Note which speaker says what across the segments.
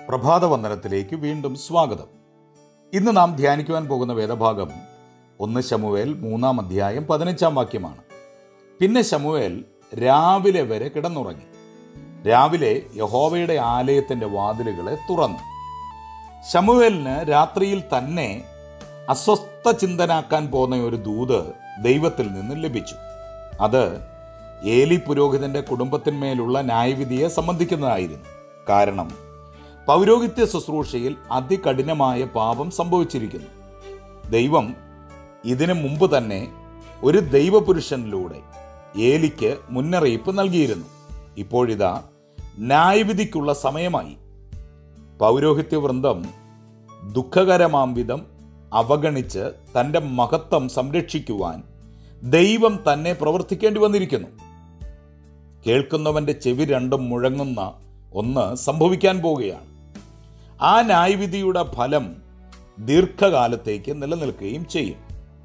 Speaker 1: പ്രഭാതവന്ദനത്തിലേക്ക് വീണ്ടും സ്വാഗതം ഇന്ന് നാം ധ്യാനിക്കുവാൻ പോകുന്ന വേദഭാഗം ഒന്ന് ശമുവേൽ മൂന്നാം അധ്യായം പതിനഞ്ചാം വാക്യമാണ് പിന്നെ ശമുവേൽ രാവിലെ വരെ കിടന്നുറങ്ങി രാവിലെ യഹോവയുടെ ആലയത്തിൻ്റെ വാതിലുകളെ തുറന്നു ശമുവേലിന് രാത്രിയിൽ തന്നെ അസ്വസ്ഥ ചിന്തനാക്കാൻ പോകുന്ന ഒരു ദൂത് ദൈവത്തിൽ നിന്ന് ലഭിച്ചു അത് ഏലി പുരോഹിതന്റെ കുടുംബത്തിന്മേലുള്ള ന്യായവിധിയെ സംബന്ധിക്കുന്നതായിരുന്നു കാരണം പൗരോഹിത്യ ശുശ്രൂഷയിൽ അതികഠിനമായ പാപം സംഭവിച്ചിരിക്കുന്നു ദൈവം ഇതിനു മുമ്പ് തന്നെ ഒരു ദൈവപുരുഷനിലൂടെ ഏലിക്ക് മുന്നറിയിപ്പ് നൽകിയിരുന്നു ഇപ്പോഴിതാ ന്യായവിധിക്കുള്ള സമയമായി പൗരോഹിത്യ വൃന്ദം ദുഃഖകരമാം വിധം അവഗണിച്ച് തൻ്റെ മഹത്വം സംരക്ഷിക്കുവാൻ ദൈവം തന്നെ പ്രവർത്തിക്കേണ്ടി വന്നിരിക്കുന്നു കേൾക്കുന്നവന്റെ ചെവി രണ്ടും മുഴങ്ങുന്ന ഒന്ന് സംഭവിക്കാൻ പോവുകയാണ് ആ ന്യായവിധിയുടെ ഫലം ദീർഘകാലത്തേക്ക് നിലനിൽക്കുകയും ചെയ്യും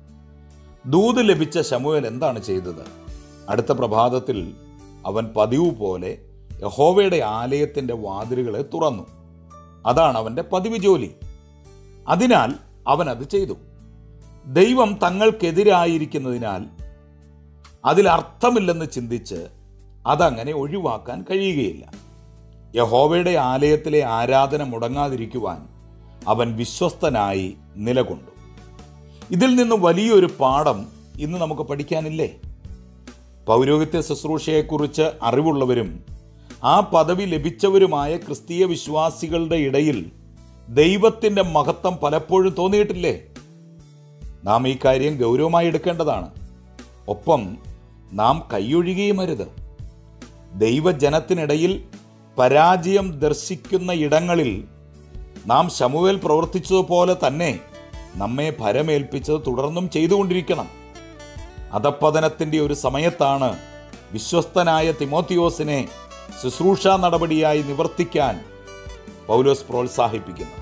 Speaker 1: ദൂത് ലഭിച്ച ശമുവേൽ എന്താണ് ചെയ്തത് അടുത്ത പ്രഭാതത്തിൽ അവൻ പതിവ് പോലെ യഹോവയുടെ ആലയത്തിൻ്റെ വാതിലുകളെ തുറന്നു അതാണ് അവൻ്റെ പതിവ് ജോലി അതിനാൽ അവൻ അത് ചെയ്തു ദൈവം തങ്ങൾക്കെതിരായിരിക്കുന്നതിനാൽ അതിൽ അർത്ഥമില്ലെന്ന് ചിന്തിച്ച് അതങ്ങനെ ഒഴിവാക്കാൻ കഴിയുകയില്ല യഹോവയുടെ ആലയത്തിലെ ആരാധന മുടങ്ങാതിരിക്കുവാൻ അവൻ വിശ്വസ്തനായി നിലകൊണ്ടു ഇതിൽ നിന്ന് വലിയൊരു പാഠം ഇന്ന് നമുക്ക് പഠിക്കാനില്ലേ പൗരോഹിത്യ ശുശ്രൂഷയെക്കുറിച്ച് അറിവുള്ളവരും ആ പദവി ലഭിച്ചവരുമായ ക്രിസ്തീയ വിശ്വാസികളുടെ ഇടയിൽ ദൈവത്തിൻ്റെ മഹത്വം പലപ്പോഴും തോന്നിയിട്ടില്ലേ നാം ഈ കാര്യം ഗൗരവമായി എടുക്കേണ്ടതാണ് ഒപ്പം നാം കൈയൊഴുകുകയും അരുത് ദൈവജനത്തിനിടയിൽ പരാജയം ദർശിക്കുന്ന ഇടങ്ങളിൽ നാം ശമുവേൽ പ്രവർത്തിച്ചതുപോലെ തന്നെ നമ്മെ ഭരമേൽപ്പിച്ചത് തുടർന്നും ചെയ്തുകൊണ്ടിരിക്കണം അധപ്പതനത്തിൻ്റെ ഒരു സമയത്താണ് വിശ്വസ്തനായ തിമോത്തിയോസിനെ ശുശ്രൂഷ നടപടിയായി നിവർത്തിക്കാൻ പൗലോസ് പ്രോത്സാഹിപ്പിക്കുന്നത്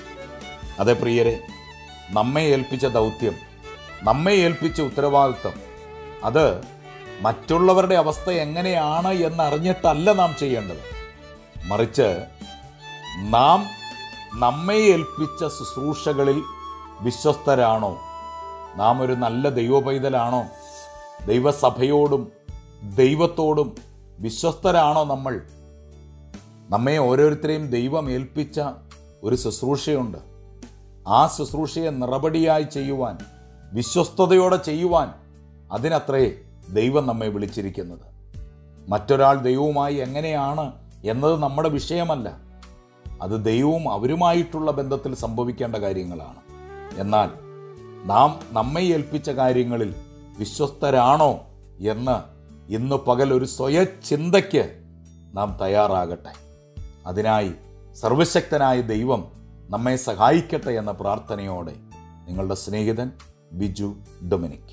Speaker 1: അതെ പ്രിയരെ നമ്മെ ഏൽപ്പിച്ച ദൗത്യം നമ്മെ ഏൽപ്പിച്ച ഉത്തരവാദിത്വം അത് മറ്റുള്ളവരുടെ അവസ്ഥ എങ്ങനെയാണ് എന്നറിഞ്ഞിട്ടല്ല നാം ചെയ്യേണ്ടത് മറിച്ച് നാം നമ്മെ ഏൽപ്പിച്ച ശുശ്രൂഷകളിൽ വിശ്വസ്തരാണോ നാം ഒരു നല്ല ദൈവപൈതലാണോ ദൈവസഭയോടും ദൈവത്തോടും വിശ്വസ്തരാണോ നമ്മൾ നമ്മെ ഓരോരുത്തരെയും ദൈവം ഏൽപ്പിച്ച ഒരു ശുശ്രൂഷയുണ്ട് ആ ശുശ്രൂഷയെ നിറപടിയായി ചെയ്യുവാൻ വിശ്വസ്തയോടെ ചെയ്യുവാൻ അതിനത്രേ ദൈവം നമ്മെ വിളിച്ചിരിക്കുന്നത് മറ്റൊരാൾ ദൈവവുമായി എങ്ങനെയാണ് എന്നത് നമ്മുടെ വിഷയമല്ല അത് ദൈവവും അവരുമായിട്ടുള്ള ബന്ധത്തിൽ സംഭവിക്കേണ്ട കാര്യങ്ങളാണ് എന്നാൽ നാം നമ്മെ ഏൽപ്പിച്ച കാര്യങ്ങളിൽ വിശ്വസ്തരാണോ എന്ന് ഇന്ന് പകൽ ഒരു സ്വയചിന്തയ്ക്ക് നാം തയ്യാറാകട്ടെ അതിനായി സർവശക്തനായ ദൈവം നമ്മെ സഹായിക്കട്ടെ എന്ന പ്രാർത്ഥനയോടെ നിങ്ങളുടെ സ്നേഹിതൻ ബിജു ഡൊമിനിക്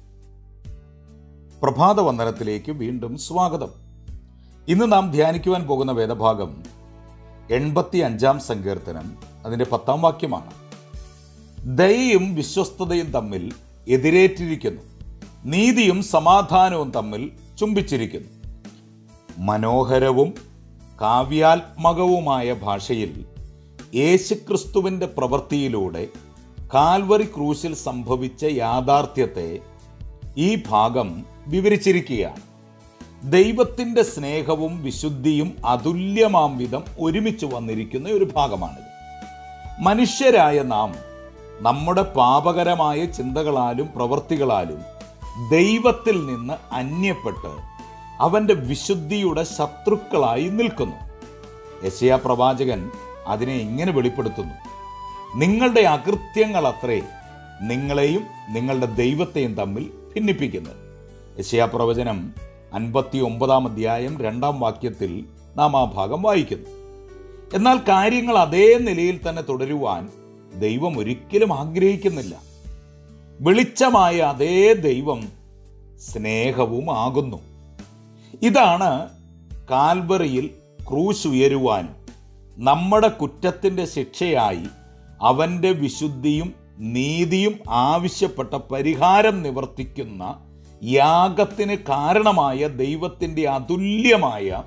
Speaker 1: പ്രഭാത വന്ദനത്തിലേക്ക് വീണ്ടും സ്വാഗതം ഇന്ന് നാം ധ്യാനിക്കുവാൻ പോകുന്ന വേദഭാഗം എൺപത്തി അഞ്ചാം സങ്കീർത്തനം അതിൻ്റെ പത്താം വാക്യമാണ് ദയയും വിശ്വസ്തതയും തമ്മിൽ എതിരേറ്റിരിക്കുന്നു നീതിയും സമാധാനവും തമ്മിൽ ചുംബിച്ചിരിക്കുന്നു മനോഹരവും കാവ്യാത്മകവുമായ ഭാഷയിൽ യേശുക്രിസ്തുവിൻ്റെ പ്രവൃത്തിയിലൂടെ കാൽവറി ക്രൂശിൽ സംഭവിച്ച യാഥാർത്ഥ്യത്തെ ഈ ഭാഗം വിവരിച്ചിരിക്കുകയാണ് ദൈവത്തിൻ്റെ സ്നേഹവും വിശുദ്ധിയും അതുല്യമാം വിധം ഒരുമിച്ച് വന്നിരിക്കുന്ന ഒരു ഭാഗമാണിത് മനുഷ്യരായ നാം നമ്മുടെ പാപകരമായ ചിന്തകളാലും പ്രവൃത്തികളാലും ദൈവത്തിൽ നിന്ന് അന്യപ്പെട്ട് അവൻ്റെ വിശുദ്ധിയുടെ ശത്രുക്കളായി നിൽക്കുന്നു യശയ പ്രവാചകൻ അതിനെ ഇങ്ങനെ വെളിപ്പെടുത്തുന്നു നിങ്ങളുടെ അകൃത്യങ്ങൾ അത്രേ നിങ്ങളെയും നിങ്ങളുടെ ദൈവത്തെയും തമ്മിൽ ഭിന്നിപ്പിക്കുന്നത് യശയാ പ്രവചനം അൻപത്തി ഒമ്പതാം അധ്യായം രണ്ടാം വാക്യത്തിൽ നാം ആ ഭാഗം വായിക്കുന്നു എന്നാൽ കാര്യങ്ങൾ അതേ നിലയിൽ തന്നെ തുടരുവാൻ ദൈവം ഒരിക്കലും ആഗ്രഹിക്കുന്നില്ല വെളിച്ചമായ അതേ ദൈവം സ്നേഹവും ആകുന്നു ഇതാണ് കാൽവറിയിൽ ക്രൂശ് ഉയരുവാനും നമ്മുടെ കുറ്റത്തിൻ്റെ ശിക്ഷയായി അവൻ്റെ വിശുദ്ധിയും നീതിയും ആവശ്യപ്പെട്ട പരിഹാരം നിവർത്തിക്കുന്ന യാഗത്തിന് കാരണമായ ദൈവത്തിൻ്റെ അതുല്യമായ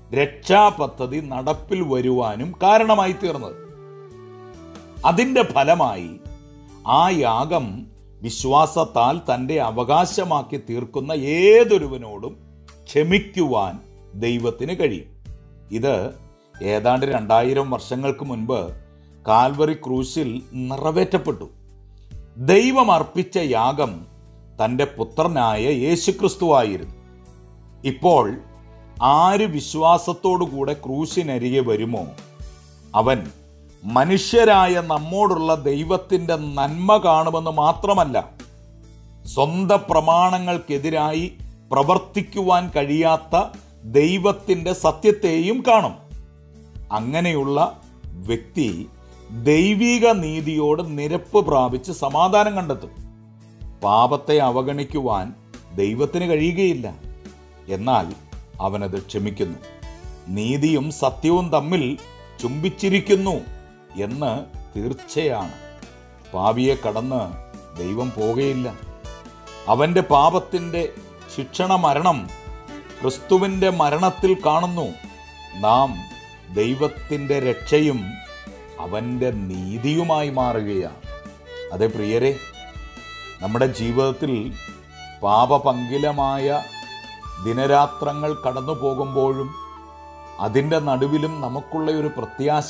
Speaker 1: രക്ഷാപദ്ധതി നടപ്പിൽ വരുവാനും കാരണമായി തീർന്നത് അതിൻ്റെ ഫലമായി ആ യാഗം വിശ്വാസത്താൽ തൻ്റെ അവകാശമാക്കി തീർക്കുന്ന ഏതൊരുവനോടും ക്ഷമിക്കുവാൻ ദൈവത്തിന് കഴിയും ഇത് ഏതാണ്ട് രണ്ടായിരം വർഷങ്ങൾക്ക് മുൻപ് കാൽവറി ക്രൂശിൽ നിറവേറ്റപ്പെട്ടു ദൈവം അർപ്പിച്ച യാഗം തൻ്റെ പുത്രനായ യേശുക്രിസ്തുവായിരുന്നു ഇപ്പോൾ ആര് വിശ്വാസത്തോടുകൂടെ ക്രൂശിനരികെ വരുമോ അവൻ മനുഷ്യരായ നമ്മോടുള്ള ദൈവത്തിൻ്റെ നന്മ കാണുമെന്ന് മാത്രമല്ല സ്വന്തം പ്രമാണങ്ങൾക്കെതിരായി പ്രവർത്തിക്കുവാൻ കഴിയാത്ത ദൈവത്തിൻ്റെ സത്യത്തെയും കാണും അങ്ങനെയുള്ള വ്യക്തി ദൈവിക നീതിയോട് നിരപ്പ് പ്രാപിച്ച് സമാധാനം കണ്ടെത്തും പാപത്തെ അവഗണിക്കുവാൻ ദൈവത്തിന് കഴിയുകയില്ല എന്നാൽ അവനത് ക്ഷമിക്കുന്നു നീതിയും സത്യവും തമ്മിൽ ചുംബിച്ചിരിക്കുന്നു എന്ന് തീർച്ചയാണ് പാവിയെ കടന്ന് ദൈവം പോകുകയില്ല അവൻ്റെ പാപത്തിൻ്റെ ശിക്ഷണ മരണം ക്രിസ്തുവിൻ്റെ മരണത്തിൽ കാണുന്നു നാം ദൈവത്തിൻ്റെ രക്ഷയും അവൻ്റെ നീതിയുമായി മാറുകയാണ് അതെ പ്രിയരെ നമ്മുടെ ജീവിതത്തിൽ പാപപങ്കിലമായ ദിനരാത്രങ്ങൾ കടന്നു പോകുമ്പോഴും അതിൻ്റെ നടുവിലും നമുക്കുള്ള ഒരു പ്രത്യാശ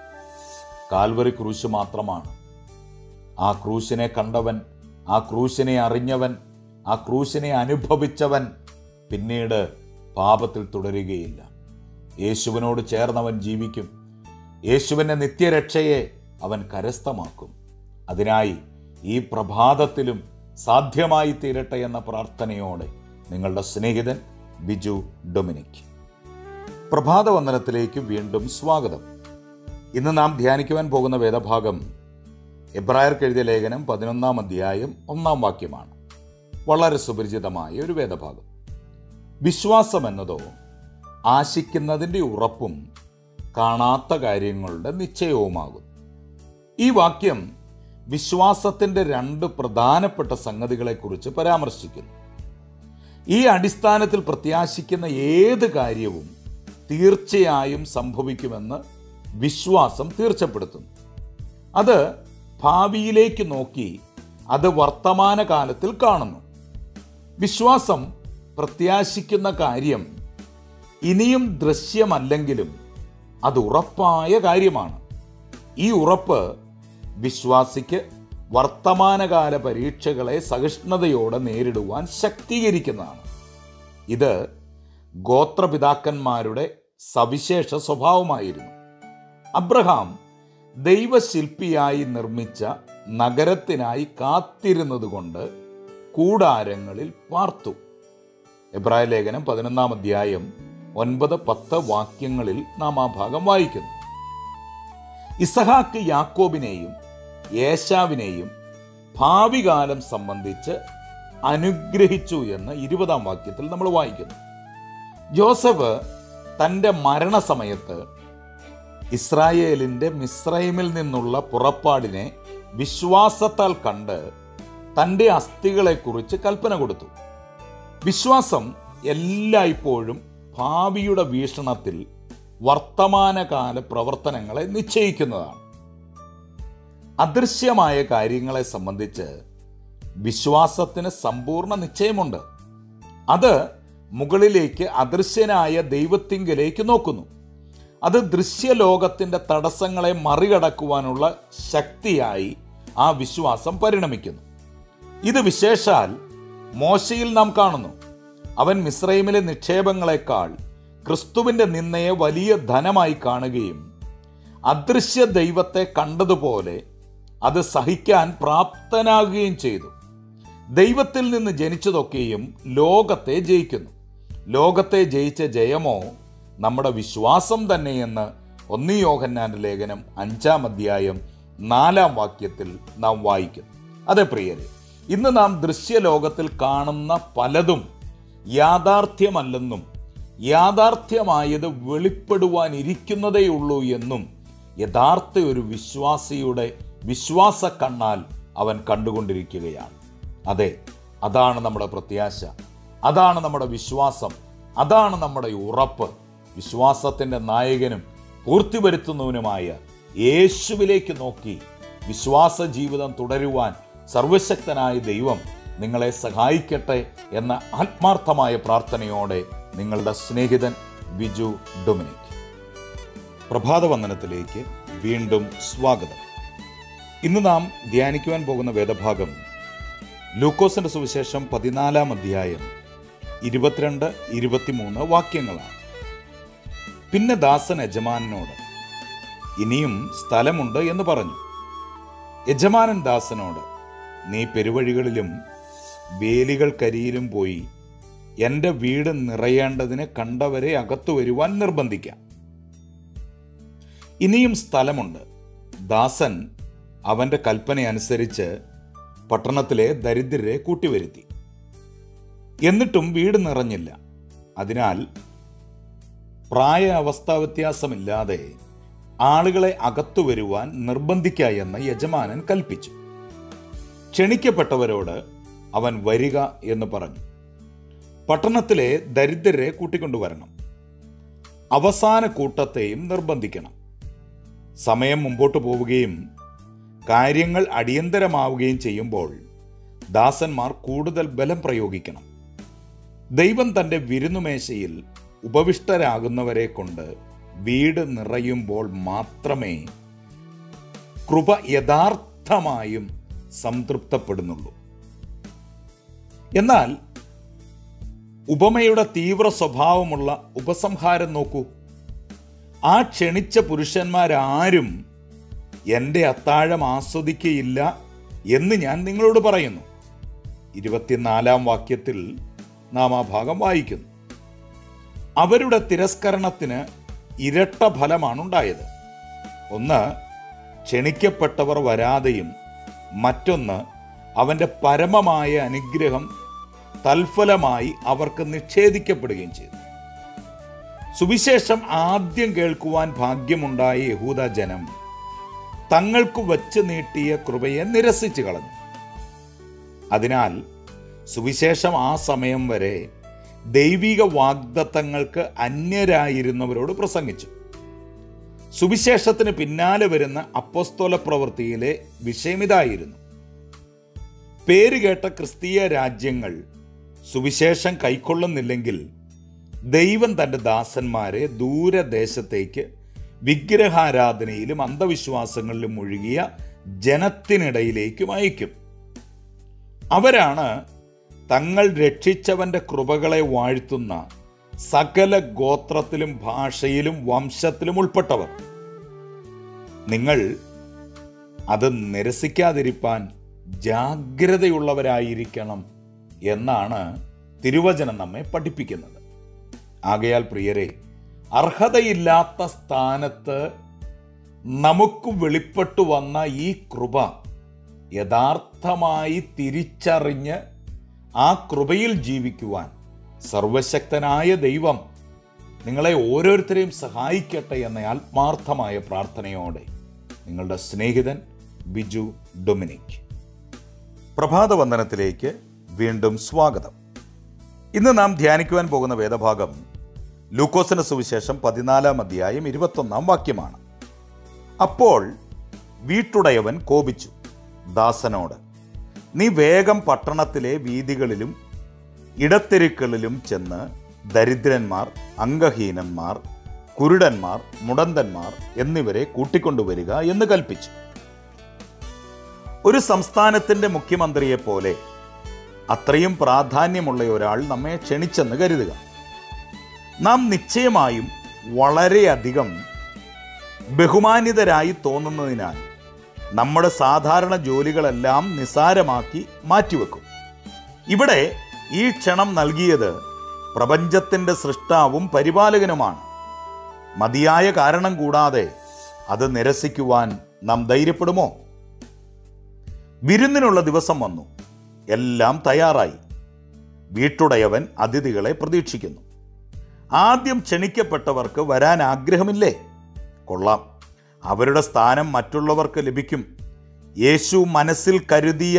Speaker 1: കാൽവറി ക്രൂശ് മാത്രമാണ് ആ ക്രൂശിനെ കണ്ടവൻ ആ ക്രൂശിനെ അറിഞ്ഞവൻ ആ ക്രൂശിനെ അനുഭവിച്ചവൻ പിന്നീട് പാപത്തിൽ തുടരുകയില്ല യേശുവിനോട് ചേർന്നവൻ ജീവിക്കും യേശുവിൻ്റെ നിത്യരക്ഷയെ അവൻ കരസ്ഥമാക്കും അതിനായി ഈ പ്രഭാതത്തിലും സാധ്യമായി തീരട്ടെ എന്ന പ്രാർത്ഥനയോടെ നിങ്ങളുടെ സ്നേഹിതൻ ബിജു ഡൊമിനിക് പ്രഭാത വന്ദനത്തിലേക്ക് വീണ്ടും സ്വാഗതം ഇന്ന് നാം ധ്യാനിക്കുവാൻ പോകുന്ന വേദഭാഗം എബ്രായർക്ക് എഴുതിയ ലേഖനം പതിനൊന്നാം അധ്യായം ഒന്നാം വാക്യമാണ് വളരെ സുപരിചിതമായ ഒരു വേദഭാഗം വിശ്വാസം എന്നതോ ആശിക്കുന്നതിൻ്റെ ഉറപ്പും കാണാത്ത കാര്യങ്ങളുടെ നിശ്ചയവുമാകും ഈ വാക്യം വിശ്വാസത്തിൻ്റെ രണ്ട് പ്രധാനപ്പെട്ട സംഗതികളെക്കുറിച്ച് പരാമർശിക്കുന്നു ഈ അടിസ്ഥാനത്തിൽ പ്രത്യാശിക്കുന്ന ഏത് കാര്യവും തീർച്ചയായും സംഭവിക്കുമെന്ന് വിശ്വാസം തീർച്ചപ്പെടുത്തുന്നു അത് ഭാവിയിലേക്ക് നോക്കി അത് വർത്തമാനകാലത്തിൽ കാണുന്നു വിശ്വാസം പ്രത്യാശിക്കുന്ന കാര്യം ഇനിയും ദൃശ്യമല്ലെങ്കിലും അത് ഉറപ്പായ കാര്യമാണ് ഈ ഉറപ്പ് വിശ്വാസിക്ക് വർത്തമാനകാല പരീക്ഷകളെ സഹിഷ്ണുതയോടെ നേരിടുവാൻ ശക്തീകരിക്കുന്നതാണ് ഇത് ഗോത്രപിതാക്കന്മാരുടെ സവിശേഷ സ്വഭാവമായിരുന്നു അബ്രഹാം ദൈവശില്പിയായി നിർമ്മിച്ച നഗരത്തിനായി കാത്തിരുന്നതുകൊണ്ട് കൂടാരങ്ങളിൽ പാർത്തു എബ്രായ ലേഖനം പതിനൊന്നാം അധ്യായം ഒൻപത് പത്ത് വാക്യങ്ങളിൽ നാം ആ ഭാഗം വായിക്കുന്നു ഇസഹാക്ക് യാക്കോബിനെയും യേശാവിനെയും ഭാവി കാലം സംബന്ധിച്ച് അനുഗ്രഹിച്ചു എന്ന് ഇരുപതാം വാക്യത്തിൽ നമ്മൾ വായിക്കുന്നു ജോസഫ് തൻ്റെ മരണസമയത്ത് ഇസ്രായേലിൻ്റെ മിസ്രൈമിൽ നിന്നുള്ള പുറപ്പാടിനെ വിശ്വാസത്താൽ കണ്ട് തൻ്റെ അസ്ഥികളെക്കുറിച്ച് കൽപ്പന കൊടുത്തു വിശ്വാസം എല്ലായ്പ്പോഴും ഭാവിയുടെ വീക്ഷണത്തിൽ വർത്തമാനകാല പ്രവർത്തനങ്ങളെ നിശ്ചയിക്കുന്നതാണ് അദൃശ്യമായ കാര്യങ്ങളെ സംബന്ധിച്ച് വിശ്വാസത്തിന് സമ്പൂർണ്ണ നിശ്ചയമുണ്ട് അത് മുകളിലേക്ക് അദൃശ്യനായ ദൈവത്തിങ്കലേക്ക് നോക്കുന്നു അത് ദൃശ്യലോകത്തിൻ്റെ തടസ്സങ്ങളെ മറികടക്കുവാനുള്ള ശക്തിയായി ആ വിശ്വാസം പരിണമിക്കുന്നു ഇത് വിശേഷാൽ മോശയിൽ നാം കാണുന്നു അവൻ മിശ്രൈമിലെ നിക്ഷേപങ്ങളെക്കാൾ ക്രിസ്തുവിൻ്റെ നിന്നയെ വലിയ ധനമായി കാണുകയും അദൃശ്യ ദൈവത്തെ കണ്ടതുപോലെ അത് സഹിക്കാൻ പ്രാപ്തനാകുകയും ചെയ്തു ദൈവത്തിൽ നിന്ന് ജനിച്ചതൊക്കെയും ലോകത്തെ ജയിക്കുന്നു ലോകത്തെ ജയിച്ച ജയമോ നമ്മുടെ വിശ്വാസം തന്നെയെന്ന് ഒന്നി യോഹന്നാന്റെ ലേഖനം അഞ്ചാം അധ്യായം നാലാം വാക്യത്തിൽ നാം വായിക്കുന്നു അതെ പ്രിയരെ ഇന്ന് നാം ദൃശ്യലോകത്തിൽ കാണുന്ന പലതും യാഥാർത്ഥ്യമല്ലെന്നും യാഥാർത്ഥ്യമായത് വെളിപ്പെടുവാനിരിക്കുന്നതേയുള്ളൂ എന്നും യഥാർത്ഥ ഒരു വിശ്വാസിയുടെ വിശ്വാസ കണ്ണാൽ അവൻ കണ്ടുകൊണ്ടിരിക്കുകയാണ് അതെ അതാണ് നമ്മുടെ പ്രത്യാശ അതാണ് നമ്മുടെ വിശ്വാസം അതാണ് നമ്മുടെ ഉറപ്പ് വിശ്വാസത്തിൻ്റെ നായകനും പൂർത്തി വരുത്തുന്നവനുമായ യേശുവിലേക്ക് നോക്കി വിശ്വാസ ജീവിതം തുടരുവാൻ സർവശക്തനായ ദൈവം നിങ്ങളെ സഹായിക്കട്ടെ എന്ന ആത്മാർത്ഥമായ പ്രാർത്ഥനയോടെ നിങ്ങളുടെ സ്നേഹിതൻ ബിജു ഡൊമിനിക് പ്രഭാതവന്ദനത്തിലേക്ക് വീണ്ടും സ്വാഗതം ഇന്ന് നാം ധ്യാനിക്കുവാൻ പോകുന്ന വേദഭാഗം ലൂക്കോസിന്റെ സുവിശേഷം പതിനാലാം അധ്യായം ഇരുപത്തിരണ്ട് ഇരുപത്തിമൂന്ന് വാക്യങ്ങളാണ് പിന്നെ ദാസൻ യജമാനനോട് ഇനിയും സ്ഥലമുണ്ട് എന്ന് പറഞ്ഞു യജമാനൻ ദാസനോട് നീ പെരുവഴികളിലും വേലികൾക്കരിയിലും പോയി എൻ്റെ വീട് നിറയേണ്ടതിന് കണ്ടവരെ അകത്തു വരുവാൻ നിർബന്ധിക്കാം ഇനിയും സ്ഥലമുണ്ട് ദാസൻ അവൻ്റെ കൽപ്പന അനുസരിച്ച് പട്ടണത്തിലെ ദരിദ്രരെ കൂട്ടിവരുത്തി എന്നിട്ടും വീട് നിറഞ്ഞില്ല അതിനാൽ പ്രായ അവസ്ഥാ വ്യത്യാസമില്ലാതെ ആളുകളെ അകത്തു വരുവാൻ നിർബന്ധിക്ക എന്ന് യജമാനൻ കൽപ്പിച്ചു ക്ഷണിക്കപ്പെട്ടവരോട് അവൻ വരിക എന്ന് പറഞ്ഞു പട്ടണത്തിലെ ദരിദ്രരെ കൂട്ടിക്കൊണ്ടുവരണം അവസാന കൂട്ടത്തെയും നിർബന്ധിക്കണം സമയം മുമ്പോട്ട് പോവുകയും കാര്യങ്ങൾ അടിയന്തരമാവുകയും ചെയ്യുമ്പോൾ ദാസന്മാർ കൂടുതൽ ബലം പ്രയോഗിക്കണം ദൈവം തൻ്റെ വിരുന്നുമേശയിൽ ഉപവിഷ്ടരാകുന്നവരെ കൊണ്ട് വീട് നിറയുമ്പോൾ മാത്രമേ കൃപ യഥാർത്ഥമായും സംതൃപ്തപ്പെടുന്നുള്ളൂ എന്നാൽ ഉപമയുടെ തീവ്ര സ്വഭാവമുള്ള ഉപസംഹാരം നോക്കൂ ആ ക്ഷണിച്ച പുരുഷന്മാരാരും എൻ്റെ അത്താഴം ആസ്വദിക്കയില്ല എന്ന് ഞാൻ നിങ്ങളോട് പറയുന്നു ഇരുപത്തിനാലാം വാക്യത്തിൽ നാം ആ ഭാഗം വായിക്കുന്നു അവരുടെ തിരസ്കരണത്തിന് ഇരട്ട ഫലമാണ് ഉണ്ടായത് ഒന്ന് ക്ഷണിക്കപ്പെട്ടവർ വരാതെയും മറ്റൊന്ന് അവൻ്റെ പരമമായ അനുഗ്രഹം തൽഫലമായി അവർക്ക് നിഷേധിക്കപ്പെടുകയും ചെയ്തു സുവിശേഷം ആദ്യം കേൾക്കുവാൻ ഭാഗ്യമുണ്ടായ യഹൂദ ജനം തങ്ങൾക്ക് വച്ച് നീട്ടിയ കൃപയെ നിരസിച്ചു കളഞ്ഞു അതിനാൽ സുവിശേഷം ആ സമയം വരെ ദൈവിക വാഗ്ദത്തങ്ങൾക്ക് അന്യരായിരുന്നവരോട് പ്രസംഗിച്ചു സുവിശേഷത്തിന് പിന്നാലെ വരുന്ന അപ്പോസ്തോല പ്രവൃത്തിയിലെ വിഷയമിതായിരുന്നു പേരുകേട്ട ക്രിസ്തീയ രാജ്യങ്ങൾ സുവിശേഷം കൈക്കൊള്ളുന്നില്ലെങ്കിൽ ദൈവം തൻ്റെ ദാസന്മാരെ ദൂരദേശത്തേക്ക് വിഗ്രഹാരാധനയിലും അന്ധവിശ്വാസങ്ങളിലും മുഴുകിയ ജനത്തിനിടയിലേക്കും അയക്കും അവരാണ് തങ്ങൾ രക്ഷിച്ചവന്റെ കൃപകളെ വാഴ്ത്തുന്ന സകല ഗോത്രത്തിലും ഭാഷയിലും വംശത്തിലും ഉൾപ്പെട്ടവർ നിങ്ങൾ അത് നിരസിക്കാതിരിപ്പാൻ ജാഗ്രതയുള്ളവരായിരിക്കണം എന്നാണ് തിരുവചനം നമ്മെ പഠിപ്പിക്കുന്നത് ആകയാൽ പ്രിയരെ അർഹതയില്ലാത്ത സ്ഥാനത്ത് നമുക്ക് വെളിപ്പെട്ടു വന്ന ഈ കൃപ യഥാർത്ഥമായി തിരിച്ചറിഞ്ഞ് ആ കൃപയിൽ ജീവിക്കുവാൻ സർവശക്തനായ ദൈവം നിങ്ങളെ ഓരോരുത്തരെയും സഹായിക്കട്ടെ എന്ന ആത്മാർത്ഥമായ പ്രാർത്ഥനയോടെ നിങ്ങളുടെ സ്നേഹിതൻ ബിജു ഡൊമിനിക് പ്രഭാതവന്ദനത്തിലേക്ക് വീണ്ടും സ്വാഗതം ഇന്ന് നാം ധ്യാനിക്കുവാൻ പോകുന്ന വേദഭാഗം ലൂക്കോസിന്റെ സുവിശേഷം പതിനാലാം അധ്യായം ഇരുപത്തൊന്നാം വാക്യമാണ് അപ്പോൾ വീട്ടുടയവൻ കോപിച്ചു ദാസനോട് നീ വേഗം പട്ടണത്തിലെ വീതികളിലും ഇടത്തെരുക്കളിലും ചെന്ന് ദരിദ്രന്മാർ അംഗഹീനന്മാർ കുരുടന്മാർ മുടന്തന്മാർ എന്നിവരെ കൂട്ടിക്കൊണ്ടുവരിക എന്ന് കൽപ്പിച്ചു ഒരു സംസ്ഥാനത്തിന്റെ മുഖ്യമന്ത്രിയെ പോലെ അത്രയും പ്രാധാന്യമുള്ള ഒരാൾ നമ്മെ ക്ഷണിച്ചെന്ന് കരുതുക നാം നിശ്ചയമായും വളരെയധികം ബഹുമാനിതരായി തോന്നുന്നതിനാൽ നമ്മുടെ സാധാരണ ജോലികളെല്ലാം നിസാരമാക്കി മാറ്റിവെക്കും ഇവിടെ ഈ ക്ഷണം നൽകിയത് പ്രപഞ്ചത്തിൻ്റെ സൃഷ്ടാവും പരിപാലകനുമാണ് മതിയായ കാരണം കൂടാതെ അത് നിരസിക്കുവാൻ നാം ധൈര്യപ്പെടുമോ വിരുന്നിനുള്ള ദിവസം വന്നു എല്ലാം തയ്യാറായി വീട്ടുടയവൻ അതിഥികളെ പ്രതീക്ഷിക്കുന്നു ആദ്യം ക്ഷണിക്കപ്പെട്ടവർക്ക് വരാൻ ആഗ്രഹമില്ലേ കൊള്ളാം അവരുടെ സ്ഥാനം മറ്റുള്ളവർക്ക് ലഭിക്കും യേശു മനസ്സിൽ കരുതിയ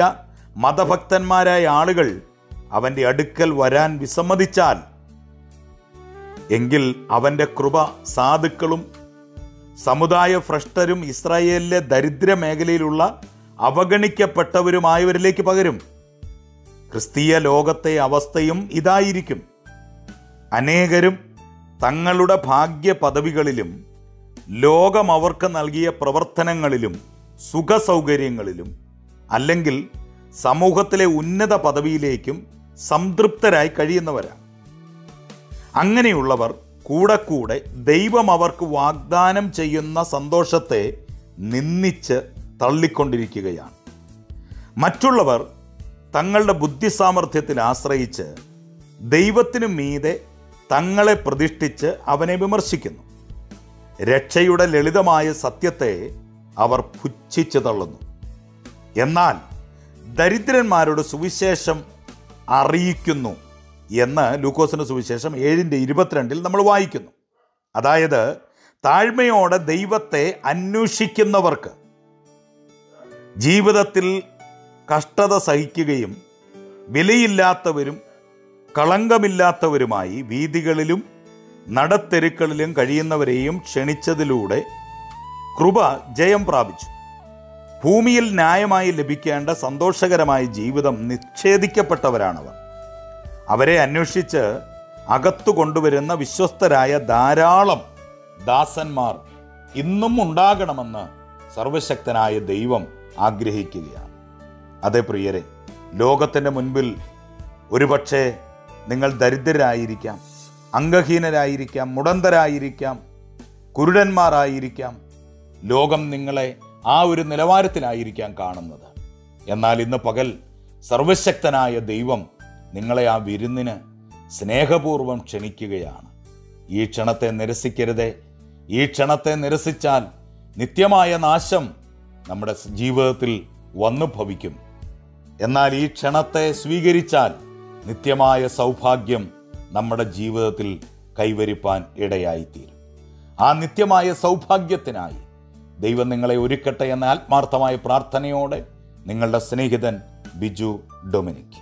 Speaker 1: മതഭക്തന്മാരായ ആളുകൾ അവൻ്റെ അടുക്കൽ വരാൻ വിസമ്മതിച്ചാൽ എങ്കിൽ അവൻ്റെ കൃപ സാധുക്കളും സമുദായ ഭ്രഷ്ടരും ഇസ്രായേലിലെ ദരിദ്ര മേഖലയിലുള്ള അവഗണിക്കപ്പെട്ടവരുമായവരിലേക്ക് പകരും ക്രിസ്തീയ ലോകത്തെ അവസ്ഥയും ഇതായിരിക്കും അനേകരും തങ്ങളുടെ ഭാഗ്യ പദവികളിലും ലോകം അവർക്ക് നൽകിയ പ്രവർത്തനങ്ങളിലും സുഖസൗകര്യങ്ങളിലും അല്ലെങ്കിൽ സമൂഹത്തിലെ ഉന്നത പദവിയിലേക്കും സംതൃപ്തരായി കഴിയുന്നവരാണ് അങ്ങനെയുള്ളവർ കൂടെ കൂടെ ദൈവം അവർക്ക് വാഗ്ദാനം ചെയ്യുന്ന സന്തോഷത്തെ നിന്ദിച്ച് തള്ളിക്കൊണ്ടിരിക്കുകയാണ് മറ്റുള്ളവർ തങ്ങളുടെ ബുദ്ധിസാമർഥ്യത്തിൽ ആശ്രയിച്ച് ദൈവത്തിനു മീതെ തങ്ങളെ പ്രതിഷ്ഠിച്ച് അവനെ വിമർശിക്കുന്നു രക്ഷയുടെ ലളിതമായ സത്യത്തെ അവർ പുച്ഛിച്ചു തള്ളുന്നു എന്നാൽ ദരിദ്രന്മാരോട് സുവിശേഷം അറിയിക്കുന്നു എന്ന് ലൂക്കോസിന്റെ സുവിശേഷം ഏഴിൻ്റെ ഇരുപത്തിരണ്ടിൽ നമ്മൾ വായിക്കുന്നു അതായത് താഴ്മയോടെ ദൈവത്തെ അന്വേഷിക്കുന്നവർക്ക് ജീവിതത്തിൽ കഷ്ടത സഹിക്കുകയും വിലയില്ലാത്തവരും കളങ്കമില്ലാത്തവരുമായി വീതികളിലും നടത്തെരുക്കളിലും കഴിയുന്നവരെയും ക്ഷണിച്ചതിലൂടെ കൃപ ജയം പ്രാപിച്ചു ഭൂമിയിൽ ന്യായമായി ലഭിക്കേണ്ട സന്തോഷകരമായ ജീവിതം നിഷേധിക്കപ്പെട്ടവരാണവർ അവരെ അന്വേഷിച്ച് അകത്തു കൊണ്ടുവരുന്ന വിശ്വസ്തരായ ധാരാളം ദാസന്മാർ ഇന്നും ഉണ്ടാകണമെന്ന് സർവശക്തനായ ദൈവം ആഗ്രഹിക്കുകയാണ് അതെ പ്രിയരെ ലോകത്തിൻ്റെ മുൻപിൽ ഒരുപക്ഷെ നിങ്ങൾ ദരിദ്രരായിരിക്കാം അംഗഹീനരായിരിക്കാം മുടന്തരായിരിക്കാം കുരുടന്മാരായിരിക്കാം ലോകം നിങ്ങളെ ആ ഒരു നിലവാരത്തിലായിരിക്കാം കാണുന്നത് എന്നാൽ ഇന്ന് പകൽ സർവശക്തനായ ദൈവം നിങ്ങളെ ആ വിരുന്നിന് സ്നേഹപൂർവം ക്ഷണിക്കുകയാണ് ഈ ക്ഷണത്തെ നിരസിക്കരുതേ ഈ ക്ഷണത്തെ നിരസിച്ചാൽ നിത്യമായ നാശം നമ്മുടെ ജീവിതത്തിൽ വന്നു ഭവിക്കും എന്നാൽ ഈ ക്ഷണത്തെ സ്വീകരിച്ചാൽ നിത്യമായ സൗഭാഗ്യം നമ്മുടെ ജീവിതത്തിൽ കൈവരിപ്പാൻ ഇടയായിത്തീരും ആ നിത്യമായ സൗഭാഗ്യത്തിനായി ദൈവം നിങ്ങളെ ഒരുക്കട്ടെ എന്ന ആത്മാർത്ഥമായ പ്രാർത്ഥനയോടെ നിങ്ങളുടെ സ്നേഹിതൻ ബിജു ഡൊമിനിക്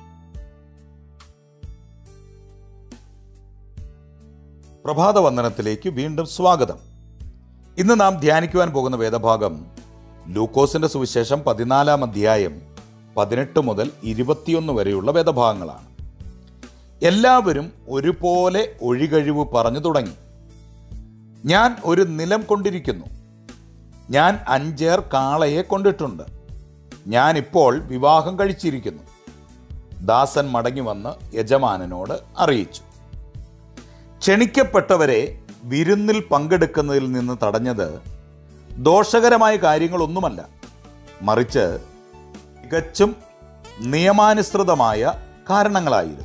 Speaker 1: പ്രഭാത വന്ദനത്തിലേക്ക് വീണ്ടും സ്വാഗതം ഇന്ന് നാം ധ്യാനിക്കുവാൻ പോകുന്ന വേദഭാഗം ലൂക്കോസിന്റെ സുവിശേഷം പതിനാലാം അധ്യായം പതിനെട്ട് മുതൽ ഇരുപത്തിയൊന്ന് വരെയുള്ള വേദഭാഗങ്ങളാണ് എല്ലാവരും ഒരുപോലെ ഒഴികഴിവ് പറഞ്ഞു തുടങ്ങി ഞാൻ ഒരു നിലം കൊണ്ടിരിക്കുന്നു ഞാൻ അഞ്ചേർ കാളയെ കൊണ്ടിട്ടുണ്ട് ഞാൻ ഇപ്പോൾ വിവാഹം കഴിച്ചിരിക്കുന്നു ദാസൻ മടങ്ങി വന്ന് യജമാനനോട് അറിയിച്ചു ക്ഷണിക്കപ്പെട്ടവരെ വിരുന്നിൽ പങ്കെടുക്കുന്നതിൽ നിന്ന് തടഞ്ഞത് ദോഷകരമായ കാര്യങ്ങളൊന്നുമല്ല മറിച്ച് തികച്ചും നിയമാനുസൃതമായ കാരണങ്ങളായിരുന്നു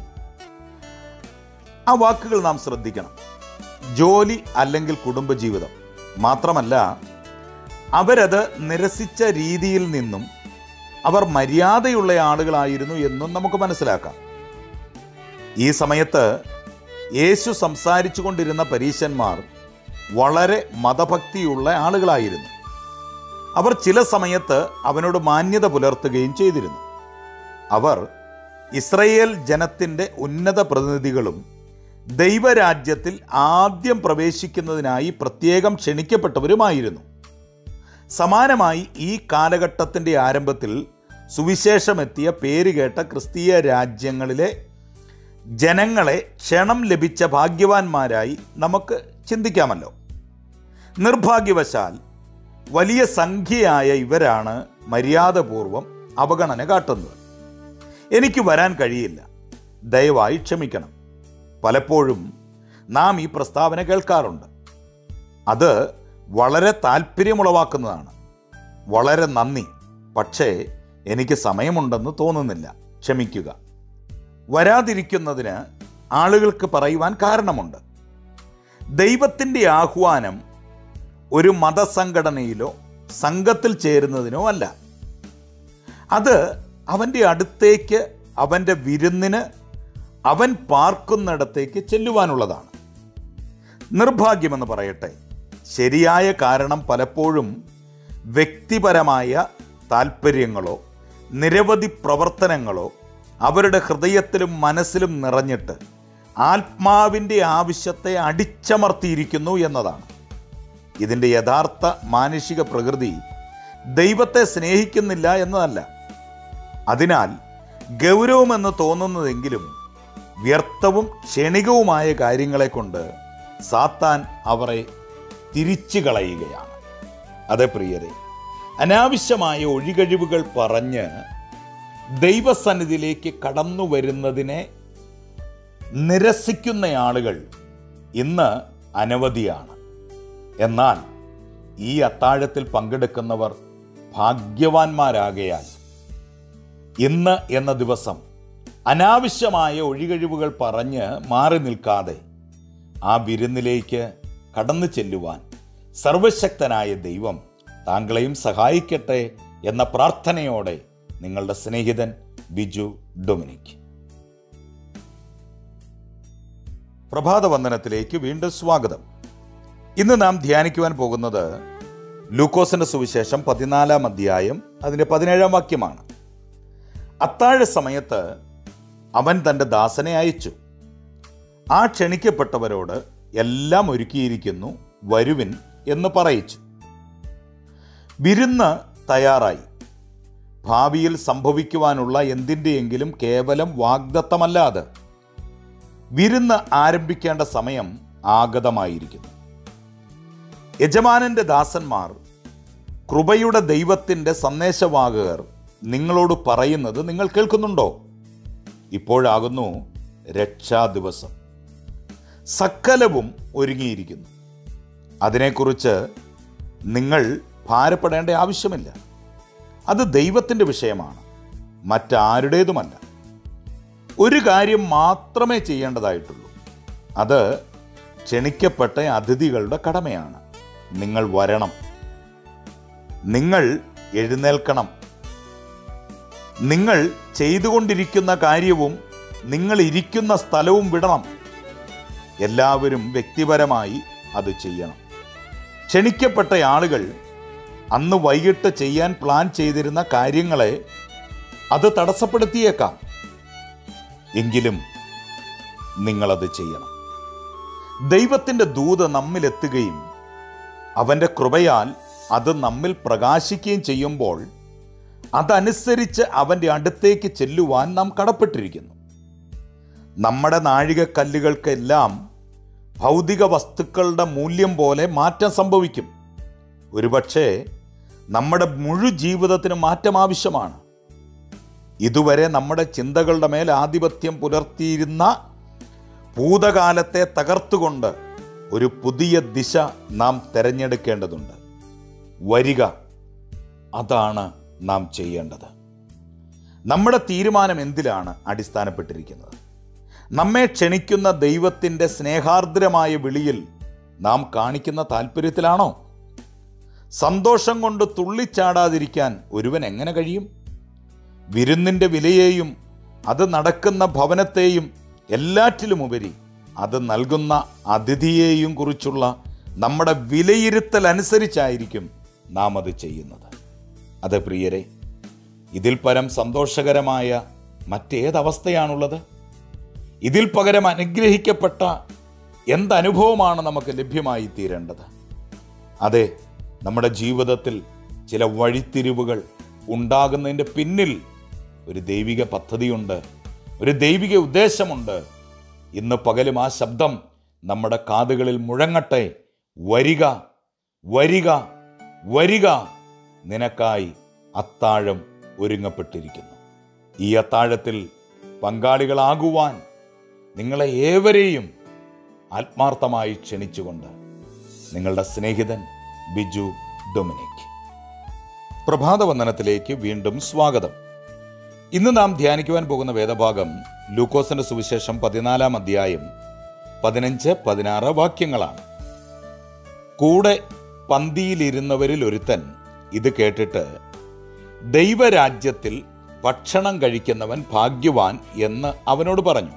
Speaker 1: ആ വാക്കുകൾ നാം ശ്രദ്ധിക്കണം ജോലി അല്ലെങ്കിൽ കുടുംബജീവിതം മാത്രമല്ല അവരത് നിരസിച്ച രീതിയിൽ നിന്നും അവർ മര്യാദയുള്ള ആളുകളായിരുന്നു എന്നും നമുക്ക് മനസ്സിലാക്കാം ഈ സമയത്ത് യേശു സംസാരിച്ചു കൊണ്ടിരുന്ന പരീശന്മാർ വളരെ മതഭക്തിയുള്ള ആളുകളായിരുന്നു അവർ ചില സമയത്ത് അവനോട് മാന്യത പുലർത്തുകയും ചെയ്തിരുന്നു അവർ ഇസ്രയേൽ ജനത്തിൻ്റെ ഉന്നത പ്രതിനിധികളും ദൈവരാജ്യത്തിൽ ആദ്യം പ്രവേശിക്കുന്നതിനായി പ്രത്യേകം ക്ഷണിക്കപ്പെട്ടവരുമായിരുന്നു സമാനമായി ഈ കാലഘട്ടത്തിൻ്റെ ആരംഭത്തിൽ സുവിശേഷമെത്തിയ പേരുകേട്ട ക്രിസ്തീയ രാജ്യങ്ങളിലെ ജനങ്ങളെ ക്ഷണം ലഭിച്ച ഭാഗ്യവാന്മാരായി നമുക്ക് ചിന്തിക്കാമല്ലോ നിർഭാഗ്യവശാൽ വലിയ സംഖ്യയായ ഇവരാണ് മര്യാദപൂർവം അവഗണന കാട്ടുന്നത് എനിക്ക് വരാൻ കഴിയില്ല ദയവായി ക്ഷമിക്കണം പലപ്പോഴും നാം ഈ പ്രസ്താവന കേൾക്കാറുണ്ട് അത് വളരെ താല്പര്യമുളവാക്കുന്നതാണ് വളരെ നന്ദി പക്ഷേ എനിക്ക് സമയമുണ്ടെന്ന് തോന്നുന്നില്ല ക്ഷമിക്കുക വരാതിരിക്കുന്നതിന് ആളുകൾക്ക് പറയുവാൻ കാരണമുണ്ട് ദൈവത്തിൻ്റെ ആഹ്വാനം ഒരു മതസംഘടനയിലോ സംഘത്തിൽ ചേരുന്നതിനോ അല്ല അത് അവൻ്റെ അടുത്തേക്ക് അവൻ്റെ വിരുന്നിന് അവൻ പാർക്കുന്നിടത്തേക്ക് ചെല്ലുവാനുള്ളതാണ് നിർഭാഗ്യമെന്ന് പറയട്ടെ ശരിയായ കാരണം പലപ്പോഴും വ്യക്തിപരമായ താല്പര്യങ്ങളോ നിരവധി പ്രവർത്തനങ്ങളോ അവരുടെ ഹൃദയത്തിലും മനസ്സിലും നിറഞ്ഞിട്ട് ആത്മാവിൻ്റെ ആവശ്യത്തെ അടിച്ചമർത്തിയിരിക്കുന്നു എന്നതാണ് ഇതിൻ്റെ യഥാർത്ഥ മാനുഷിക പ്രകൃതി ദൈവത്തെ സ്നേഹിക്കുന്നില്ല എന്നതല്ല അതിനാൽ ഗൗരവമെന്ന് തോന്നുന്നതെങ്കിലും വ്യർത്ഥവും ക്ഷണികവുമായ കാര്യങ്ങളെ കൊണ്ട് സാത്താൻ അവരെ തിരിച്ചു കളയുകയാണ് അതെ പ്രിയരെ അനാവശ്യമായ ഒഴികഴിവുകൾ പറഞ്ഞ് ദൈവസന്നിധിയിലേക്ക് കടന്നു വരുന്നതിനെ നിരസിക്കുന്ന ആളുകൾ ഇന്ന് അനവധിയാണ് എന്നാൽ ഈ അത്താഴത്തിൽ പങ്കെടുക്കുന്നവർ ഭാഗ്യവാന്മാരാകയാൽ ഇന്ന് എന്ന ദിവസം അനാവശ്യമായ ഒഴികഴിവുകൾ പറഞ്ഞ് മാറി നിൽക്കാതെ ആ വിരുന്നിലേക്ക് കടന്നു ചെല്ലുവാൻ സർവശക്തനായ ദൈവം താങ്കളെയും സഹായിക്കട്ടെ എന്ന പ്രാർത്ഥനയോടെ നിങ്ങളുടെ സ്നേഹിതൻ ബിജു ഡൊമിനിക് പ്രഭാത വന്ദനത്തിലേക്ക് വീണ്ടും സ്വാഗതം ഇന്ന് നാം ധ്യാനിക്കുവാൻ പോകുന്നത് ലൂക്കോസിന്റെ സുവിശേഷം പതിനാലാം അധ്യായം അതിൻ്റെ പതിനേഴാം വാക്യമാണ് അത്താഴ സമയത്ത് അവൻ തൻ്റെ ദാസനെ അയച്ചു ആ ക്ഷണിക്കപ്പെട്ടവരോട് എല്ലാം ഒരുക്കിയിരിക്കുന്നു വരുവിൻ എന്ന് പറയിച്ചു വിരുന്ന് തയ്യാറായി ഭാവിയിൽ സംഭവിക്കുവാനുള്ള എന്തിൻ്റെയെങ്കിലും കേവലം വാഗ്ദത്തമല്ലാതെ വിരുന്ന് ആരംഭിക്കേണ്ട സമയം ആഗതമായിരിക്കുന്നു യജമാനന്റെ ദാസന്മാർ കൃപയുടെ ദൈവത്തിൻ്റെ സന്ദേശവാഹകർ നിങ്ങളോട് പറയുന്നത് നിങ്ങൾ കേൾക്കുന്നുണ്ടോ ഇപ്പോഴാകുന്നു രക്ഷാ ദിവസം സകലവും ഒരുങ്ങിയിരിക്കുന്നു അതിനെക്കുറിച്ച് നിങ്ങൾ ഭാരപ്പെടേണ്ട ആവശ്യമില്ല അത് ദൈവത്തിൻ്റെ വിഷയമാണ് മറ്റാരുടേതുമല്ല ഒരു കാര്യം മാത്രമേ ചെയ്യേണ്ടതായിട്ടുള്ളൂ അത് ക്ഷണിക്കപ്പെട്ട അതിഥികളുടെ കടമയാണ് നിങ്ങൾ വരണം നിങ്ങൾ എഴുന്നേൽക്കണം നിങ്ങൾ ചെയ്തുകൊണ്ടിരിക്കുന്ന കാര്യവും നിങ്ങൾ ഇരിക്കുന്ന സ്ഥലവും വിടണം എല്ലാവരും വ്യക്തിപരമായി അത് ചെയ്യണം ക്ഷണിക്കപ്പെട്ട ആളുകൾ അന്ന് വൈകിട്ട് ചെയ്യാൻ പ്ലാൻ ചെയ്തിരുന്ന കാര്യങ്ങളെ അത് തടസ്സപ്പെടുത്തിയേക്കാം എങ്കിലും നിങ്ങളത് ചെയ്യണം ദൈവത്തിൻ്റെ ദൂത് നമ്മിലെത്തുകയും അവൻ്റെ കൃപയാൽ അത് നമ്മിൽ പ്രകാശിക്കുകയും ചെയ്യുമ്പോൾ അതനുസരിച്ച് അവൻ്റെ അടുത്തേക്ക് ചെല്ലുവാൻ നാം കടപ്പെട്ടിരിക്കുന്നു നമ്മുടെ നാഴികക്കല്ലുകൾക്കെല്ലാം ഭൗതിക വസ്തുക്കളുടെ മൂല്യം പോലെ മാറ്റം സംഭവിക്കും ഒരുപക്ഷെ നമ്മുടെ മുഴു ജീവിതത്തിന് മാറ്റം ആവശ്യമാണ് ഇതുവരെ നമ്മുടെ ചിന്തകളുടെ മേൽ ആധിപത്യം പുലർത്തിയിരുന്ന ഭൂതകാലത്തെ തകർത്തുകൊണ്ട് ഒരു പുതിയ ദിശ നാം തിരഞ്ഞെടുക്കേണ്ടതുണ്ട് വരിക അതാണ് നാം ചെയ്യേണ്ടത് നമ്മുടെ തീരുമാനം എന്തിലാണ് അടിസ്ഥാനപ്പെട്ടിരിക്കുന്നത് നമ്മെ ക്ഷണിക്കുന്ന ദൈവത്തിൻ്റെ സ്നേഹാർദ്രമായ വിളിയിൽ നാം കാണിക്കുന്ന താല്പര്യത്തിലാണോ സന്തോഷം കൊണ്ട് തുള്ളിച്ചാടാതിരിക്കാൻ ഒരുവൻ എങ്ങനെ കഴിയും വിരുന്നിൻ്റെ വിലയെയും അത് നടക്കുന്ന ഭവനത്തെയും എല്ലാറ്റിലുമുപരി അത് നൽകുന്ന അതിഥിയെയും കുറിച്ചുള്ള നമ്മുടെ വിലയിരുത്തൽ അനുസരിച്ചായിരിക്കും നാം അത് ചെയ്യുന്നത് അത് പ്രിയരെ ഇതിൽ പരം സന്തോഷകരമായ മറ്റേതവസ്ഥയാണുള്ളത് ഇതിൽ പകരം അനുഗ്രഹിക്കപ്പെട്ട എന്തനുഭവമാണ് നമുക്ക് ലഭ്യമായി തീരേണ്ടത് അതെ നമ്മുടെ ജീവിതത്തിൽ ചില വഴിത്തിരിവുകൾ ഉണ്ടാകുന്നതിൻ്റെ പിന്നിൽ ഒരു ദൈവിക പദ്ധതിയുണ്ട് ഒരു ദൈവിക ഉദ്ദേശമുണ്ട് ഇന്ന് പകലും ആ ശബ്ദം നമ്മുടെ കാതുകളിൽ മുഴങ്ങട്ടെ വരിക വരിക വരിക നിനക്കായി അത്താഴം ഒരുങ്ങപ്പെട്ടിരിക്കുന്നു ഈ അത്താഴത്തിൽ പങ്കാളികളാകുവാൻ നിങ്ങളെ ഏവരെയും ആത്മാർത്ഥമായി ക്ഷണിച്ചുകൊണ്ട് നിങ്ങളുടെ സ്നേഹിതൻ ബിജു ഡൊമിനിക് പ്രഭാതവന്ദനത്തിലേക്ക് വീണ്ടും സ്വാഗതം ഇന്ന് നാം ധ്യാനിക്കുവാൻ പോകുന്ന വേദഭാഗം ലൂക്കോസിന്റെ സുവിശേഷം പതിനാലാം അധ്യായം പതിനഞ്ച് പതിനാറ് വാക്യങ്ങളാണ് കൂടെ പന്തിയിലിരുന്നവരിൽ ഒരുത്തൻ ഇത് കേട്ടിട്ട് ദൈവരാജ്യത്തിൽ ഭക്ഷണം കഴിക്കുന്നവൻ ഭാഗ്യവാൻ എന്ന് അവനോട് പറഞ്ഞു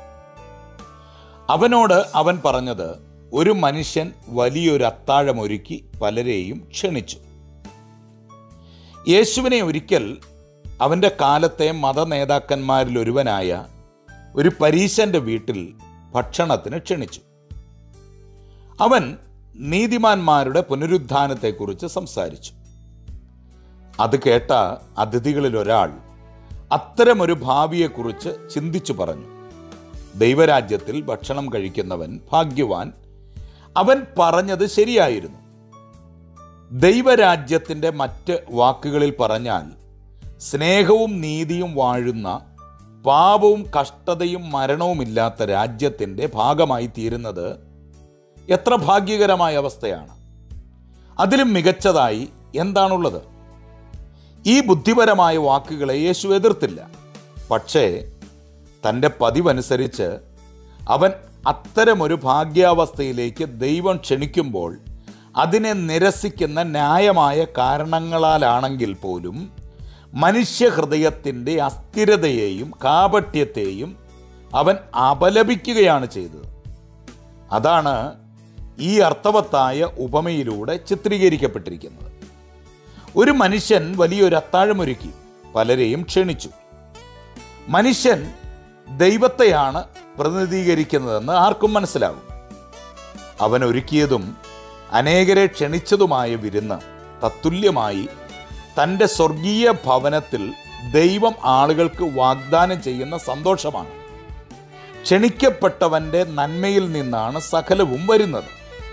Speaker 1: അവനോട് അവൻ പറഞ്ഞത് ഒരു മനുഷ്യൻ വലിയൊരു അത്താഴമൊരുക്കി പലരെയും ക്ഷണിച്ചു യേശുവിനെ ഒരിക്കൽ അവൻ്റെ കാലത്തെ മത നേതാക്കന്മാരിൽ ഒരുവനായ ഒരു പരീശന്റെ വീട്ടിൽ ഭക്ഷണത്തിന് ക്ഷണിച്ചു അവൻ നീതിമാന്മാരുടെ പുനരുത്ഥാനത്തെക്കുറിച്ച് സംസാരിച്ചു അത് കേട്ട അതിഥികളിൽ ഒരാൾ അത്തരമൊരു ഭാവിയെക്കുറിച്ച് ചിന്തിച്ചു പറഞ്ഞു ദൈവരാജ്യത്തിൽ ഭക്ഷണം കഴിക്കുന്നവൻ ഭാഗ്യവാൻ അവൻ പറഞ്ഞത് ശരിയായിരുന്നു ദൈവരാജ്യത്തിൻ്റെ മറ്റ് വാക്കുകളിൽ പറഞ്ഞാൽ സ്നേഹവും നീതിയും വാഴുന്ന പാപവും കഷ്ടതയും മരണവുമില്ലാത്ത രാജ്യത്തിൻ്റെ ഭാഗമായി തീരുന്നത് എത്ര ഭാഗ്യകരമായ അവസ്ഥയാണ് അതിലും മികച്ചതായി എന്താണുള്ളത് ഈ ബുദ്ധിപരമായ വാക്കുകളെ യേശു എതിർത്തില്ല പക്ഷേ തൻ്റെ പതിവനുസരിച്ച് അവൻ അത്തരമൊരു ഭാഗ്യാവസ്ഥയിലേക്ക് ദൈവം ക്ഷണിക്കുമ്പോൾ അതിനെ നിരസിക്കുന്ന ന്യായമായ കാരണങ്ങളാലാണെങ്കിൽ പോലും മനുഷ്യഹൃദയത്തിൻ്റെ അസ്ഥിരതയെയും കാപട്യത്തെയും അവൻ അപലപിക്കുകയാണ് ചെയ്തത് അതാണ് ഈ അർത്ഥവത്തായ ഉപമയിലൂടെ ചിത്രീകരിക്കപ്പെട്ടിരിക്കുന്നത് ഒരു മനുഷ്യൻ വലിയൊരു അത്താഴമൊരുക്കി പലരെയും ക്ഷണിച്ചു മനുഷ്യൻ ദൈവത്തെയാണ് പ്രതിനിധീകരിക്കുന്നതെന്ന് ആർക്കും മനസ്സിലാകും അവൻ ഒരുക്കിയതും അനേകരെ ക്ഷണിച്ചതുമായ വിരുന്ന് തത്തുല്യമായി തൻ്റെ സ്വർഗീയ ഭവനത്തിൽ ദൈവം ആളുകൾക്ക് വാഗ്ദാനം ചെയ്യുന്ന സന്തോഷമാണ് ക്ഷണിക്കപ്പെട്ടവൻ്റെ നന്മയിൽ നിന്നാണ് സകലവും വരുന്നത്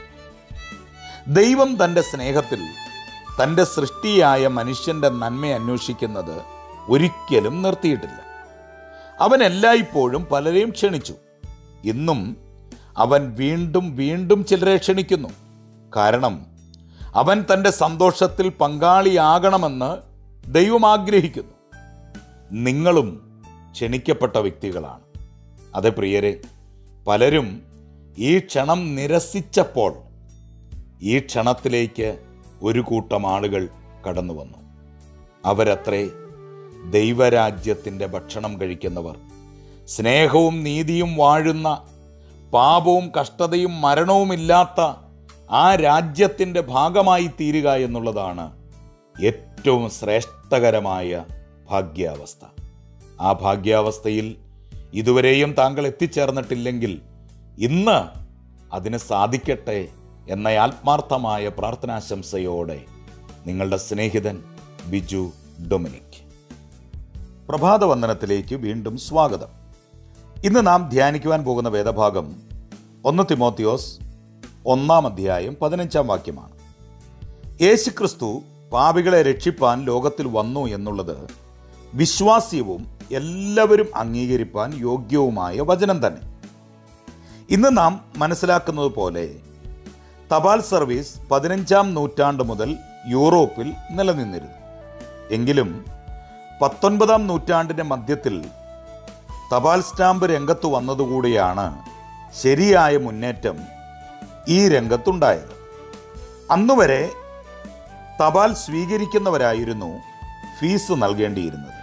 Speaker 1: ദൈവം തൻ്റെ സ്നേഹത്തിൽ തൻ്റെ സൃഷ്ടിയായ മനുഷ്യൻ്റെ നന്മ അന്വേഷിക്കുന്നത് ഒരിക്കലും നിർത്തിയിട്ടില്ല അവൻ എല്ലായ്പ്പോഴും പലരെയും ക്ഷണിച്ചു ഇന്നും അവൻ വീണ്ടും വീണ്ടും ചിലരെ ക്ഷണിക്കുന്നു കാരണം അവൻ തൻ്റെ സന്തോഷത്തിൽ പങ്കാളിയാകണമെന്ന് ദൈവം ആഗ്രഹിക്കുന്നു നിങ്ങളും ക്ഷണിക്കപ്പെട്ട വ്യക്തികളാണ് അതെ പ്രിയരെ പലരും ഈ ക്ഷണം നിരസിച്ചപ്പോൾ ഈ ക്ഷണത്തിലേക്ക് ഒരു കൂട്ടം ആളുകൾ കടന്നു വന്നു അവരത്രേ ദൈവരാജ്യത്തിൻ്റെ ഭക്ഷണം കഴിക്കുന്നവർ സ്നേഹവും നീതിയും വാഴുന്ന പാപവും കഷ്ടതയും മരണവുമില്ലാത്ത ആ രാജ്യത്തിൻ്റെ ഭാഗമായി തീരുക എന്നുള്ളതാണ് ഏറ്റവും ശ്രേഷ്ഠകരമായ ഭാഗ്യാവസ്ഥ ആ ഭാഗ്യാവസ്ഥയിൽ ഇതുവരെയും താങ്കൾ എത്തിച്ചേർന്നിട്ടില്ലെങ്കിൽ ഇന്ന് അതിന് സാധിക്കട്ടെ എന്ന ആത്മാർത്ഥമായ പ്രാർത്ഥനാശംസയോടെ നിങ്ങളുടെ സ്നേഹിതൻ ബിജു ഡൊമിനിക് പ്രഭാത വന്ദനത്തിലേക്ക് വീണ്ടും സ്വാഗതം ഇന്ന് നാം ധ്യാനിക്കുവാൻ പോകുന്ന വേദഭാഗം ഒന്ന് തിമോത്തിയോസ് ഒന്നാം അധ്യായം പതിനഞ്ചാം വാക്യമാണ് യേശുക്രിസ്തു പാപികളെ രക്ഷിപ്പാൻ ലോകത്തിൽ വന്നു എന്നുള്ളത് വിശ്വാസ്യവും എല്ലാവരും അംഗീകരിപ്പാൻ യോഗ്യവുമായ വചനം തന്നെ ഇന്ന് നാം മനസ്സിലാക്കുന്നത് പോലെ തപാൽ സർവീസ് പതിനഞ്ചാം നൂറ്റാണ്ട് മുതൽ യൂറോപ്പിൽ നിലനിന്നിരുന്നു എങ്കിലും പത്തൊൻപതാം നൂറ്റാണ്ടിൻ്റെ മധ്യത്തിൽ തപാൽ സ്റ്റാമ്പ് രംഗത്ത് വന്നതുകൂടിയാണ് ശരിയായ മുന്നേറ്റം ഈ രംഗത്തുണ്ടായത് അന്നുവരെ തപാൽ സ്വീകരിക്കുന്നവരായിരുന്നു ഫീസ് നൽകേണ്ടിയിരുന്നത്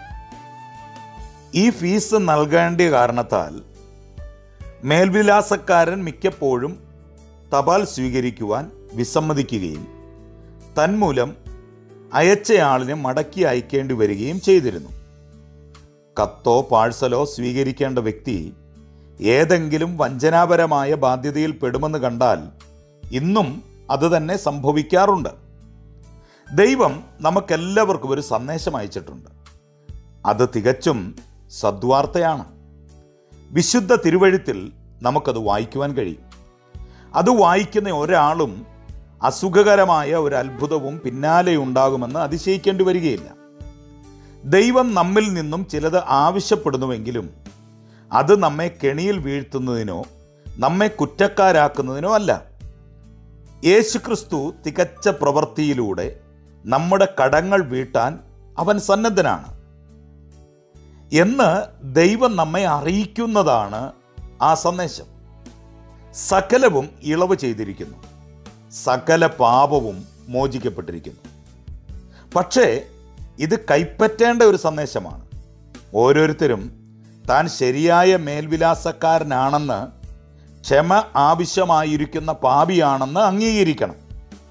Speaker 1: ഈ ഫീസ് നൽകേണ്ട കാരണത്താൽ മേൽവിലാസക്കാരൻ മിക്കപ്പോഴും തപാൽ സ്വീകരിക്കുവാൻ വിസമ്മതിക്കുകയും തന്മൂലം അയച്ചയാളിനെ മടക്കി അയക്കേണ്ടി വരികയും ചെയ്തിരുന്നു കത്തോ പാഴ്സലോ സ്വീകരിക്കേണ്ട വ്യക്തി ഏതെങ്കിലും വഞ്ചനാപരമായ ബാധ്യതയിൽ പെടുമെന്ന് കണ്ടാൽ ഇന്നും അത് തന്നെ സംഭവിക്കാറുണ്ട് ദൈവം നമുക്കെല്ലാവർക്കും ഒരു സന്ദേശം അയച്ചിട്ടുണ്ട് അത് തികച്ചും സദ്വാർത്തയാണ് വിശുദ്ധ തിരുവഴുത്തിൽ നമുക്കത് വായിക്കുവാൻ കഴിയും അത് വായിക്കുന്ന ഒരാളും അസുഖകരമായ ഒരു അത്ഭുതവും പിന്നാലെ ഉണ്ടാകുമെന്ന് അതിശയിക്കേണ്ടി വരികയില്ല ദൈവം നമ്മിൽ നിന്നും ചിലത് ആവശ്യപ്പെടുന്നുവെങ്കിലും അത് നമ്മെ കെണിയിൽ വീഴ്ത്തുന്നതിനോ നമ്മെ കുറ്റക്കാരാക്കുന്നതിനോ അല്ല യേശുക്രിസ്തു തികച്ച പ്രവൃത്തിയിലൂടെ നമ്മുടെ കടങ്ങൾ വീട്ടാൻ അവൻ സന്നദ്ധനാണ് എന്ന് ദൈവം നമ്മെ അറിയിക്കുന്നതാണ് ആ സന്ദേശം സകലവും ഇളവ് ചെയ്തിരിക്കുന്നു സകല പാപവും മോചിക്കപ്പെട്ടിരിക്കുന്നു പക്ഷേ ഇത് കൈപ്പറ്റേണ്ട ഒരു സന്ദേശമാണ് ഓരോരുത്തരും താൻ ശരിയായ മേൽവിലാസക്കാരനാണെന്ന് ക്ഷമ ആവശ്യമായിരിക്കുന്ന പാപിയാണെന്ന് അംഗീകരിക്കണം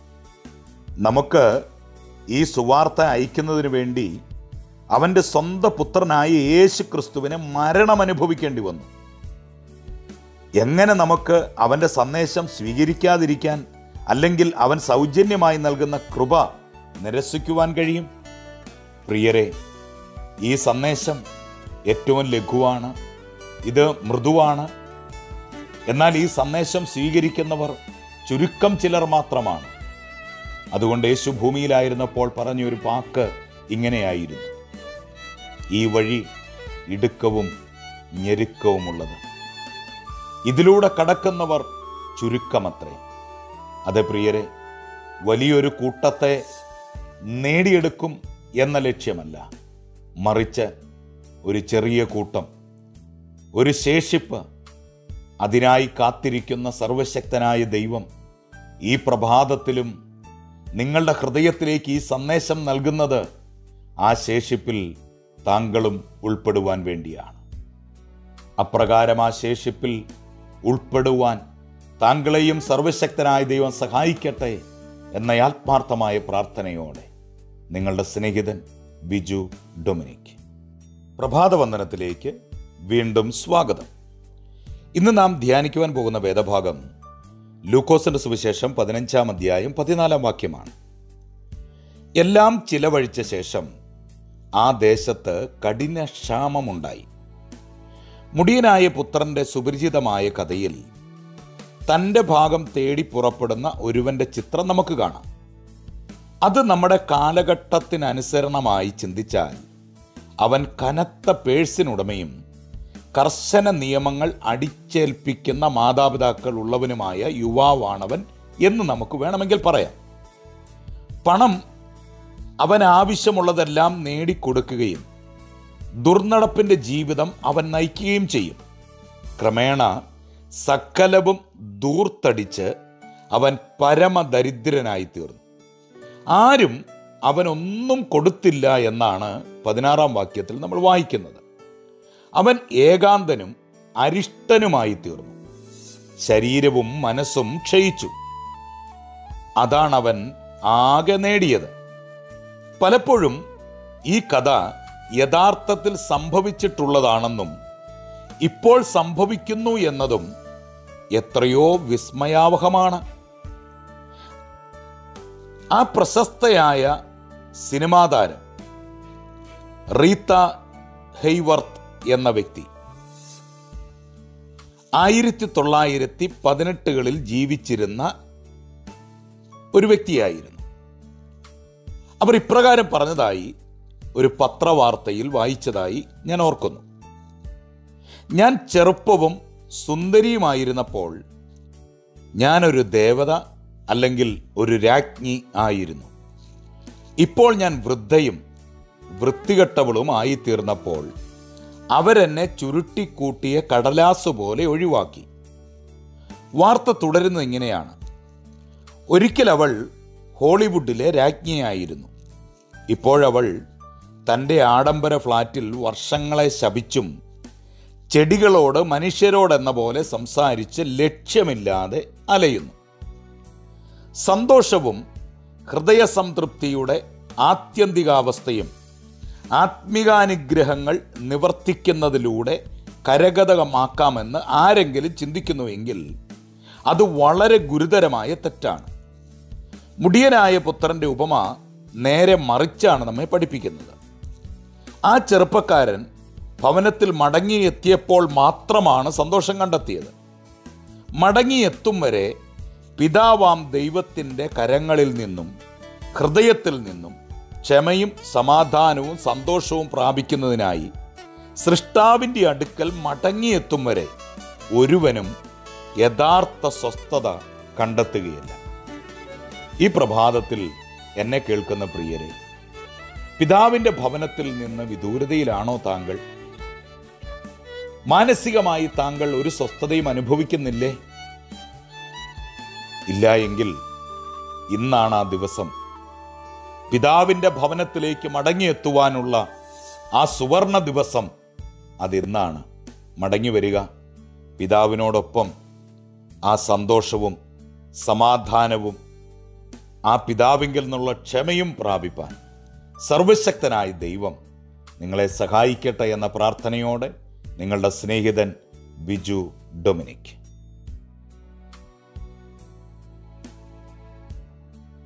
Speaker 1: നമുക്ക് ഈ സുവാർത്ത അയക്കുന്നതിന് വേണ്ടി അവൻ്റെ സ്വന്തം പുത്രനായ യേശു ക്രിസ്തുവിന് മരണം അനുഭവിക്കേണ്ടി വന്നു എങ്ങനെ നമുക്ക് അവൻ്റെ സന്ദേശം സ്വീകരിക്കാതിരിക്കാൻ അല്ലെങ്കിൽ അവൻ സൗജന്യമായി നൽകുന്ന കൃപ നിരസിക്കുവാൻ കഴിയും പ്രിയരെ ഈ സന്ദേശം ഏറ്റവും ലഘുവാണ് ഇത് മൃദുവാണ് എന്നാൽ ഈ സന്ദേശം സ്വീകരിക്കുന്നവർ ചുരുക്കം ചിലർ മാത്രമാണ് അതുകൊണ്ട് യേശു ഭൂമിയിലായിരുന്നപ്പോൾ പറഞ്ഞൊരു വാക്ക് ഇങ്ങനെയായിരുന്നു ഈ വഴി ഇടുക്കവും ഞെരുക്കവുമുള്ളത് ഇതിലൂടെ കടക്കുന്നവർ ചുരുക്കമത്രേ അതെ പ്രിയരെ വലിയൊരു കൂട്ടത്തെ നേടിയെടുക്കും എന്ന ലക്ഷ്യമല്ല മറിച്ച് ഒരു ചെറിയ കൂട്ടം ഒരു ശേഷിപ്പ് അതിനായി കാത്തിരിക്കുന്ന സർവശക്തനായ ദൈവം ഈ പ്രഭാതത്തിലും നിങ്ങളുടെ ഹൃദയത്തിലേക്ക് ഈ സന്ദേശം നൽകുന്നത് ആ ശേഷിപ്പിൽ താങ്കളും ഉൾപ്പെടുവാൻ വേണ്ടിയാണ് അപ്രകാരം ആ ശേഷിപ്പിൽ ഉൾപ്പെടുവാൻ താങ്കളെയും സർവശക്തനായ ദൈവം സഹായിക്കട്ടെ എന്ന ആത്മാർത്ഥമായ പ്രാർത്ഥനയോടെ നിങ്ങളുടെ സ്നേഹിതൻ ബിജു ഡൊമിനിക് പ്രഭാതവന്ദനത്തിലേക്ക് വീണ്ടും സ്വാഗതം ഇന്ന് നാം ധ്യാനിക്കുവാൻ പോകുന്ന വേദഭാഗം ലൂക്കോസിന്റെ സുവിശേഷം പതിനഞ്ചാം അധ്യായം പതിനാലാം വാക്യമാണ് എല്ലാം ചിലവഴിച്ച ശേഷം ആ ദേശത്ത് കഠിന ക്ഷാമമുണ്ടായി മുടിയനായ പുത്രന്റെ സുപരിചിതമായ കഥയിൽ തൻ്റെ ഭാഗം തേടി പുറപ്പെടുന്ന ഒരുവന്റെ ചിത്രം നമുക്ക് കാണാം അത് നമ്മുടെ കാലഘട്ടത്തിനനുസരണമായി ചിന്തിച്ചാൽ അവൻ കനത്ത പേഴ്സിനുടമയും കർശന നിയമങ്ങൾ അടിച്ചേൽപ്പിക്കുന്ന മാതാപിതാക്കൾ ഉള്ളവനുമായ യുവാവാണവൻ എന്ന് നമുക്ക് വേണമെങ്കിൽ പറയാം പണം അവൻ ആവശ്യമുള്ളതെല്ലാം നേടിക്കൊടുക്കുകയും ദുർനടപ്പിന്റെ ജീവിതം അവൻ നയിക്കുകയും ചെയ്യും ക്രമേണ സകലവും ദൂർത്തടിച്ച് അവൻ പരമദരിദ്രനായി തീർന്നു ആരും അവനൊന്നും കൊടുത്തില്ല എന്നാണ് പതിനാറാം വാക്യത്തിൽ നമ്മൾ വായിക്കുന്നത് അവൻ ഏകാന്തനും അരിഷ്ടനുമായി തീർന്നു ശരീരവും മനസ്സും ക്ഷയിച്ചു അതാണ് അവൻ ആകെ നേടിയത് പലപ്പോഴും ഈ കഥ യഥാർത്ഥത്തിൽ സംഭവിച്ചിട്ടുള്ളതാണെന്നും ഇപ്പോൾ സംഭവിക്കുന്നു എന്നതും എത്രയോ വിസ്മയാവഹമാണ് ആ പ്രശസ്തയായ സിനിമാ താരം റീത്ത ഹെയ്വർത്ത് എന്ന വ്യക്തി ആയിരത്തി തൊള്ളായിരത്തി പതിനെട്ടുകളിൽ ജീവിച്ചിരുന്ന ഒരു വ്യക്തിയായിരുന്നു അവർ ഇപ്രകാരം പറഞ്ഞതായി ഒരു പത്രവാർത്തയിൽ വായിച്ചതായി ഞാൻ ഓർക്കുന്നു ഞാൻ ചെറുപ്പവും സുന്ദരിയുമായിരുന്നപ്പോൾ ഞാനൊരു ദേവത അല്ലെങ്കിൽ ഒരു രാജ്ഞി ആയിരുന്നു ഇപ്പോൾ ഞാൻ വൃദ്ധയും വൃത്തികെട്ടവളും ആയിത്തീർന്നപ്പോൾ അവരെന്നെ ചുരുട്ടിക്കൂട്ടിയ കടലാസ് പോലെ ഒഴിവാക്കി വാർത്ത തുടരുന്നത് ഇങ്ങനെയാണ് ഒരിക്കൽ അവൾ ഹോളിവുഡിലെ രാജ്ഞിയായിരുന്നു ഇപ്പോഴവൾ തൻ്റെ ആഡംബര ഫ്ലാറ്റിൽ വർഷങ്ങളെ ശപിച്ചും ചെടികളോട് മനുഷ്യരോടെന്ന പോലെ സംസാരിച്ച് ലക്ഷ്യമില്ലാതെ അലയുന്നു സന്തോഷവും ഹൃദയസംതൃപ്തിയുടെ ആത്യന്തികാവസ്ഥയും ആത്മികാനുഗ്രഹങ്ങൾ നിവർത്തിക്കുന്നതിലൂടെ കരഗതമാക്കാമെന്ന് ആരെങ്കിലും ചിന്തിക്കുന്നുവെങ്കിൽ അത് വളരെ ഗുരുതരമായ തെറ്റാണ് മുടിയനായ പുത്രന്റെ ഉപമ നേരെ മറിച്ചാണ് നമ്മെ പഠിപ്പിക്കുന്നത് ആ ചെറുപ്പക്കാരൻ ഭവനത്തിൽ മടങ്ങിയെത്തിയപ്പോൾ മാത്രമാണ് സന്തോഷം കണ്ടെത്തിയത് മടങ്ങിയെത്തും വരെ പിതാവാം ദൈവത്തിൻ്റെ കരങ്ങളിൽ നിന്നും ഹൃദയത്തിൽ നിന്നും ക്ഷമയും സമാധാനവും സന്തോഷവും പ്രാപിക്കുന്നതിനായി സൃഷ്ടാവിൻ്റെ അടുക്കൽ മടങ്ങിയെത്തും വരെ ഒരുവനും യഥാർത്ഥ സ്വസ്ഥത കണ്ടെത്തുകയില്ല ഈ പ്രഭാതത്തിൽ എന്നെ കേൾക്കുന്ന പ്രിയരെ പിതാവിൻ്റെ ഭവനത്തിൽ നിന്ന് വിദൂരതയിലാണോ താങ്കൾ മാനസികമായി താങ്കൾ ഒരു സ്വസ്ഥതയും അനുഭവിക്കുന്നില്ലേ ഇല്ല എങ്കിൽ ഇന്നാണ് ആ ദിവസം പിതാവിൻ്റെ ഭവനത്തിലേക്ക് മടങ്ങിയെത്തുവാനുള്ള ആ സുവർണ ദിവസം അതിന്നാണ് മടങ്ങി വരിക പിതാവിനോടൊപ്പം ആ സന്തോഷവും സമാധാനവും ആ പിതാവിങ്കിൽ നിന്നുള്ള ക്ഷമയും പ്രാപിപ്പാൻ സർവശക്തനായ ദൈവം നിങ്ങളെ സഹായിക്കട്ടെ എന്ന പ്രാർത്ഥനയോടെ നിങ്ങളുടെ സ്നേഹിതൻ ബിജു ഡൊമിനിക്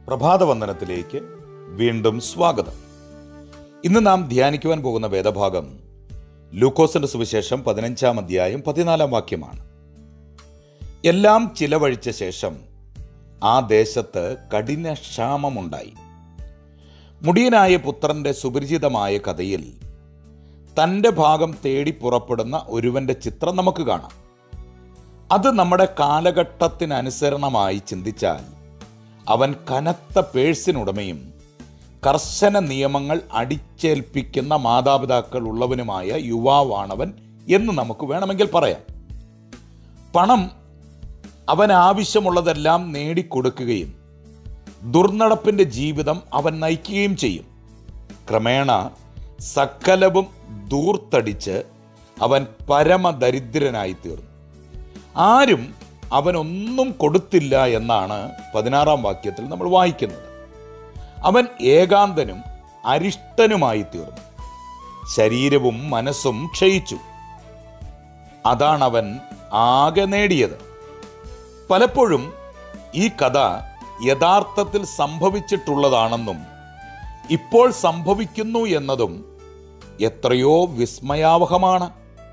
Speaker 1: പ്രഭാതവന്ദനത്തിലേക്ക് വീണ്ടും സ്വാഗതം ഇന്ന് നാം ധ്യാനിക്കുവാൻ പോകുന്ന വേദഭാഗം ലൂക്കോസിന്റെ സുവിശേഷം പതിനഞ്ചാം അധ്യായം പതിനാലാം വാക്യമാണ് എല്ലാം ചിലവഴിച്ച ശേഷം ആ ദേശത്ത് കഠിന ക്ഷാമമുണ്ടായി മുടിയനായ പുത്രന്റെ സുപരിചിതമായ കഥയിൽ തൻ്റെ ഭാഗം തേടി പുറപ്പെടുന്ന ഒരുവന്റെ ചിത്രം നമുക്ക് കാണാം അത് നമ്മുടെ കാലഘട്ടത്തിനനുസരണമായി ചിന്തിച്ചാൽ അവൻ കനത്ത പേഴ്സിനുടമയും കർശന നിയമങ്ങൾ അടിച്ചേൽപ്പിക്കുന്ന മാതാപിതാക്കൾ ഉള്ളവനുമായ യുവാവാണവൻ എന്ന് നമുക്ക് വേണമെങ്കിൽ പറയാം പണം അവൻ ആവശ്യമുള്ളതെല്ലാം നേടിക്കൊടുക്കുകയും ദുർനടപ്പിന്റെ ജീവിതം അവൻ നയിക്കുകയും ചെയ്യും ക്രമേണ സകലവും ദൂർത്തടിച്ച് അവൻ പരമദരിദ്രനായി തീർന്നു ആരും അവനൊന്നും കൊടുത്തില്ല എന്നാണ് പതിനാറാം വാക്യത്തിൽ നമ്മൾ വായിക്കുന്നത് അവൻ ഏകാന്തനും അരിഷ്ടനുമായി തീർന്നു ശരീരവും മനസ്സും ക്ഷയിച്ചു അതാണ് അവൻ ആകെ നേടിയത് പലപ്പോഴും ഈ കഥ യഥാർത്ഥത്തിൽ സംഭവിച്ചിട്ടുള്ളതാണെന്നും ഇപ്പോൾ സംഭവിക്കുന്നു എന്നതും എത്രയോ വിസ്മയാവഹമാണ്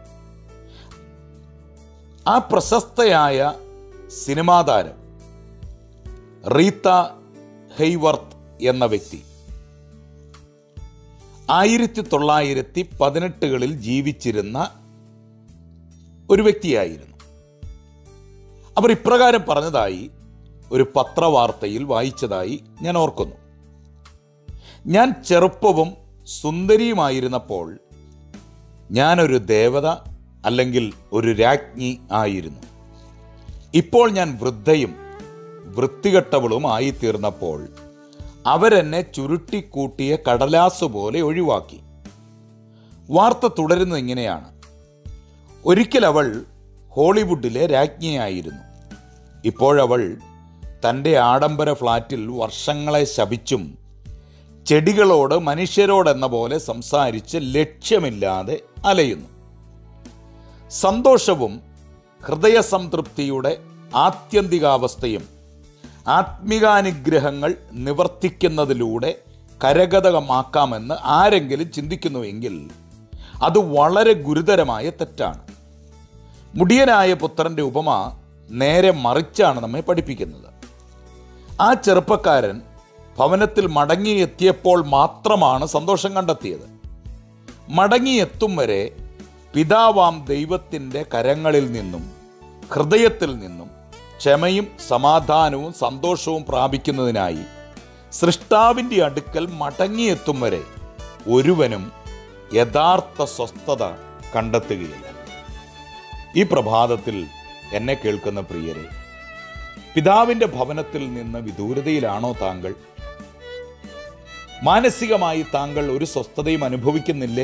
Speaker 1: ആ പ്രശസ്തയായ സിനിമാ താരം റീത്ത ഹെയ്വർത്ത് എന്ന വ്യക്തി ആയിരത്തി തൊള്ളായിരത്തി പതിനെട്ടുകളിൽ ജീവിച്ചിരുന്ന ഒരു വ്യക്തിയായിരുന്നു അവർ ഇപ്രകാരം പറഞ്ഞതായി ഒരു പത്രവാർത്തയിൽ വായിച്ചതായി ഞാൻ ഓർക്കുന്നു ഞാൻ ചെറുപ്പവും സുന്ദരിയുമായിരുന്നപ്പോൾ ഞാനൊരു ദേവത അല്ലെങ്കിൽ ഒരു രാജ്ഞി ആയിരുന്നു ഇപ്പോൾ ഞാൻ വൃദ്ധയും വൃത്തികെട്ടവളും ആയിത്തീർന്നപ്പോൾ അവരെന്നെ ചുരുട്ടിക്കൂട്ടിയ കടലാസ് പോലെ ഒഴിവാക്കി വാർത്ത തുടരുന്നത് ഇങ്ങനെയാണ് ഒരിക്കൽ അവൾ ഹോളിവുഡിലെ രാജ്ഞിയായിരുന്നു ഇപ്പോഴവൾ തൻ്റെ ആഡംബര ഫ്ലാറ്റിൽ വർഷങ്ങളെ ശപിച്ചും ചെടികളോട് മനുഷ്യരോടെന്ന പോലെ സംസാരിച്ച് ലക്ഷ്യമില്ലാതെ അലയുന്നു സന്തോഷവും ഹൃദയസംതൃപ്തിയുടെ ആത്യന്തികാവസ്ഥയും ആത്മികാനുഗ്രഹങ്ങൾ നിവർത്തിക്കുന്നതിലൂടെ കരഗതമാക്കാമെന്ന് ആരെങ്കിലും ചിന്തിക്കുന്നുവെങ്കിൽ അത് വളരെ ഗുരുതരമായ തെറ്റാണ് മുടിയനായ പുത്രന്റെ ഉപമ നേരെ മറിച്ചാണ് നമ്മെ പഠിപ്പിക്കുന്നത് ആ ചെറുപ്പക്കാരൻ ഭവനത്തിൽ മടങ്ങിയെത്തിയപ്പോൾ മാത്രമാണ് സന്തോഷം കണ്ടെത്തിയത് മടങ്ങിയെത്തും വരെ പിതാവാം ദൈവത്തിൻ്റെ കരങ്ങളിൽ നിന്നും ഹൃദയത്തിൽ നിന്നും ക്ഷമയും സമാധാനവും സന്തോഷവും പ്രാപിക്കുന്നതിനായി സൃഷ്ടാവിൻ്റെ അടുക്കൽ മടങ്ങിയെത്തും വരെ ഒരുവനും യഥാർത്ഥ സ്വസ്ഥത കണ്ടെത്തുകയില്ല ഈ പ്രഭാതത്തിൽ എന്നെ കേൾക്കുന്ന പ്രിയരെ പിതാവിൻ്റെ ഭവനത്തിൽ നിന്ന് വിദൂരതയിലാണോ താങ്കൾ മാനസികമായി താങ്കൾ ഒരു സ്വസ്ഥതയും അനുഭവിക്കുന്നില്ലേ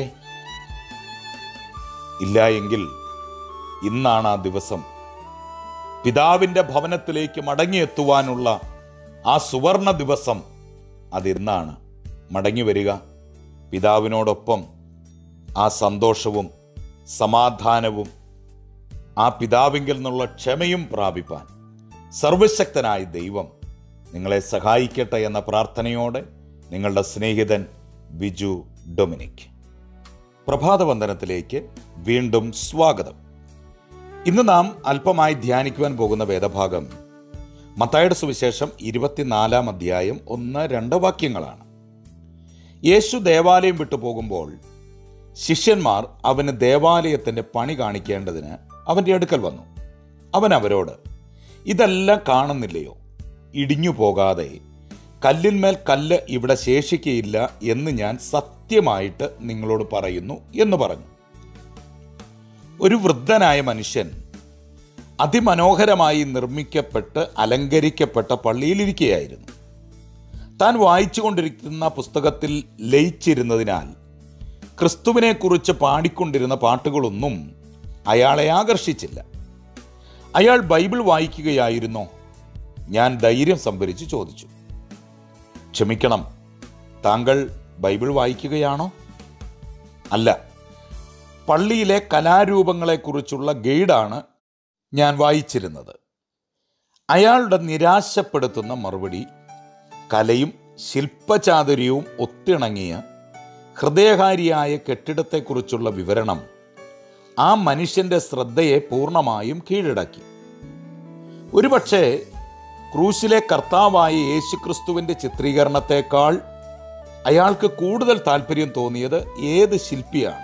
Speaker 1: ഇല്ല എങ്കിൽ ഇന്നാണ് ആ ദിവസം പിതാവിൻ്റെ ഭവനത്തിലേക്ക് മടങ്ങിയെത്തുവാനുള്ള ആ സുവർണ ദിവസം അതിന്നാണ് മടങ്ങി വരിക പിതാവിനോടൊപ്പം ആ സന്തോഷവും സമാധാനവും ആ പിതാവിങ്കിൽ നിന്നുള്ള ക്ഷമയും പ്രാപിപ്പാൻ സർവശക്തനായ ദൈവം നിങ്ങളെ സഹായിക്കട്ടെ എന്ന പ്രാർത്ഥനയോടെ നിങ്ങളുടെ സ്നേഹിതൻ ബിജു ഡൊമിനിക് പ്രഭാതവന്ദനത്തിലേക്ക് വീണ്ടും സ്വാഗതം ഇന്ന് നാം അല്പമായി ധ്യാനിക്കുവാൻ പോകുന്ന വേദഭാഗം മത്തായുടെ സുവിശേഷം ഇരുപത്തിനാലാം അധ്യായം ഒന്ന് രണ്ട് വാക്യങ്ങളാണ് യേശു ദേവാലയം വിട്ടു പോകുമ്പോൾ ശിഷ്യന്മാർ അവന് ദേവാലയത്തിൻ്റെ പണി കാണിക്കേണ്ടതിന് അവൻ്റെ അടുക്കൽ വന്നു അവൻ അവരോട് ഇതെല്ലാം കാണുന്നില്ലയോ ഇടിഞ്ഞു പോകാതെ കല്ലിന്മേൽ കല്ല് ഇവിടെ ശേഷിക്കയില്ല എന്ന് ഞാൻ സത്യമായിട്ട് നിങ്ങളോട് പറയുന്നു എന്ന് പറഞ്ഞു ഒരു വൃദ്ധനായ മനുഷ്യൻ അതിമനോഹരമായി നിർമ്മിക്കപ്പെട്ട് അലങ്കരിക്കപ്പെട്ട പള്ളിയിലിരിക്കുകയായിരുന്നു താൻ വായിച്ചുകൊണ്ടിരിക്കുന്ന പുസ്തകത്തിൽ ലയിച്ചിരുന്നതിനാൽ ക്രിസ്തുവിനെക്കുറിച്ച് പാടിക്കൊണ്ടിരുന്ന പാട്ടുകളൊന്നും അയാളെ ആകർഷിച്ചില്ല അയാൾ ബൈബിൾ വായിക്കുകയായിരുന്നോ ഞാൻ ധൈര്യം സംഭരിച്ച് ചോദിച്ചു ക്ഷമിക്കണം താങ്കൾ ബൈബിൾ വായിക്കുകയാണോ അല്ല പള്ളിയിലെ കലാരൂപങ്ങളെക്കുറിച്ചുള്ള ഗൈഡാണ് ഞാൻ വായിച്ചിരുന്നത് അയാളുടെ നിരാശപ്പെടുത്തുന്ന മറുപടി കലയും ശില്പചാതുര്യവും ഒത്തിണങ്ങിയ ഹൃദയകാരിയായ കെട്ടിടത്തെക്കുറിച്ചുള്ള വിവരണം ആ മനുഷ്യൻ്റെ ശ്രദ്ധയെ പൂർണ്ണമായും കീഴടക്കി ഒരുപക്ഷെ ക്രൂശിലെ കർത്താവായ യേശുക്രിസ്തുവിൻ്റെ ചിത്രീകരണത്തെക്കാൾ അയാൾക്ക് കൂടുതൽ താല്പര്യം തോന്നിയത് ഏത് ശില്പിയാണ്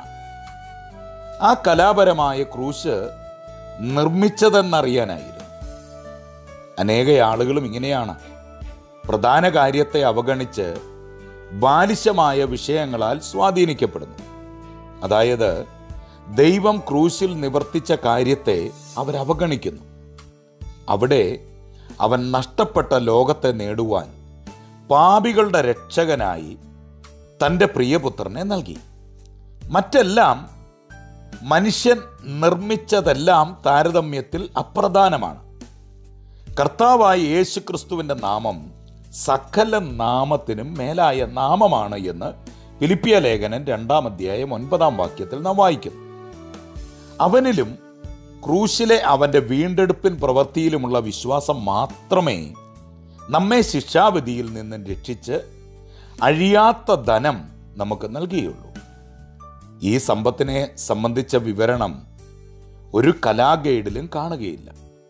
Speaker 1: ആ കലാപരമായ ക്രൂശ് നിർമ്മിച്ചതെന്നറിയാനായിരുന്നു അനേക ആളുകളും ഇങ്ങനെയാണ് പ്രധാന കാര്യത്തെ അവഗണിച്ച് ബാലിശമായ വിഷയങ്ങളാൽ സ്വാധീനിക്കപ്പെടുന്നു അതായത് ദൈവം ക്രൂശിൽ നിവർത്തിച്ച കാര്യത്തെ അവരവഗണിക്കുന്നു അവിടെ അവൻ നഷ്ടപ്പെട്ട ലോകത്തെ നേടുവാൻ പാപികളുടെ രക്ഷകനായി തൻ്റെ പ്രിയപുത്രനെ നൽകി മറ്റെല്ലാം മനുഷ്യൻ നിർമ്മിച്ചതെല്ലാം താരതമ്യത്തിൽ അപ്രധാനമാണ് കർത്താവായ യേശു ക്രിസ്തുവിൻ്റെ നാമം സകല നാമത്തിനും മേലായ നാമമാണ് എന്ന് ഫിലിപ്പിയ ലേഖനൻ രണ്ടാം അധ്യായം ഒൻപതാം വാക്യത്തിൽ നാം വായിക്കുന്നു അവനിലും ക്രൂശിലെ അവൻ്റെ വീണ്ടെടുപ്പിൻ പ്രവൃത്തിയിലുമുള്ള വിശ്വാസം മാത്രമേ നമ്മെ ശിക്ഷാവിധിയിൽ നിന്ന് രക്ഷിച്ച് അഴിയാത്ത ധനം നമുക്ക് നൽകിയുള്ളൂ ഈ സമ്പത്തിനെ സംബന്ധിച്ച വിവരണം ഒരു കലാഗൈഡിലും കാണുകയില്ല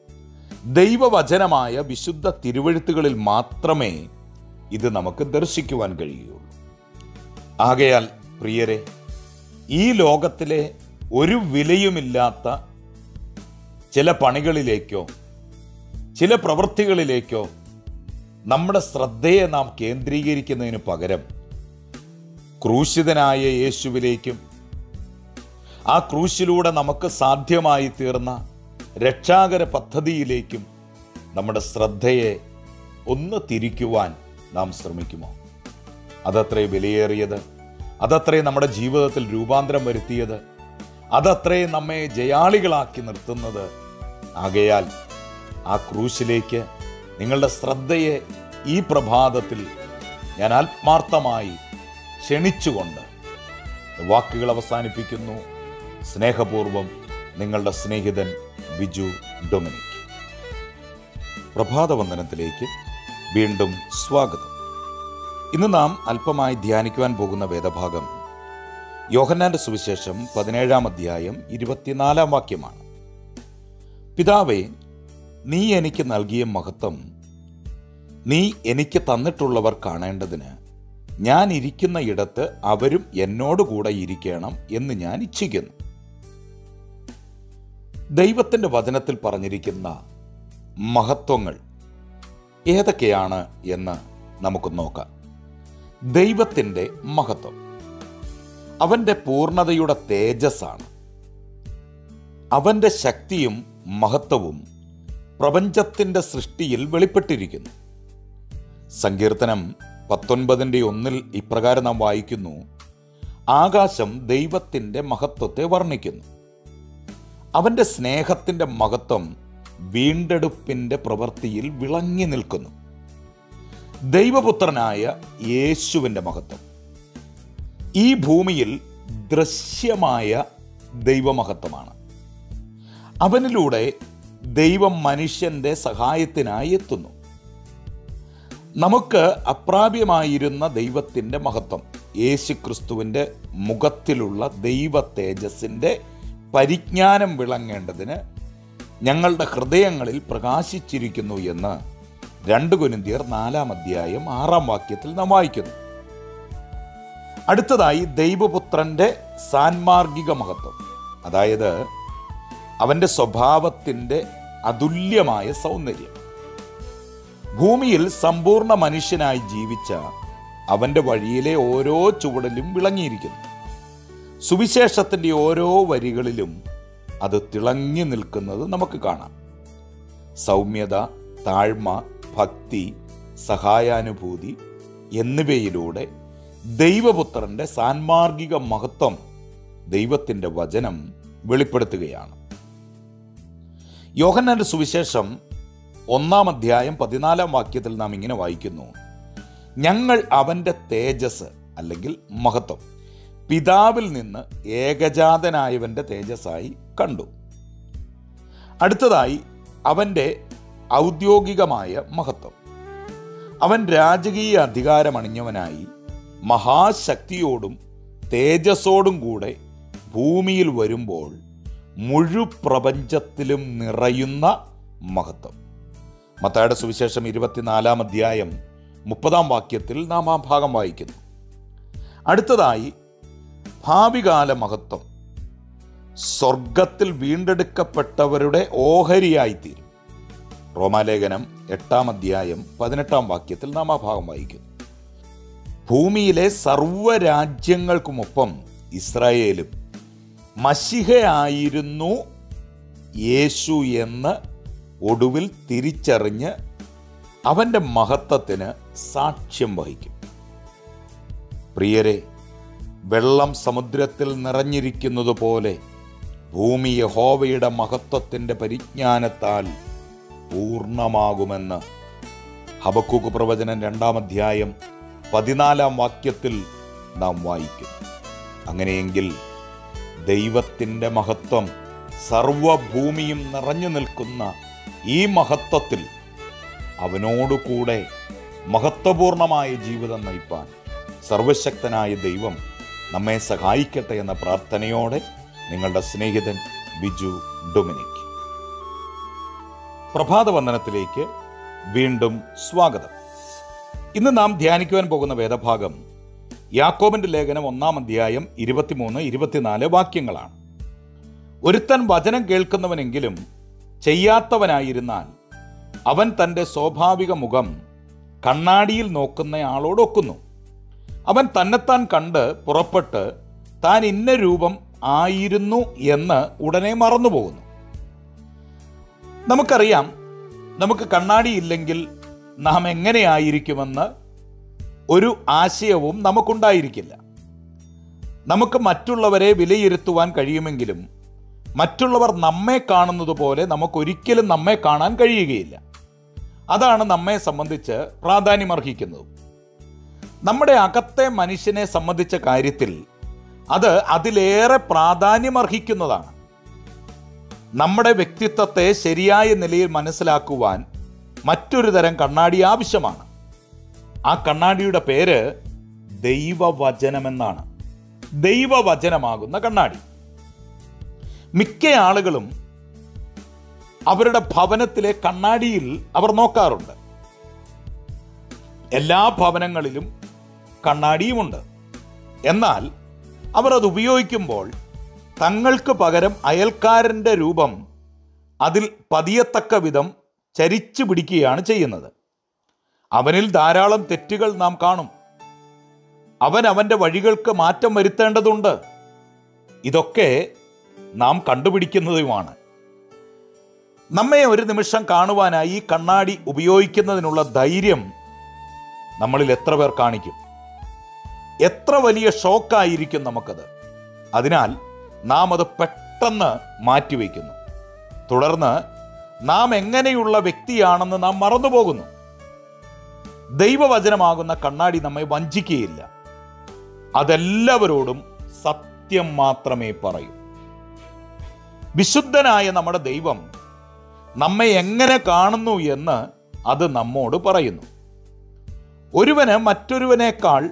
Speaker 1: ദൈവവചനമായ വിശുദ്ധ തിരുവഴുത്തുകളിൽ മാത്രമേ ഇത് നമുക്ക് ദർശിക്കുവാൻ കഴിയുകയുള്ളൂ ആകയാൽ പ്രിയരെ ഈ ലോകത്തിലെ ഒരു വിലയുമില്ലാത്ത ചില പണികളിലേക്കോ ചില പ്രവൃത്തികളിലേക്കോ നമ്മുടെ ശ്രദ്ധയെ നാം കേന്ദ്രീകരിക്കുന്നതിന് പകരം ക്രൂശിതനായ യേശുവിലേക്കും ആ ക്രൂശിലൂടെ നമുക്ക് സാധ്യമായി തീർന്ന രക്ഷാകര പദ്ധതിയിലേക്കും നമ്മുടെ ശ്രദ്ധയെ ഒന്ന് തിരിക്കുവാൻ നാം ശ്രമിക്കുമോ അതത്രേ വിലയേറിയത് അതത്രേ നമ്മുടെ ജീവിതത്തിൽ രൂപാന്തരം വരുത്തിയത് അതത്രേ നമ്മെ ജയാളികളാക്കി നിർത്തുന്നത് ആകയാൽ ആ ക്രൂശിലേക്ക് നിങ്ങളുടെ ശ്രദ്ധയെ ഈ പ്രഭാതത്തിൽ ഞാൻ ആത്മാർത്ഥമായി ക്ഷണിച്ചുകൊണ്ട് വാക്കുകൾ അവസാനിപ്പിക്കുന്നു സ്നേഹപൂർവം നിങ്ങളുടെ സ്നേഹിതൻ ബിജു ഡൊമിനിക് പ്രഭാതവന്ദനത്തിലേക്ക് വീണ്ടും സ്വാഗതം ഇന്ന് നാം അല്പമായി ധ്യാനിക്കുവാൻ പോകുന്ന വേദഭാഗം യോഹന്നാന്റെ സുവിശേഷം പതിനേഴാം അധ്യായം ഇരുപത്തിനാലാം വാക്യമാണ് പിതാവേ നീ എനിക്ക് നൽകിയ മഹത്വം നീ എനിക്ക് തന്നിട്ടുള്ളവർ കാണേണ്ടതിന് ഞാൻ ഇരിക്കുന്ന ഇടത്ത് അവരും എന്നോട് കൂടെ ഇരിക്കണം എന്ന് ഞാൻ ഇച്ഛിക്കുന്നു ദൈവത്തിൻ്റെ വചനത്തിൽ പറഞ്ഞിരിക്കുന്ന മഹത്വങ്ങൾ ഏതൊക്കെയാണ് എന്ന് നമുക്ക് നോക്കാം ദൈവത്തിൻ്റെ മഹത്വം അവൻ്റെ പൂർണ്ണതയുടെ തേജസ്സാണ് അവൻ്റെ ശക്തിയും മഹത്വവും പ്രപഞ്ചത്തിൻ്റെ സൃഷ്ടിയിൽ വെളിപ്പെട്ടിരിക്കുന്നു സങ്കീർത്തനം പത്തൊൻപതിൻ്റെ ഒന്നിൽ ഇപ്രകാരം നാം വായിക്കുന്നു ആകാശം ദൈവത്തിൻ്റെ മഹത്വത്തെ വർണ്ണിക്കുന്നു അവൻ്റെ സ്നേഹത്തിൻ്റെ മഹത്വം വീണ്ടെടുപ്പിൻ്റെ പ്രവൃത്തിയിൽ വിളങ്ങി നിൽക്കുന്നു ദൈവപുത്രനായ യേശുവിൻ്റെ മഹത്വം ഈ ഭൂമിയിൽ ദൃശ്യമായ ദൈവമഹത്വമാണ് അവനിലൂടെ ദൈവം മനുഷ്യൻ്റെ സഹായത്തിനായി എത്തുന്നു നമുക്ക് അപ്രാപ്യമായിരുന്ന ദൈവത്തിൻ്റെ മഹത്വം യേശു ക്രിസ്തുവിൻ്റെ മുഖത്തിലുള്ള ദൈവ തേജസ്സിൻ്റെ പരിജ്ഞാനം വിളങ്ങേണ്ടതിന് ഞങ്ങളുടെ ഹൃദയങ്ങളിൽ പ്രകാശിച്ചിരിക്കുന്നു എന്ന് രണ്ട് കുനിന്തിയർ നാലാം അധ്യായം ആറാം വാക്യത്തിൽ നാം വായിക്കുന്നു അടുത്തതായി ദൈവപുത്രന്റെ സാൻമാർഗിക മഹത്വം അതായത് അവൻ്റെ സ്വഭാവത്തിൻ്റെ അതുല്യമായ സൗന്ദര്യം ഭൂമിയിൽ സമ്പൂർണ്ണ മനുഷ്യനായി ജീവിച്ച അവൻ്റെ വഴിയിലെ ഓരോ ചുവടിലും വിളങ്ങിയിരിക്കുന്നു സുവിശേഷത്തിൻ്റെ ഓരോ വരികളിലും അത് തിളങ്ങി നിൽക്കുന്നത് നമുക്ക് കാണാം സൗമ്യത താഴ്മ ഭക്തി സഹായാനുഭൂതി എന്നിവയിലൂടെ ദൈവപുത്രന്റെ സാൻമാർഗിക മഹത്വം ദൈവത്തിൻ്റെ വചനം വെളിപ്പെടുത്തുകയാണ് യോഹന്നാന്റെ സുവിശേഷം ഒന്നാം അധ്യായം പതിനാലാം വാക്യത്തിൽ നാം ഇങ്ങനെ വായിക്കുന്നു ഞങ്ങൾ അവൻ്റെ തേജസ് അല്ലെങ്കിൽ മഹത്വം പിതാവിൽ നിന്ന് ഏകജാതനായവൻ്റെ തേജസ്സായി കണ്ടു അടുത്തതായി അവൻ്റെ ഔദ്യോഗികമായ മഹത്വം അവൻ രാജകീയ അധികാരമണിഞ്ഞവനായി മഹാശക്തിയോടും തേജസ്സോടും കൂടെ ഭൂമിയിൽ വരുമ്പോൾ മുഴുപ്രപഞ്ചത്തിലും നിറയുന്ന മഹത്വം മത്തായുടെ സുവിശേഷം ഇരുപത്തിനാലാം അധ്യായം മുപ്പതാം വാക്യത്തിൽ നാം ആ ഭാഗം വായിക്കുന്നു അടുത്തതായി ഭാവികാല മഹത്വം സ്വർഗത്തിൽ വീണ്ടെടുക്കപ്പെട്ടവരുടെ ഓഹരിയായിത്തീരും റോമാലേഖനം എട്ടാം അധ്യായം പതിനെട്ടാം വാക്യത്തിൽ നാം ആ ഭാഗം വായിക്കുന്നു ഭൂമിയിലെ സർവ്വരാജ്യങ്ങൾക്കുമൊപ്പം ഇസ്രായേലും മഷിഹയായിരുന്നു യേശു എന്ന് ഒടുവിൽ തിരിച്ചറിഞ്ഞ് അവൻ്റെ മഹത്വത്തിന് സാക്ഷ്യം വഹിക്കും പ്രിയരെ വെള്ളം സമുദ്രത്തിൽ നിറഞ്ഞിരിക്കുന്നത് പോലെ ഭൂമി യഹോവയുടെ മഹത്വത്തിൻ്റെ പരിജ്ഞാനത്താൽ പൂർണ്ണമാകുമെന്ന് ഹബക്കൂക്ക് പ്രവചനം രണ്ടാം അധ്യായം പതിനാലാം വാക്യത്തിൽ നാം വായിക്കും അങ്ങനെയെങ്കിൽ ദൈവത്തിൻ്റെ മഹത്വം സർവഭൂമിയും നിറഞ്ഞു നിൽക്കുന്ന ഈ മഹത്വത്തിൽ അവനോടുകൂടെ മഹത്വപൂർണമായ ജീവിതം നയിപ്പാൻ സർവശക്തനായ ദൈവം നമ്മെ സഹായിക്കട്ടെ എന്ന പ്രാർത്ഥനയോടെ നിങ്ങളുടെ സ്നേഹിതൻ ബിജു ഡൊമിനിക് പ്രഭാതവന്ദനത്തിലേക്ക് വീണ്ടും സ്വാഗതം ഇന്ന് നാം ധ്യാനിക്കുവാൻ പോകുന്ന വേദഭാഗം യാക്കോബിന്റെ ലേഖനം ഒന്നാം അധ്യായം ഇരുപത്തിമൂന്ന് ഇരുപത്തിനാല് വാക്യങ്ങളാണ് ഒരുത്തൻ വചനം കേൾക്കുന്നവനെങ്കിലും ചെയ്യാത്തവനായിരുന്നാൽ അവൻ തൻ്റെ സ്വാഭാവിക മുഖം കണ്ണാടിയിൽ നോക്കുന്ന ആളോടൊക്കുന്നു അവൻ തന്നെത്താൻ കണ്ട് പുറപ്പെട്ട് താൻ ഇന്ന രൂപം ആയിരുന്നു എന്ന് ഉടനെ മറന്നുപോകുന്നു നമുക്കറിയാം നമുക്ക് കണ്ണാടിയില്ലെങ്കിൽ നാം എങ്ങനെയായിരിക്കുമെന്ന് ഒരു ആശയവും നമുക്കുണ്ടായിരിക്കില്ല നമുക്ക് മറ്റുള്ളവരെ വിലയിരുത്തുവാൻ കഴിയുമെങ്കിലും മറ്റുള്ളവർ നമ്മെ കാണുന്നത് പോലെ നമുക്കൊരിക്കലും നമ്മെ കാണാൻ കഴിയുകയില്ല അതാണ് നമ്മെ സംബന്ധിച്ച് പ്രാധാന്യമർഹിക്കുന്നത് നമ്മുടെ അകത്തെ മനുഷ്യനെ സംബന്ധിച്ച കാര്യത്തിൽ അത് അതിലേറെ പ്രാധാന്യമർഹിക്കുന്നതാണ് നമ്മുടെ വ്യക്തിത്വത്തെ ശരിയായ നിലയിൽ മനസ്സിലാക്കുവാൻ മറ്റൊരു തരം കണ്ണാടി ആവശ്യമാണ് ആ കണ്ണാടിയുടെ പേര് ദൈവവചനമെന്നാണ് ദൈവവചനമാകുന്ന കണ്ണാടി മിക്ക ആളുകളും അവരുടെ ഭവനത്തിലെ കണ്ണാടിയിൽ അവർ നോക്കാറുണ്ട് എല്ലാ ഭവനങ്ങളിലും കണ്ണാടിയുമുണ്ട് എന്നാൽ അവർ അത് ഉപയോഗിക്കുമ്പോൾ തങ്ങൾക്ക് പകരം അയൽക്കാരൻ്റെ രൂപം അതിൽ പതിയത്തക്ക വിധം ചരിച്ചു പിടിക്കുകയാണ് ചെയ്യുന്നത് അവനിൽ ധാരാളം തെറ്റുകൾ നാം കാണും അവൻ അവൻ്റെ വഴികൾക്ക് മാറ്റം വരുത്തേണ്ടതുണ്ട് ഇതൊക്കെ നാം കണ്ടുപിടിക്കുന്നതുമാണ് നമ്മെ ഒരു നിമിഷം കാണുവാനായി ഈ കണ്ണാടി ഉപയോഗിക്കുന്നതിനുള്ള ധൈര്യം നമ്മളിൽ എത്ര പേർ കാണിക്കും എത്ര വലിയ ഷോക്കായിരിക്കും നമുക്കത് അതിനാൽ നാം അത് പെട്ടെന്ന് മാറ്റിവെക്കുന്നു തുടർന്ന് നാം എങ്ങനെയുള്ള വ്യക്തിയാണെന്ന് നാം മറന്നുപോകുന്നു ദൈവവചനമാകുന്ന കണ്ണാടി നമ്മെ വഞ്ചിക്കുകയില്ല അതെല്ലാവരോടും സത്യം മാത്രമേ പറയൂ വിശുദ്ധനായ നമ്മുടെ ദൈവം നമ്മെ എങ്ങനെ കാണുന്നു എന്ന് അത് നമ്മോട് പറയുന്നു ഒരുവന് മറ്റൊരുവനേക്കാൾ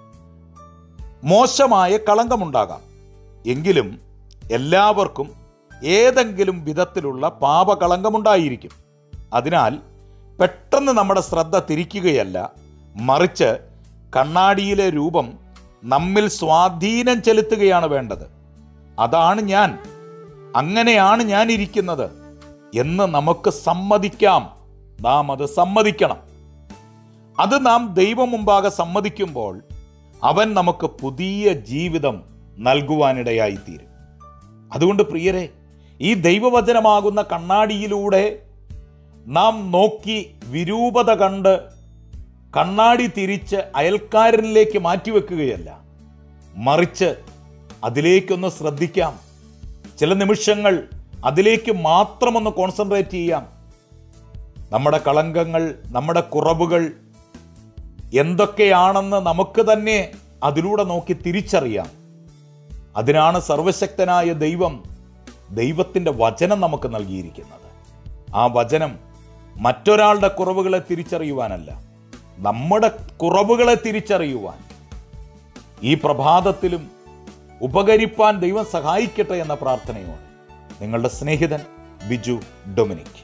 Speaker 1: മോശമായ കളങ്കമുണ്ടാകാം എങ്കിലും എല്ലാവർക്കും ഏതെങ്കിലും വിധത്തിലുള്ള പാപകളങ്കമുണ്ടായിരിക്കും അതിനാൽ പെട്ടെന്ന് നമ്മുടെ ശ്രദ്ധ തിരിക്കുകയല്ല മറിച്ച് കണ്ണാടിയിലെ രൂപം നമ്മിൽ സ്വാധീനം ചെലുത്തുകയാണ് വേണ്ടത് അതാണ് ഞാൻ അങ്ങനെയാണ് ഞാൻ ഇരിക്കുന്നത് എന്ന് നമുക്ക് സമ്മതിക്കാം നാം അത് സമ്മതിക്കണം അത് നാം ദൈവം മുമ്പാകെ സമ്മതിക്കുമ്പോൾ അവൻ നമുക്ക് പുതിയ ജീവിതം നൽകുവാനിടയായിത്തീരും അതുകൊണ്ട് പ്രിയരെ ഈ ദൈവവചനമാകുന്ന കണ്ണാടിയിലൂടെ നാം നോക്കി വിരൂപത കണ്ട് കണ്ണാടി തിരിച്ച് അയൽക്കാരനിലേക്ക് മാറ്റിവെക്കുകയല്ല മറിച്ച് അതിലേക്കൊന്ന് ശ്രദ്ധിക്കാം ചില നിമിഷങ്ങൾ അതിലേക്ക് മാത്രമൊന്ന് കോൺസെൻട്രേറ്റ് ചെയ്യാം നമ്മുടെ കളങ്കങ്ങൾ നമ്മുടെ കുറവുകൾ എന്തൊക്കെയാണെന്ന് നമുക്ക് തന്നെ അതിലൂടെ നോക്കി തിരിച്ചറിയാം അതിനാണ് സർവശക്തനായ ദൈവം ദൈവത്തിൻ്റെ വചനം നമുക്ക് നൽകിയിരിക്കുന്നത് ആ വചനം മറ്റൊരാളുടെ കുറവുകളെ തിരിച്ചറിയുവാനല്ല നമ്മുടെ കുറവുകളെ തിരിച്ചറിയുവാൻ ഈ പ്രഭാതത്തിലും ഉപകരിപ്പാൻ ദൈവം സഹായിക്കട്ടെ എന്ന പ്രാർത്ഥനയോടെ നിങ്ങളുടെ സ്നേഹിതൻ ബിജു ഡൊമിനിക്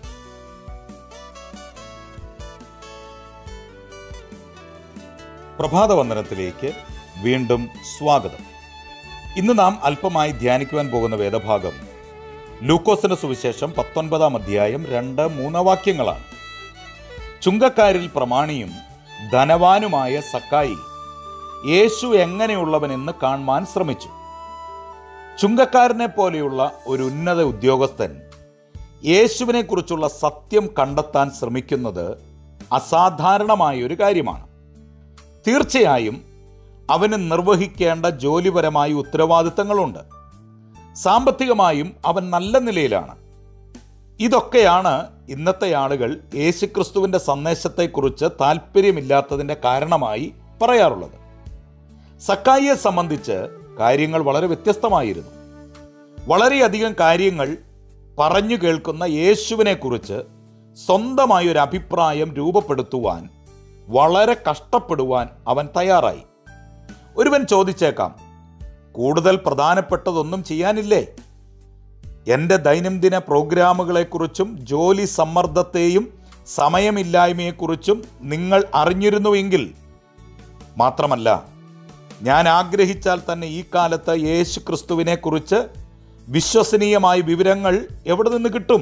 Speaker 1: പ്രഭാതവന്ദനത്തിലേക്ക് വീണ്ടും സ്വാഗതം ഇന്ന് നാം അല്പമായി ധ്യാനിക്കുവാൻ പോകുന്ന വേദഭാഗം ലൂക്കോസിന്റെ സുവിശേഷം പത്തൊൻപതാം അധ്യായം രണ്ട് മൂന്ന് വാക്യങ്ങളാണ് ചുങ്കക്കാരിൽ പ്രമാണിയും ധനവാനുമായ സക്കായി യേശു എങ്ങനെയുള്ളവനെന്ന് കാണുവാൻ ശ്രമിച്ചു ചുങ്കക്കാരനെ പോലെയുള്ള ഒരു ഉന്നത ഉദ്യോഗസ്ഥൻ യേശുവിനെ കുറിച്ചുള്ള സത്യം കണ്ടെത്താൻ ശ്രമിക്കുന്നത് അസാധാരണമായ ഒരു കാര്യമാണ് തീർച്ചയായും അവന് നിർവഹിക്കേണ്ട ജോലിപരമായ ഉത്തരവാദിത്തങ്ങളുണ്ട് സാമ്പത്തികമായും അവൻ നല്ല നിലയിലാണ് ഇതൊക്കെയാണ് ഇന്നത്തെ ആളുകൾ യേശുക്രിസ്തുവിൻ്റെ സന്ദേശത്തെക്കുറിച്ച് താല്പര്യമില്ലാത്തതിൻ്റെ കാരണമായി പറയാറുള്ളത് സക്കായിയെ സംബന്ധിച്ച് കാര്യങ്ങൾ വളരെ വ്യത്യസ്തമായിരുന്നു വളരെയധികം കാര്യങ്ങൾ പറഞ്ഞു കേൾക്കുന്ന യേശുവിനെക്കുറിച്ച് സ്വന്തമായ ഒരു അഭിപ്രായം രൂപപ്പെടുത്തുവാൻ വളരെ കഷ്ടപ്പെടുവാൻ അവൻ തയ്യാറായി ഒരുവൻ ചോദിച്ചേക്കാം കൂടുതൽ പ്രധാനപ്പെട്ടതൊന്നും ചെയ്യാനില്ലേ എൻ്റെ ദൈനംദിന പ്രോഗ്രാമുകളെക്കുറിച്ചും ജോലി സമ്മർദ്ദത്തെയും സമയമില്ലായ്മയെക്കുറിച്ചും നിങ്ങൾ അറിഞ്ഞിരുന്നുവെങ്കിൽ മാത്രമല്ല ഞാൻ ആഗ്രഹിച്ചാൽ തന്നെ ഈ കാലത്ത് യേശു ക്രിസ്തുവിനെ കുറിച്ച് വിശ്വസനീയമായ വിവരങ്ങൾ എവിടെ നിന്ന് കിട്ടും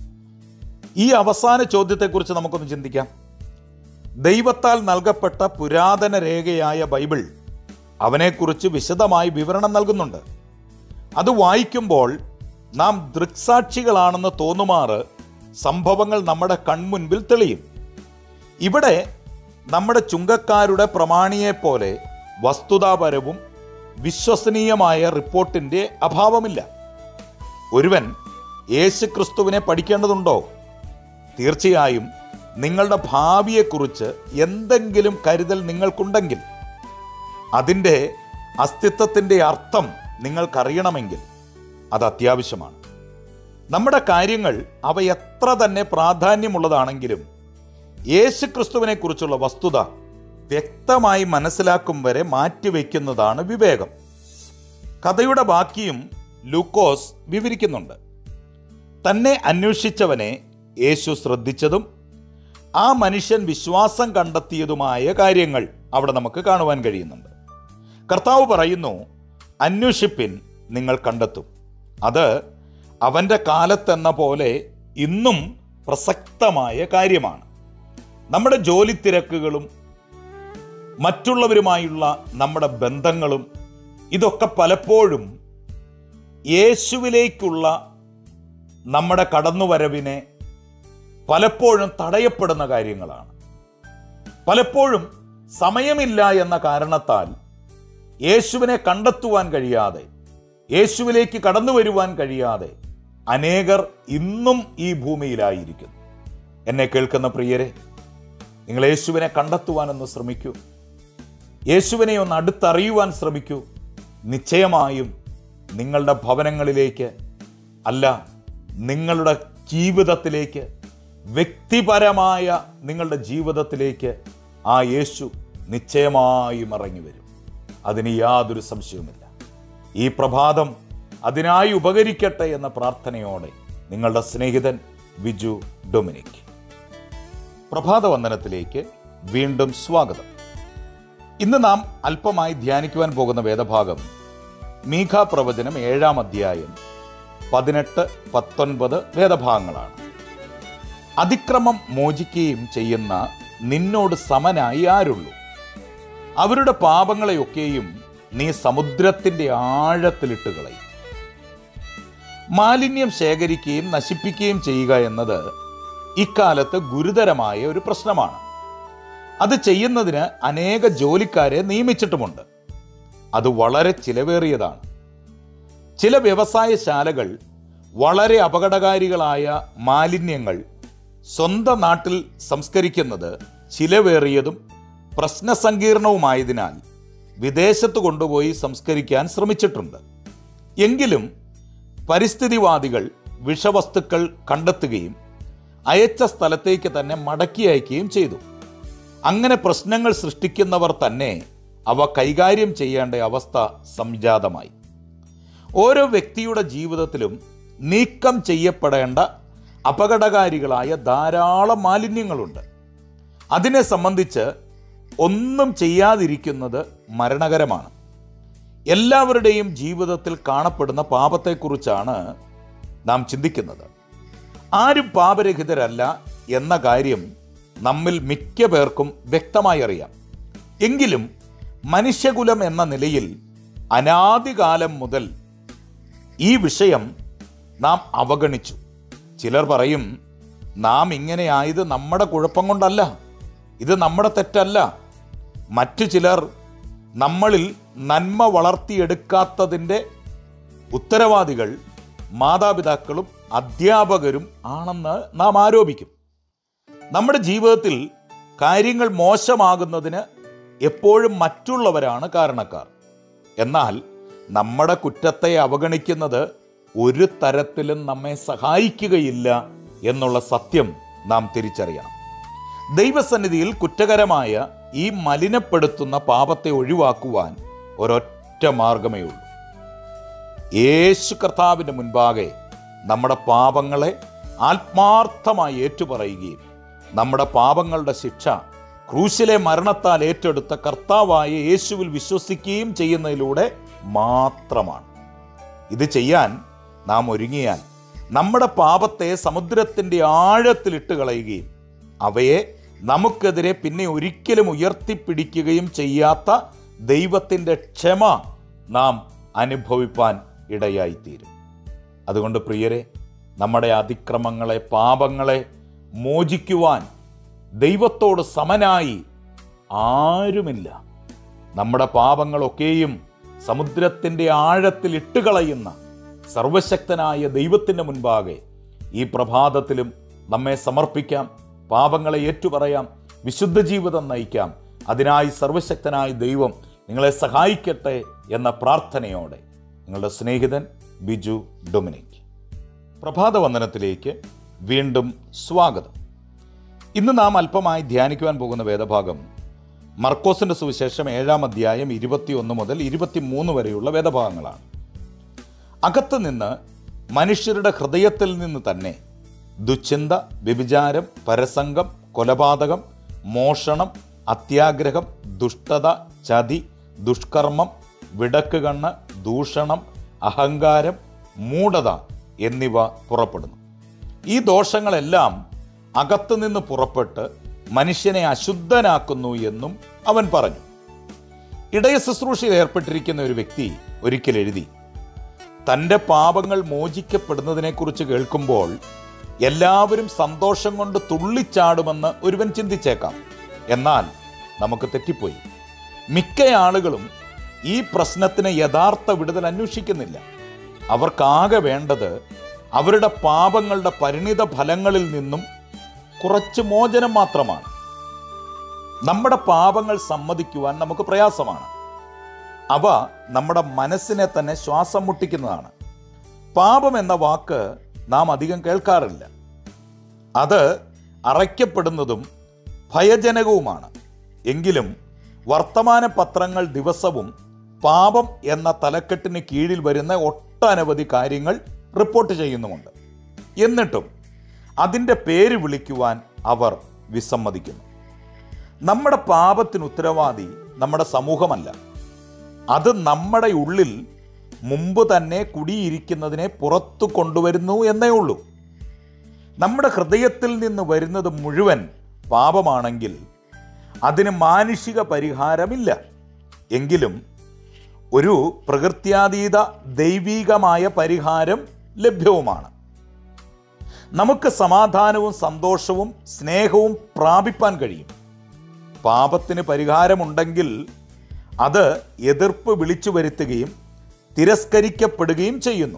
Speaker 1: ഈ അവസാന ചോദ്യത്തെക്കുറിച്ച് നമുക്കൊന്ന് ചിന്തിക്കാം ദൈവത്താൽ നൽകപ്പെട്ട പുരാതന രേഖയായ ബൈബിൾ അവനെക്കുറിച്ച് വിശദമായി വിവരണം നൽകുന്നുണ്ട് അത് വായിക്കുമ്പോൾ നാം ദൃക്സാക്ഷികളാണെന്ന് തോന്നുമാറ് സംഭവങ്ങൾ നമ്മുടെ കൺമുൻപിൽ തെളിയും ഇവിടെ നമ്മുടെ ചുങ്കക്കാരുടെ പ്രമാണിയെപ്പോലെ വസ്തുതാപരവും വിശ്വസനീയമായ റിപ്പോർട്ടിൻ്റെ അഭാവമില്ല ഒരുവൻ യേശു ക്രിസ്തുവിനെ പഠിക്കേണ്ടതുണ്ടോ തീർച്ചയായും നിങ്ങളുടെ ഭാവിയെക്കുറിച്ച് എന്തെങ്കിലും കരുതൽ നിങ്ങൾക്കുണ്ടെങ്കിൽ അതിൻ്റെ അസ്തിത്വത്തിൻ്റെ അർത്ഥം നിങ്ങൾക്കറിയണമെങ്കിൽ അത് അത്യാവശ്യമാണ് നമ്മുടെ കാര്യങ്ങൾ അവ എത്ര തന്നെ പ്രാധാന്യമുള്ളതാണെങ്കിലും യേശു ക്രിസ്തുവിനെ കുറിച്ചുള്ള വസ്തുത വ്യക്തമായി മനസ്സിലാക്കും വരെ മാറ്റിവെക്കുന്നതാണ് വിവേകം കഥയുടെ ബാക്കിയും ലൂക്കോസ് വിവരിക്കുന്നുണ്ട് തന്നെ അന്വേഷിച്ചവനെ യേശു ശ്രദ്ധിച്ചതും ആ മനുഷ്യൻ വിശ്വാസം കണ്ടെത്തിയതുമായ കാര്യങ്ങൾ അവിടെ നമുക്ക് കാണുവാൻ കഴിയുന്നുണ്ട് കർത്താവ് പറയുന്നു അന്വേഷിപ്പിൻ നിങ്ങൾ കണ്ടെത്തും അത് അവൻ്റെ കാലത്തെന്ന പോലെ ഇന്നും പ്രസക്തമായ കാര്യമാണ് നമ്മുടെ ജോലി തിരക്കുകളും മറ്റുള്ളവരുമായുള്ള നമ്മുടെ ബന്ധങ്ങളും ഇതൊക്കെ പലപ്പോഴും യേശുവിലേക്കുള്ള നമ്മുടെ കടന്നുവരവിനെ പലപ്പോഴും തടയപ്പെടുന്ന കാര്യങ്ങളാണ് പലപ്പോഴും സമയമില്ല എന്ന കാരണത്താൽ യേശുവിനെ കണ്ടെത്തുവാൻ കഴിയാതെ യേശുവിലേക്ക് കടന്നു വരുവാൻ കഴിയാതെ അനേകർ ഇന്നും ഈ ഭൂമിയിലായിരിക്കുന്നു എന്നെ കേൾക്കുന്ന പ്രിയരെ നിങ്ങൾ യേശുവിനെ കണ്ടെത്തുവാനൊന്ന് ശ്രമിക്കൂ യേശുവിനെ ഒന്ന് അടുത്തറിയുവാൻ ശ്രമിക്കൂ നിശ്ചയമായും നിങ്ങളുടെ ഭവനങ്ങളിലേക്ക് അല്ല നിങ്ങളുടെ ജീവിതത്തിലേക്ക് വ്യക്തിപരമായ നിങ്ങളുടെ ജീവിതത്തിലേക്ക് ആ യേശു നിശ്ചയമായും ഇറങ്ങി വരും അതിന് യാതൊരു സംശയവുമില്ല ഈ പ്രഭാതം അതിനായി ഉപകരിക്കട്ടെ എന്ന പ്രാർത്ഥനയോടെ നിങ്ങളുടെ സ്നേഹിതൻ ബിജു ഡൊമിനിക് പ്രഭാത വന്ദനത്തിലേക്ക് വീണ്ടും സ്വാഗതം ഇന്ന് നാം അല്പമായി ധ്യാനിക്കുവാൻ പോകുന്ന വേദഭാഗം മീഖ പ്രവചനം ഏഴാം അധ്യായം പതിനെട്ട് പത്തൊൻപത് വേദഭാഗങ്ങളാണ് അതിക്രമം മോചിക്കുകയും ചെയ്യുന്ന നിന്നോട് സമനായി ആരുള്ളൂ അവരുടെ പാപങ്ങളെയൊക്കെയും നീ സമുദ്രത്തിന്റെ ആഴത്തിലിട്ട് കളയും മാലിന്യം ശേഖരിക്കുകയും നശിപ്പിക്കുകയും ചെയ്യുക എന്നത് ഇക്കാലത്ത് ഗുരുതരമായ ഒരു പ്രശ്നമാണ് അത് ചെയ്യുന്നതിന് അനേക ജോലിക്കാരെ നിയമിച്ചിട്ടുമുണ്ട് അത് വളരെ ചിലവേറിയതാണ് ചില വ്യവസായശാലകൾ വളരെ അപകടകാരികളായ മാലിന്യങ്ങൾ സ്വന്തം നാട്ടിൽ സംസ്കരിക്കുന്നത് ചിലവേറിയതും പ്രശ്നസങ്കീർണവുമായതിനാൽ വിദേശത്ത് കൊണ്ടുപോയി സംസ്കരിക്കാൻ ശ്രമിച്ചിട്ടുണ്ട് എങ്കിലും പരിസ്ഥിതിവാദികൾ വിഷവസ്തുക്കൾ കണ്ടെത്തുകയും അയച്ച സ്ഥലത്തേക്ക് തന്നെ മടക്കി അയക്കുകയും ചെയ്തു അങ്ങനെ പ്രശ്നങ്ങൾ സൃഷ്ടിക്കുന്നവർ തന്നെ അവ കൈകാര്യം ചെയ്യേണ്ട അവസ്ഥ സംജാതമായി ഓരോ വ്യക്തിയുടെ ജീവിതത്തിലും നീക്കം ചെയ്യപ്പെടേണ്ട അപകടകാരികളായ ധാരാളം മാലിന്യങ്ങളുണ്ട് അതിനെ സംബന്ധിച്ച് ഒന്നും ചെയ്യാതിരിക്കുന്നത് മരണകരമാണ് എല്ലാവരുടെയും ജീവിതത്തിൽ കാണപ്പെടുന്ന പാപത്തെക്കുറിച്ചാണ് നാം ചിന്തിക്കുന്നത് ആരും പാപരഹിതരല്ല എന്ന കാര്യം നമ്മിൽ മിക്ക പേർക്കും വ്യക്തമായി അറിയാം എങ്കിലും മനുഷ്യകുലം എന്ന നിലയിൽ അനാദികാലം മുതൽ ഈ വിഷയം നാം അവഗണിച്ചു ചിലർ പറയും നാം ഇങ്ങനെയായത് നമ്മുടെ കുഴപ്പം കൊണ്ടല്ല ഇത് നമ്മുടെ തെറ്റല്ല മറ്റു ചിലർ നമ്മളിൽ നന്മ വളർത്തിയെടുക്കാത്തതിൻ്റെ ഉത്തരവാദികൾ മാതാപിതാക്കളും അധ്യാപകരും ആണെന്ന് നാം ആരോപിക്കും നമ്മുടെ ജീവിതത്തിൽ കാര്യങ്ങൾ മോശമാകുന്നതിന് എപ്പോഴും മറ്റുള്ളവരാണ് കാരണക്കാർ എന്നാൽ നമ്മുടെ കുറ്റത്തെ അവഗണിക്കുന്നത് ഒരു തരത്തിലും നമ്മെ സഹായിക്കുകയില്ല എന്നുള്ള സത്യം നാം തിരിച്ചറിയണം ദൈവസന്നിധിയിൽ കുറ്റകരമായ ഈ മലിനപ്പെടുത്തുന്ന പാപത്തെ ഒഴിവാക്കുവാൻ ഒരൊറ്റ മാർഗമേ ഉള്ളൂ യേശു കർത്താവിൻ്റെ മുൻപാകെ നമ്മുടെ പാപങ്ങളെ ആത്മാർത്ഥമായി ഏറ്റുപറയുകയും നമ്മുടെ പാപങ്ങളുടെ ശിക്ഷ ക്രൂശിലെ മരണത്താൽ ഏറ്റെടുത്ത കർത്താവായ യേശുവിൽ വിശ്വസിക്കുകയും ചെയ്യുന്നതിലൂടെ മാത്രമാണ് ഇത് ചെയ്യാൻ നാം ഒരുങ്ങിയാൽ നമ്മുടെ പാപത്തെ സമുദ്രത്തിൻ്റെ ആഴത്തിലിട്ട് കളയുകയും അവയെ നമുക്കെതിരെ പിന്നെ ഒരിക്കലും ഉയർത്തിപ്പിടിക്കുകയും ചെയ്യാത്ത ദൈവത്തിൻ്റെ ക്ഷമ നാം അനുഭവിപ്പാൻ ഇടയായിത്തീരും അതുകൊണ്ട് പ്രിയരെ നമ്മുടെ അതിക്രമങ്ങളെ പാപങ്ങളെ മോചിക്കുവാൻ ദൈവത്തോട് സമനായി ആരുമില്ല നമ്മുടെ പാപങ്ങളൊക്കെയും സമുദ്രത്തിൻ്റെ ആഴത്തിൽ ഇട്ടുകളയുന്ന സർവശക്തനായ ദൈവത്തിൻ്റെ മുൻപാകെ ഈ പ്രഭാതത്തിലും നമ്മെ സമർപ്പിക്കാം പാപങ്ങളെ ഏറ്റുപറയാം വിശുദ്ധ ജീവിതം നയിക്കാം അതിനായി സർവശക്തനായ ദൈവം നിങ്ങളെ സഹായിക്കട്ടെ എന്ന പ്രാർത്ഥനയോടെ നിങ്ങളുടെ സ്നേഹിതൻ ബിജു ഡൊമിനിക് പ്രഭാത വന്ദനത്തിലേക്ക് വീണ്ടും സ്വാഗതം ഇന്ന് നാം അല്പമായി ധ്യാനിക്കുവാൻ പോകുന്ന വേദഭാഗം മർക്കോസിന്റെ സുവിശേഷം ഏഴാം അധ്യായം ഇരുപത്തിയൊന്ന് മുതൽ ഇരുപത്തിമൂന്ന് വരെയുള്ള വേദഭാഗങ്ങളാണ് അകത്ത് നിന്ന് മനുഷ്യരുടെ ഹൃദയത്തിൽ നിന്ന് തന്നെ ദുശ്ചിന്ത വ്യഭിചാരം പരസംഗം കൊലപാതകം മോഷണം അത്യാഗ്രഹം ദുഷ്ടത ചതി ദുഷ്കർമ്മം വിടക്കുകണ്ണ് ദൂഷണം അഹങ്കാരം മൂഢത എന്നിവ പുറപ്പെടുന്നു ഈ ദോഷങ്ങളെല്ലാം അകത്തുനിന്ന് പുറപ്പെട്ട് മനുഷ്യനെ അശുദ്ധനാക്കുന്നു എന്നും അവൻ പറഞ്ഞു ഇടയ ശുശ്രൂഷയിൽ ഏർപ്പെട്ടിരിക്കുന്ന ഒരു വ്യക്തി ഒരിക്കൽ എഴുതി തൻ്റെ പാപങ്ങൾ മോചിക്കപ്പെടുന്നതിനെക്കുറിച്ച് കേൾക്കുമ്പോൾ എല്ലാവരും സന്തോഷം കൊണ്ട് തുള്ളിച്ചാടുമെന്ന് ഒരുവൻ ചിന്തിച്ചേക്കാം എന്നാൽ നമുക്ക് തെറ്റിപ്പോയി മിക്ക ആളുകളും ഈ പ്രശ്നത്തിന് യഥാർത്ഥ വിടുതൽ അന്വേഷിക്കുന്നില്ല അവർക്കാകെ വേണ്ടത് അവരുടെ പാപങ്ങളുടെ പരിണിത ഫലങ്ങളിൽ നിന്നും കുറച്ച് മോചനം മാത്രമാണ് നമ്മുടെ പാപങ്ങൾ സമ്മതിക്കുവാൻ നമുക്ക് പ്രയാസമാണ് അവ നമ്മുടെ മനസ്സിനെ തന്നെ ശ്വാസം മുട്ടിക്കുന്നതാണ് പാപം എന്ന വാക്ക് നാം അധികം കേൾക്കാറില്ല അത് അറയ്ക്കപ്പെടുന്നതും ഭയജനകവുമാണ് എങ്കിലും വർത്തമാന പത്രങ്ങൾ ദിവസവും പാപം എന്ന തലക്കെട്ടിന് കീഴിൽ വരുന്ന ഒട്ടനവധി കാര്യങ്ങൾ റിപ്പോർട്ട് ചെയ്യുന്നുമുണ്ട് എന്നിട്ടും അതിൻ്റെ പേര് വിളിക്കുവാൻ അവർ വിസമ്മതിക്കുന്നു നമ്മുടെ പാപത്തിന് ഉത്തരവാദി നമ്മുടെ സമൂഹമല്ല അത് നമ്മുടെ ഉള്ളിൽ മുമ്പ് തന്നെ കുടിയിരിക്കുന്നതിനെ പുറത്തു കൊണ്ടുവരുന്നു എന്നേ ഉള്ളൂ നമ്മുടെ ഹൃദയത്തിൽ നിന്ന് വരുന്നത് മുഴുവൻ പാപമാണെങ്കിൽ അതിന് മാനുഷിക പരിഹാരമില്ല എങ്കിലും ഒരു പ്രകൃത്യാതീത ദൈവീകമായ പരിഹാരം ലഭ്യവുമാണ് നമുക്ക് സമാധാനവും സന്തോഷവും സ്നേഹവും പ്രാപിപ്പാൻ കഴിയും പാപത്തിന് പരിഹാരമുണ്ടെങ്കിൽ അത് എതിർപ്പ് വിളിച്ചു വരുത്തുകയും തിരസ്കരിക്കപ്പെടുകയും ചെയ്യുന്നു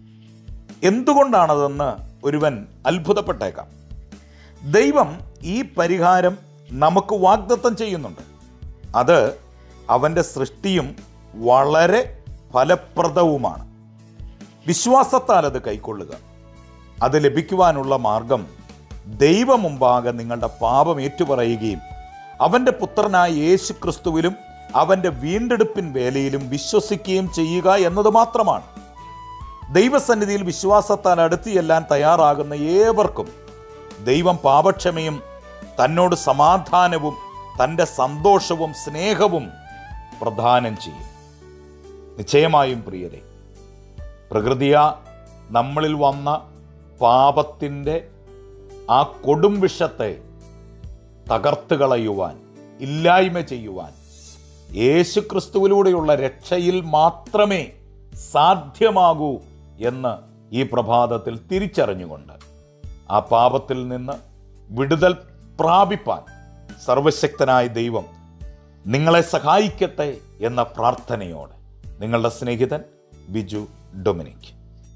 Speaker 1: എന്തുകൊണ്ടാണതെന്ന് ഒരുവൻ അത്ഭുതപ്പെട്ടേക്കാം ദൈവം ഈ പരിഹാരം നമുക്ക് വാഗ്ദത്തം ചെയ്യുന്നുണ്ട് അത് അവൻ്റെ സൃഷ്ടിയും വളരെ ഫലപ്രദവുമാണ് വിശ്വാസത്താൽ അത് കൈക്കൊള്ളുക അത് ലഭിക്കുവാനുള്ള മാർഗം ദൈവമുമ്പാകെ നിങ്ങളുടെ പാപം ഏറ്റുപറയുകയും അവൻ്റെ പുത്രനായ യേശു ക്രിസ്തുവിലും അവൻ്റെ വീണ്ടെടുപ്പിൻ വേലയിലും വിശ്വസിക്കുകയും ചെയ്യുക എന്നത് മാത്രമാണ് ദൈവസന്നിധിയിൽ വിശ്വാസത്താൽ അടുത്ത് ചെല്ലാൻ തയ്യാറാകുന്ന ഏവർക്കും ദൈവം പാപക്ഷമയും തന്നോട് സമാധാനവും തൻ്റെ സന്തോഷവും സ്നേഹവും പ്രദാനം ചെയ്യും നിശ്ചയമായും പ്രിയരെ പ്രകൃതിയ നമ്മളിൽ വന്ന പാപത്തിൻ്റെ ആ കൊടും വിഷത്തെ തകർത്ത് കളയുവാൻ ഇല്ലായ്മ ചെയ്യുവാൻ യേശു ക്രിസ്തുവിലൂടെയുള്ള രക്ഷയിൽ മാത്രമേ സാധ്യമാകൂ എന്ന് ഈ പ്രഭാതത്തിൽ തിരിച്ചറിഞ്ഞുകൊണ്ട് ആ പാപത്തിൽ നിന്ന് വിടുതൽ പ്രാപിപ്പാൻ സർവശക്തനായ ദൈവം നിങ്ങളെ സഹായിക്കട്ടെ എന്ന പ്രാർത്ഥനയോടെ നിങ്ങളുടെ സ്നേഹിതൻ ബിജു ഡൊമിനിക്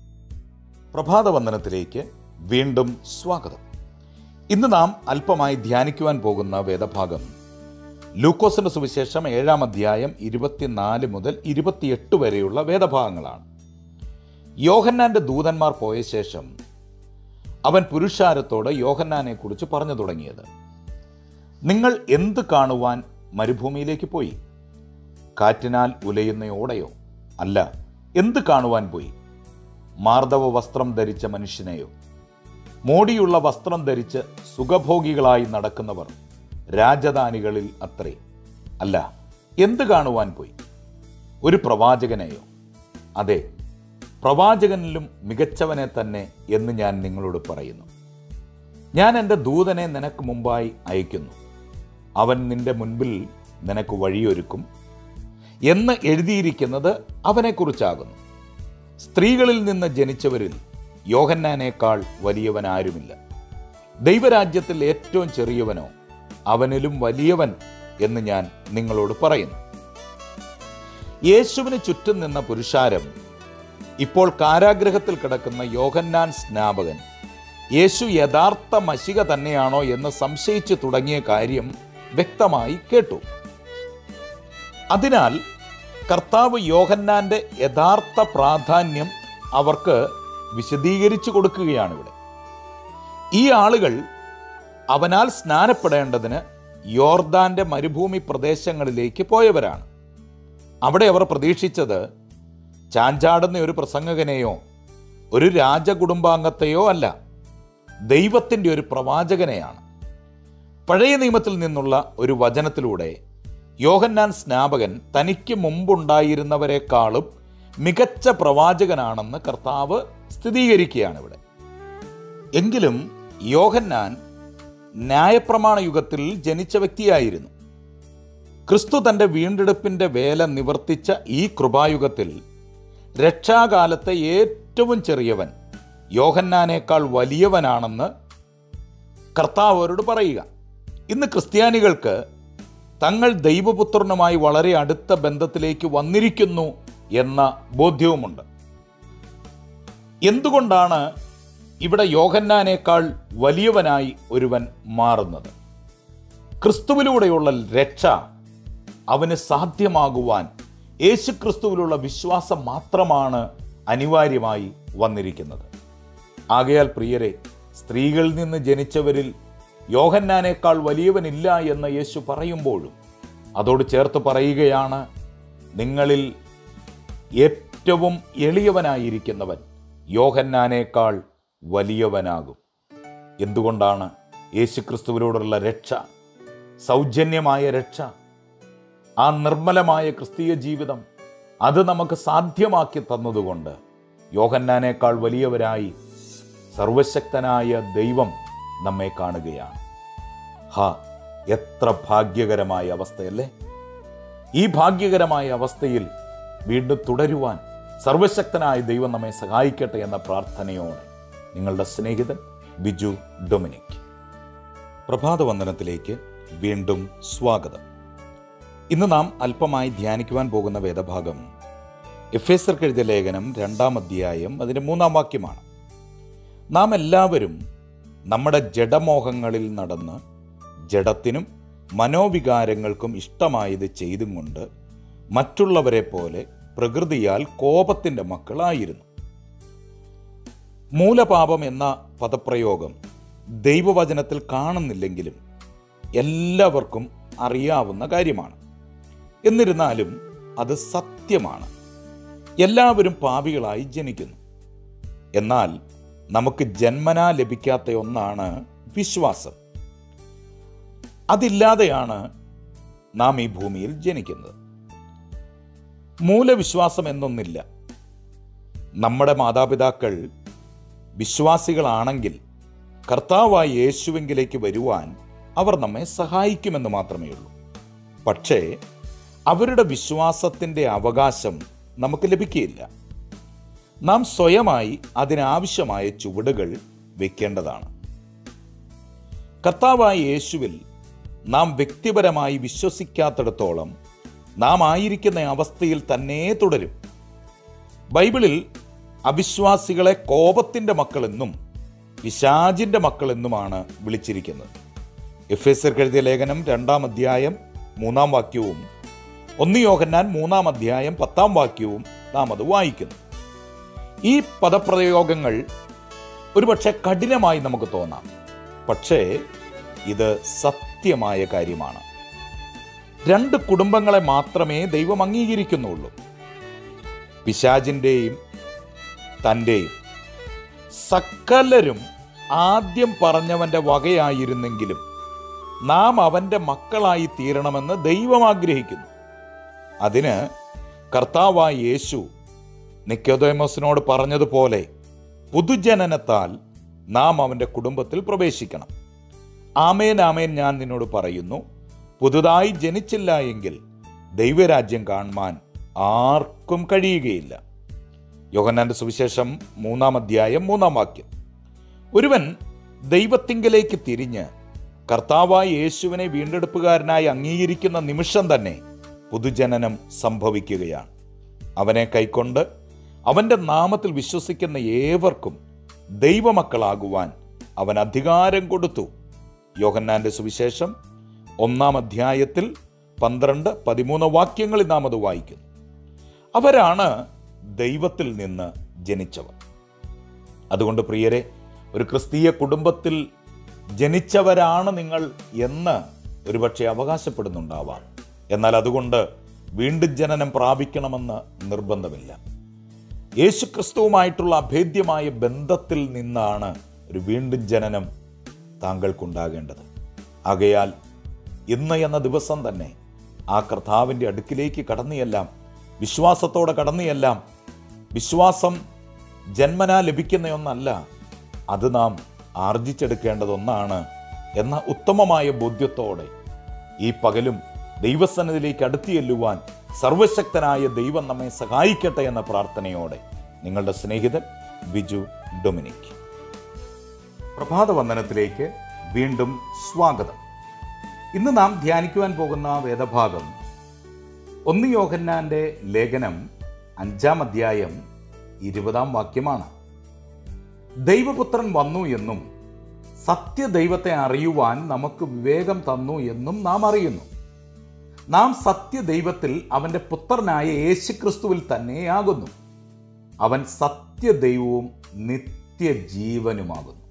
Speaker 1: പ്രഭാതവന്ദനത്തിലേക്ക് വീണ്ടും സ്വാഗതം ഇന്ന് നാം അല്പമായി ധ്യാനിക്കുവാൻ പോകുന്ന വേദഭാഗം ലൂക്കോസിന്റെ സുവിശേഷം ഏഴാം അധ്യായം ഇരുപത്തിനാല് മുതൽ ഇരുപത്തിയെട്ട് വരെയുള്ള വേദഭാഗങ്ങളാണ് യോഹന്നാന്റെ ദൂതന്മാർ പോയ ശേഷം അവൻ പുരുഷാരത്തോട് യോഹന്നാനെ കുറിച്ച് പറഞ്ഞു തുടങ്ങിയത് നിങ്ങൾ എന്ത് കാണുവാൻ മരുഭൂമിയിലേക്ക് പോയി കാറ്റിനാൽ ഉലയുന്ന ഓടയോ അല്ല എന്ത് കാണുവാൻ പോയി മാർദ്ദവ വസ്ത്രം ധരിച്ച മനുഷ്യനെയോ മോടിയുള്ള വസ്ത്രം ധരിച്ച് സുഖഭോഗികളായി നടക്കുന്നവർ രാജധാനികളിൽ അത്രേ അല്ല എന്ത് കാണുവാൻ പോയി ഒരു പ്രവാചകനെയോ അതെ പ്രവാചകനിലും മികച്ചവനെ തന്നെ എന്ന് ഞാൻ നിങ്ങളോട് പറയുന്നു ഞാൻ എൻ്റെ ദൂതനെ നിനക്ക് മുമ്പായി അയക്കുന്നു അവൻ നിന്റെ മുൻപിൽ നിനക്ക് വഴിയൊരുക്കും എന്ന് എഴുതിയിരിക്കുന്നത് അവനെക്കുറിച്ചാകുന്നു സ്ത്രീകളിൽ നിന്ന് ജനിച്ചവരിൽ യോഹന്നാനേക്കാൾ വലിയവൻ ആരുമില്ല ദൈവരാജ്യത്തിൽ ഏറ്റവും ചെറിയവനോ അവനിലും വലിയവൻ എന്ന് ഞാൻ നിങ്ങളോട് പറയുന്നു യേശുവിന് ചുറ്റും നിന്ന പുരുഷാരം ഇപ്പോൾ കാരാഗ്രഹത്തിൽ കിടക്കുന്ന യോഹന്നാൻ സ്നാപകൻ യേശു യഥാർത്ഥ മഷിക തന്നെയാണോ എന്ന് സംശയിച്ചു തുടങ്ങിയ കാര്യം വ്യക്തമായി കേട്ടു അതിനാൽ കർത്താവ് യോഹന്നാന്റെ യഥാർത്ഥ പ്രാധാന്യം അവർക്ക് വിശദീകരിച്ചു കൊടുക്കുകയാണ് ഇവിടെ ഈ ആളുകൾ അവനാൽ സ്നാനപ്പെടേണ്ടതിന് യോർദാന്റെ മരുഭൂമി പ്രദേശങ്ങളിലേക്ക് പോയവരാണ് അവിടെ അവർ പ്രതീക്ഷിച്ചത് ചാഞ്ചാടുന്ന ഒരു പ്രസംഗകനെയോ ഒരു രാജകുടുംബാംഗത്തെയോ അല്ല ദൈവത്തിൻ്റെ ഒരു പ്രവാചകനെയാണ് പഴയ നിയമത്തിൽ നിന്നുള്ള ഒരു വചനത്തിലൂടെ യോഹന്നാൻ സ്നാപകൻ തനിക്ക് മുമ്പുണ്ടായിരുന്നവരെക്കാളും മികച്ച പ്രവാചകനാണെന്ന് കർത്താവ് സ്ഥിരീകരിക്കുകയാണ് ഇവിടെ എങ്കിലും യോഹന്നാൻ ന്യായപ്രമാണ യുഗത്തിൽ ജനിച്ച വ്യക്തിയായിരുന്നു ക്രിസ്തു തൻ്റെ വീണ്ടെടുപ്പിൻ്റെ വേല നിവർത്തിച്ച ഈ കൃപായുഗത്തിൽ രക്ഷാകാലത്തെ ഏറ്റവും ചെറിയവൻ യോഹന്നാനേക്കാൾ വലിയവനാണെന്ന് കർത്താവ് അവരോട് പറയുക ഇന്ന് ക്രിസ്ത്യാനികൾക്ക് തങ്ങൾ ദൈവപുത്രനുമായി വളരെ അടുത്ത ബന്ധത്തിലേക്ക് വന്നിരിക്കുന്നു എന്ന ബോധ്യവുമുണ്ട് എന്തുകൊണ്ടാണ് ഇവിടെ യോഹന്നാനേക്കാൾ വലിയവനായി ഒരുവൻ മാറുന്നത് ക്രിസ്തുവിലൂടെയുള്ള രക്ഷ അവന് സാധ്യമാകുവാൻ യേശു ക്രിസ്തുവിലുള്ള വിശ്വാസം മാത്രമാണ് അനിവാര്യമായി വന്നിരിക്കുന്നത് ആകയാൽ പ്രിയരെ സ്ത്രീകളിൽ നിന്ന് ജനിച്ചവരിൽ യോഹന്നാനേക്കാൾ വലിയവനില്ല എന്ന് യേശു പറയുമ്പോഴും അതോട് ചേർത്ത് പറയുകയാണ് നിങ്ങളിൽ ഏറ്റവും എളിയവനായിരിക്കുന്നവൻ യോഹന്നാനേക്കാൾ വലിയവനാകും എന്തുകൊണ്ടാണ് യേശുക്രിസ്തുവിനോടുള്ള രക്ഷ സൗജന്യമായ രക്ഷ ആ നിർമ്മലമായ ക്രിസ്തീയ ജീവിതം അത് നമുക്ക് സാധ്യമാക്കി തന്നതുകൊണ്ട് യോഹന്നാനേക്കാൾ വലിയവരായി സർവശക്തനായ ദൈവം നമ്മെ കാണുകയാണ് ഹാ എത്ര ഭാഗ്യകരമായ അവസ്ഥയല്ലേ ഈ ഭാഗ്യകരമായ അവസ്ഥയിൽ വീണ്ടും തുടരുവാൻ സർവശക്തനായ ദൈവം നമ്മെ സഹായിക്കട്ടെ എന്ന പ്രാർത്ഥനയോടെ നിങ്ങളുടെ സ്നേഹിതൻ ബിജു ഡൊമിനിക് പ്രഭാതവന്ദനത്തിലേക്ക് വീണ്ടും സ്വാഗതം ഇന്ന് നാം അല്പമായി ധ്യാനിക്കുവാൻ പോകുന്ന വേദഭാഗം എഫ് എസ് എഴുതിയ ലേഖനം രണ്ടാം അധ്യായം അതിൻ്റെ മൂന്നാം വാക്യമാണ് നാം എല്ലാവരും നമ്മുടെ ജഡമോഹങ്ങളിൽ നടന്ന് ജഡത്തിനും മനോവികാരങ്ങൾക്കും ഇഷ്ടമായത് ചെയ്തും കൊണ്ട് മറ്റുള്ളവരെ പോലെ പ്രകൃതിയാൽ കോപത്തിൻ്റെ മക്കളായിരുന്നു മൂലപാപം എന്ന പദപ്രയോഗം ദൈവവചനത്തിൽ കാണുന്നില്ലെങ്കിലും എല്ലാവർക്കും അറിയാവുന്ന കാര്യമാണ് എന്നിരുന്നാലും അത് സത്യമാണ് എല്ലാവരും പാപികളായി ജനിക്കുന്നു എന്നാൽ നമുക്ക് ജന്മനാ ലഭിക്കാത്ത ഒന്നാണ് വിശ്വാസം അതില്ലാതെയാണ് നാം ഈ ഭൂമിയിൽ ജനിക്കുന്നത് മൂലവിശ്വാസം എന്നൊന്നില്ല നമ്മുടെ മാതാപിതാക്കൾ വിശ്വാസികളാണെങ്കിൽ കർത്താവായ യേശുവെങ്കിലേക്ക് വരുവാൻ അവർ നമ്മെ സഹായിക്കുമെന്ന് മാത്രമേ ഉള്ളൂ പക്ഷേ അവരുടെ വിശ്വാസത്തിൻ്റെ അവകാശം നമുക്ക് ലഭിക്കുകയില്ല നാം സ്വയമായി അതിനാവശ്യമായ ചുവടുകൾ വെക്കേണ്ടതാണ് കർത്താവായ യേശുവിൽ നാം വ്യക്തിപരമായി വിശ്വസിക്കാത്തിടത്തോളം നാം ആയിരിക്കുന്ന അവസ്ഥയിൽ തന്നെ തുടരും ബൈബിളിൽ അവിശ്വാസികളെ കോപത്തിൻ്റെ മക്കളെന്നും പിശാജിൻ്റെ മക്കളെന്നുമാണ് വിളിച്ചിരിക്കുന്നത് എഫ് എസ് എഴുതിയ ലേഖനം രണ്ടാം അധ്യായം മൂന്നാം വാക്യവും ഒന്ന് യോഹന്നാൻ മൂന്നാം അധ്യായം പത്താം വാക്യവും നാം അത് വായിക്കുന്നു ഈ പദപ്രയോഗങ്ങൾ ഒരുപക്ഷെ കഠിനമായി നമുക്ക് തോന്നാം പക്ഷേ ഇത് സത്യമായ കാര്യമാണ് രണ്ട് കുടുംബങ്ങളെ മാത്രമേ ദൈവം അംഗീകരിക്കുന്നുള്ളൂ പിശാജിൻ്റെയും തൻ്റെയും സകലരും ആദ്യം പറഞ്ഞവൻ്റെ വകയായിരുന്നെങ്കിലും നാം അവൻ്റെ മക്കളായി തീരണമെന്ന് ദൈവം ആഗ്രഹിക്കുന്നു അതിന് കർത്താവായ യേശു നിക്കോദേമോസിനോട് പറഞ്ഞതുപോലെ പുതുജനനത്താൽ നാം അവൻ്റെ കുടുംബത്തിൽ പ്രവേശിക്കണം ആമേൻ ആമേൻ ഞാൻ നിന്നോട് പറയുന്നു പുതുതായി ജനിച്ചില്ല എങ്കിൽ ദൈവരാജ്യം കാണുവാൻ ആർക്കും കഴിയുകയില്ല യോഹന്നാന്റെ സുവിശേഷം മൂന്നാം അധ്യായം മൂന്നാം വാക്യം ഒരുവൻ ദൈവത്തിങ്കലേക്ക് തിരിഞ്ഞ് കർത്താവായ യേശുവിനെ വീണ്ടെടുപ്പുകാരനായി അംഗീകരിക്കുന്ന നിമിഷം തന്നെ പുതുജനനം സംഭവിക്കുകയാണ് അവനെ കൈക്കൊണ്ട് അവൻ്റെ നാമത്തിൽ വിശ്വസിക്കുന്ന ഏവർക്കും ദൈവമക്കളാകുവാൻ അവൻ അധികാരം കൊടുത്തു യോഹന്നാന്റെ സുവിശേഷം ഒന്നാം അധ്യായത്തിൽ പന്ത്രണ്ട് പതിമൂന്ന് വാക്യങ്ങളിൽ നാം അത് വായിക്കുന്നു അവരാണ് ദൈവത്തിൽ നിന്ന് ജനിച്ചവർ അതുകൊണ്ട് പ്രിയരെ ഒരു ക്രിസ്തീയ കുടുംബത്തിൽ ജനിച്ചവരാണ് നിങ്ങൾ എന്ന് ഒരുപക്ഷെ അവകാശപ്പെടുന്നുണ്ടാവാം എന്നാൽ അതുകൊണ്ട് വീണ്ടും ജനനം പ്രാപിക്കണമെന്ന് നിർബന്ധമില്ല യേശു ക്രിസ്തുവുമായിട്ടുള്ള അഭേദ്യമായ ബന്ധത്തിൽ നിന്നാണ് ഒരു വീണ്ടും ജനനം താങ്കൾക്കുണ്ടാകേണ്ടത് ആകയാൽ ഇന്ന് എന്ന ദിവസം തന്നെ ആ കർത്താവിൻ്റെ അടുക്കിലേക്ക് കടന്നിയെല്ലാം വിശ്വാസത്തോടെ കടന്നിയെല്ലാം വിശ്വാസം ജന്മനാ ലഭിക്കുന്ന ഒന്നല്ല അത് നാം ആർജിച്ചെടുക്കേണ്ടതൊന്നാണ് എന്ന ഉത്തമമായ ബോധ്യത്തോടെ ഈ പകലും ദൈവസന്നിധിയിലേക്ക് അടുത്തു ചെല്ലുവാൻ സർവശക്തനായ ദൈവം നമ്മെ സഹായിക്കട്ടെ എന്ന പ്രാർത്ഥനയോടെ നിങ്ങളുടെ സ്നേഹിതൻ ബിജു ഡൊമിനിക് പ്രഭാത വന്ദനത്തിലേക്ക് വീണ്ടും സ്വാഗതം ഇന്ന് നാം ധ്യാനിക്കുവാൻ പോകുന്ന വേദഭാഗം ഒന്ന് യോഹന്നാന്റെ ലേഖനം അഞ്ചാം അധ്യായം ഇരുപതാം വാക്യമാണ് ദൈവപുത്രൻ വന്നു എന്നും സത്യദൈവത്തെ അറിയുവാൻ നമുക്ക് വിവേകം തന്നു എന്നും നാം അറിയുന്നു നാം സത്യദൈവത്തിൽ അവൻ്റെ പുത്രനായ യേശുക്രിസ്തുവിൽ തന്നെയാകുന്നു അവൻ സത്യദൈവവും നിത്യജീവനുമാകുന്നു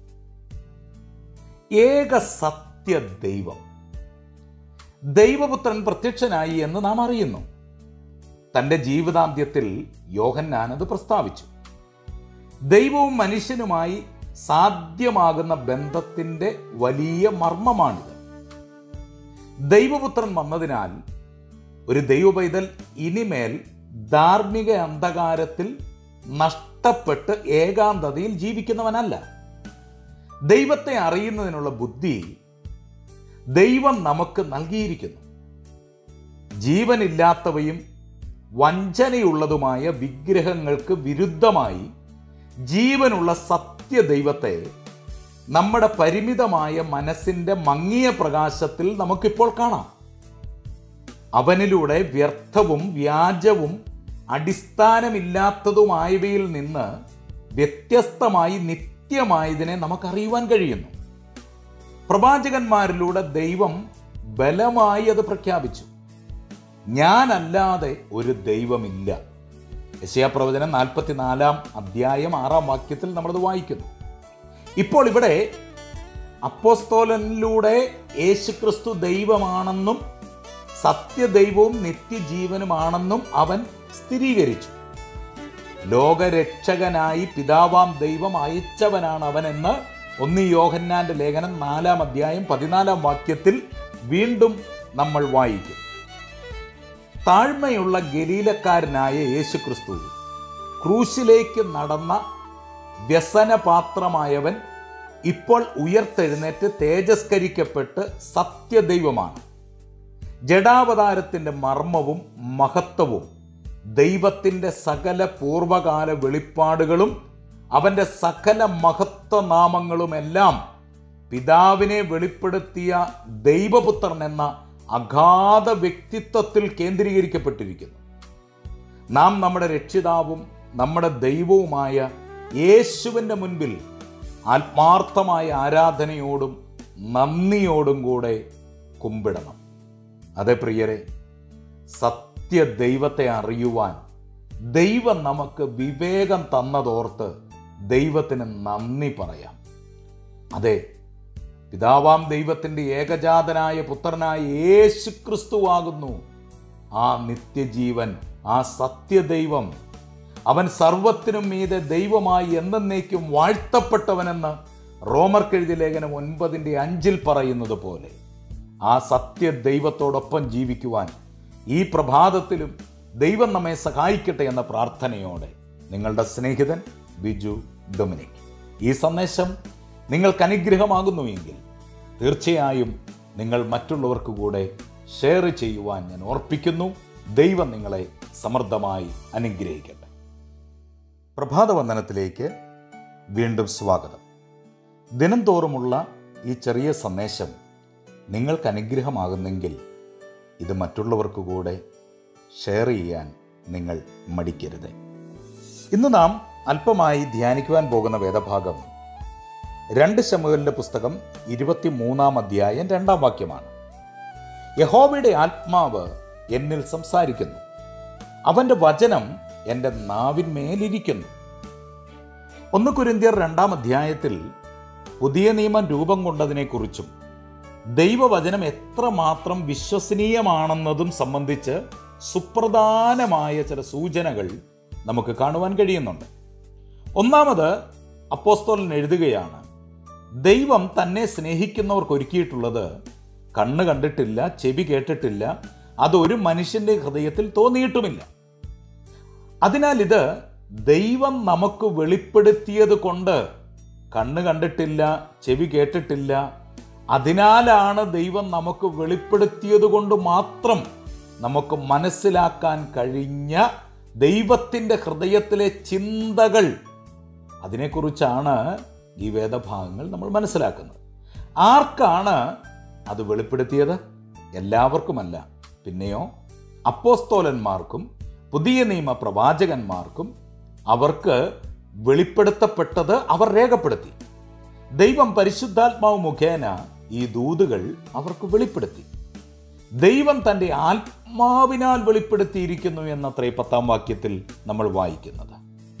Speaker 1: ഏക സത്യ ദൈവം ദൈവപുത്രൻ പ്രത്യക്ഷനായി എന്ന് നാം അറിയുന്നു തൻ്റെ ജീവിതാന്ത്യത്തിൽ യോഹന്നാൻ അത് പ്രസ്താവിച്ചു ദൈവവും മനുഷ്യനുമായി സാധ്യമാകുന്ന ബന്ധത്തിൻ്റെ വലിയ മർമ്മമാണിത് ദൈവപുത്രൻ വന്നതിനാൽ ഒരു ദൈവപൈതൽ ഇനിമേൽ ധാർമ്മിക അന്ധകാരത്തിൽ നഷ്ടപ്പെട്ട് ഏകാന്തതയിൽ ജീവിക്കുന്നവനല്ല ദൈവത്തെ അറിയുന്നതിനുള്ള ബുദ്ധി ദൈവം നമുക്ക് നൽകിയിരിക്കുന്നു ജീവനില്ലാത്തവയും വഞ്ചനയുള്ളതുമായ വിഗ്രഹങ്ങൾക്ക് വിരുദ്ധമായി ജീവനുള്ള സത്യദൈവത്തെ നമ്മുടെ പരിമിതമായ മനസ്സിൻ്റെ മങ്ങിയ പ്രകാശത്തിൽ നമുക്കിപ്പോൾ കാണാം അവനിലൂടെ വ്യർത്ഥവും വ്യാജവും അടിസ്ഥാനമില്ലാത്തതുമായവയിൽ നിന്ന് വ്യത്യസ്തമായി നിത്യമായതിനെ നമുക്കറിയുവാൻ കഴിയുന്നു പ്രവാചകന്മാരിലൂടെ ദൈവം ബലമായി അത് പ്രഖ്യാപിച്ചു ഞാനല്ലാതെ ഒരു ദൈവമില്ല യശയാപ്രവചനം നാൽപ്പത്തിനാലാം അധ്യായം ആറാം വാക്യത്തിൽ നമ്മളത് വായിക്കുന്നു ഇപ്പോൾ ഇവിടെ അപ്പോസ്തോലനിലൂടെ യേശുക്രിസ്തു ദൈവമാണെന്നും സത്യദൈവവും നിത്യജീവനുമാണെന്നും അവൻ സ്ഥിരീകരിച്ചു ലോകരക്ഷകനായി പിതാവാം ദൈവം അയച്ചവനാണ് അവനെന്ന് ഒന്ന് യോഹന്നാന്റെ ലേഖനം നാലാം അധ്യായം പതിനാലാം വാക്യത്തിൽ വീണ്ടും നമ്മൾ വായിക്കും താഴ്മയുള്ള ഗലീലക്കാരനായ യേശു ക്രിസ്തു ക്രൂശിലേക്ക് നടന്ന വ്യസനപാത്രമായവൻ ഇപ്പോൾ ഉയർത്തെഴുന്നേറ്റ് തേജസ്കരിക്കപ്പെട്ട് സത്യദൈവമാണ് ജഡാവതാരത്തിൻ്റെ മർമ്മവും മഹത്വവും ദൈവത്തിൻ്റെ സകല പൂർവകാല വെളിപ്പാടുകളും അവൻ്റെ സകല മഹത്വനാമങ്ങളുമെല്ലാം പിതാവിനെ വെളിപ്പെടുത്തിയ ദൈവപുത്രൻ എന്ന അഗാധ വ്യക്തിത്വത്തിൽ കേന്ദ്രീകരിക്കപ്പെട്ടിരിക്കുന്നു നാം നമ്മുടെ രക്ഷിതാവും നമ്മുടെ ദൈവവുമായ യേശുവിൻ്റെ മുൻപിൽ ആത്മാർത്ഥമായ ആരാധനയോടും നന്ദിയോടും കൂടെ കുമ്പിടണം അതെ പ്രിയരെ സത്യ ദൈവത്തെ അറിയുവാൻ ദൈവം നമുക്ക് വിവേകം തന്നതോർത്ത് ദൈവത്തിന് നന്ദി പറയാം അതെ പിതാവാം ദൈവത്തിൻ്റെ ഏകജാതനായ പുത്രനായ യേശു ക്രിസ്തുവാകുന്നു ആ നിത്യജീവൻ ആ സത്യദൈവം അവൻ സർവത്തിനും മീതെ ദൈവമായി എന്നേക്കും വാഴ്ത്തപ്പെട്ടവനെന്ന് റോമർക്കെഴുതി ലേഖനം ഒൻപതിൻ്റെ അഞ്ചിൽ പറയുന്നത് പോലെ ആ സത്യ ദൈവത്തോടൊപ്പം ജീവിക്കുവാൻ ഈ പ്രഭാതത്തിലും ദൈവം നമ്മെ സഹായിക്കട്ടെ എന്ന പ്രാർത്ഥനയോടെ നിങ്ങളുടെ സ്നേഹിതൻ ബിജു ഡൊമിനിക് ഈ സന്ദേശം നിങ്ങൾക്ക് അനുഗ്രഹമാകുന്നുവെങ്കിൽ തീർച്ചയായും നിങ്ങൾ മറ്റുള്ളവർക്ക് കൂടെ ഷെയർ ചെയ്യുവാൻ ഞാൻ ഓർപ്പിക്കുന്നു ദൈവം നിങ്ങളെ സമൃദ്ധമായി അനുഗ്രഹിക്കട്ടെ പ്രഭാതവന്ദനത്തിലേക്ക് വീണ്ടും സ്വാഗതം ദിനംതോറുമുള്ള ഈ ചെറിയ സന്ദേശം നിങ്ങൾക്ക് അനുഗ്രഹമാകുന്നെങ്കിൽ ഇത് മറ്റുള്ളവർക്ക് കൂടെ ഷെയർ ചെയ്യാൻ നിങ്ങൾ മടിക്കരുത് ഇന്ന് നാം അല്പമായി ധ്യാനിക്കുവാൻ പോകുന്ന വേദഭാഗം രണ്ട് ശമുവലിൻ്റെ പുസ്തകം ഇരുപത്തി മൂന്നാം അധ്യായം രണ്ടാം വാക്യമാണ് യഹോവയുടെ ആത്മാവ് എന്നിൽ സംസാരിക്കുന്നു അവൻ്റെ വചനം എൻ്റെ നാവിന്മേലിരിക്കുന്നു ഒന്ന് കുരിന്തിയർ രണ്ടാം അധ്യായത്തിൽ പുതിയ നിയമം രൂപം കൊണ്ടതിനെക്കുറിച്ചും ദൈവവചനം എത്രമാത്രം വിശ്വസനീയമാണെന്നതും സംബന്ധിച്ച് സുപ്രധാനമായ ചില സൂചനകൾ നമുക്ക് കാണുവാൻ കഴിയുന്നുണ്ട് ഒന്നാമത് അപ്പോസ്തോലൻ എഴുതുകയാണ് ദൈവം തന്നെ സ്നേഹിക്കുന്നവർക്ക് ഒരുക്കിയിട്ടുള്ളത് കണ്ണ് കണ്ടിട്ടില്ല ചെവി കേട്ടിട്ടില്ല അതൊരു മനുഷ്യന്റെ ഹൃദയത്തിൽ തോന്നിയിട്ടുമില്ല അതിനാൽ ഇത് ദൈവം നമുക്ക് വെളിപ്പെടുത്തിയത് കൊണ്ട് കണ്ണ് കണ്ടിട്ടില്ല ചെവി കേട്ടിട്ടില്ല അതിനാലാണ് ദൈവം നമുക്ക് വെളിപ്പെടുത്തിയത് കൊണ്ട് മാത്രം നമുക്ക് മനസ്സിലാക്കാൻ കഴിഞ്ഞ ദൈവത്തിൻ്റെ ഹൃദയത്തിലെ ചിന്തകൾ അതിനെക്കുറിച്ചാണ് ഈ വേദഭാഗങ്ങൾ നമ്മൾ മനസ്സിലാക്കുന്നത് ആർക്കാണ് അത് വെളിപ്പെടുത്തിയത് എല്ലാവർക്കുമല്ല പിന്നെയോ അപ്പോസ്തോലന്മാർക്കും പുതിയ നിയമ പ്രവാചകന്മാർക്കും അവർക്ക് വെളിപ്പെടുത്തപ്പെട്ടത് അവർ രേഖപ്പെടുത്തി ദൈവം പരിശുദ്ധാത്മാവ് മുഖേന ഈ ദൂതുകൾ അവർക്ക് വെളിപ്പെടുത്തി ദൈവം തൻ്റെ ആത്മാവിനാൽ വെളിപ്പെടുത്തിയിരിക്കുന്നു എന്നത്രേ പത്താം വാക്യത്തിൽ നമ്മൾ വായിക്കുന്നത്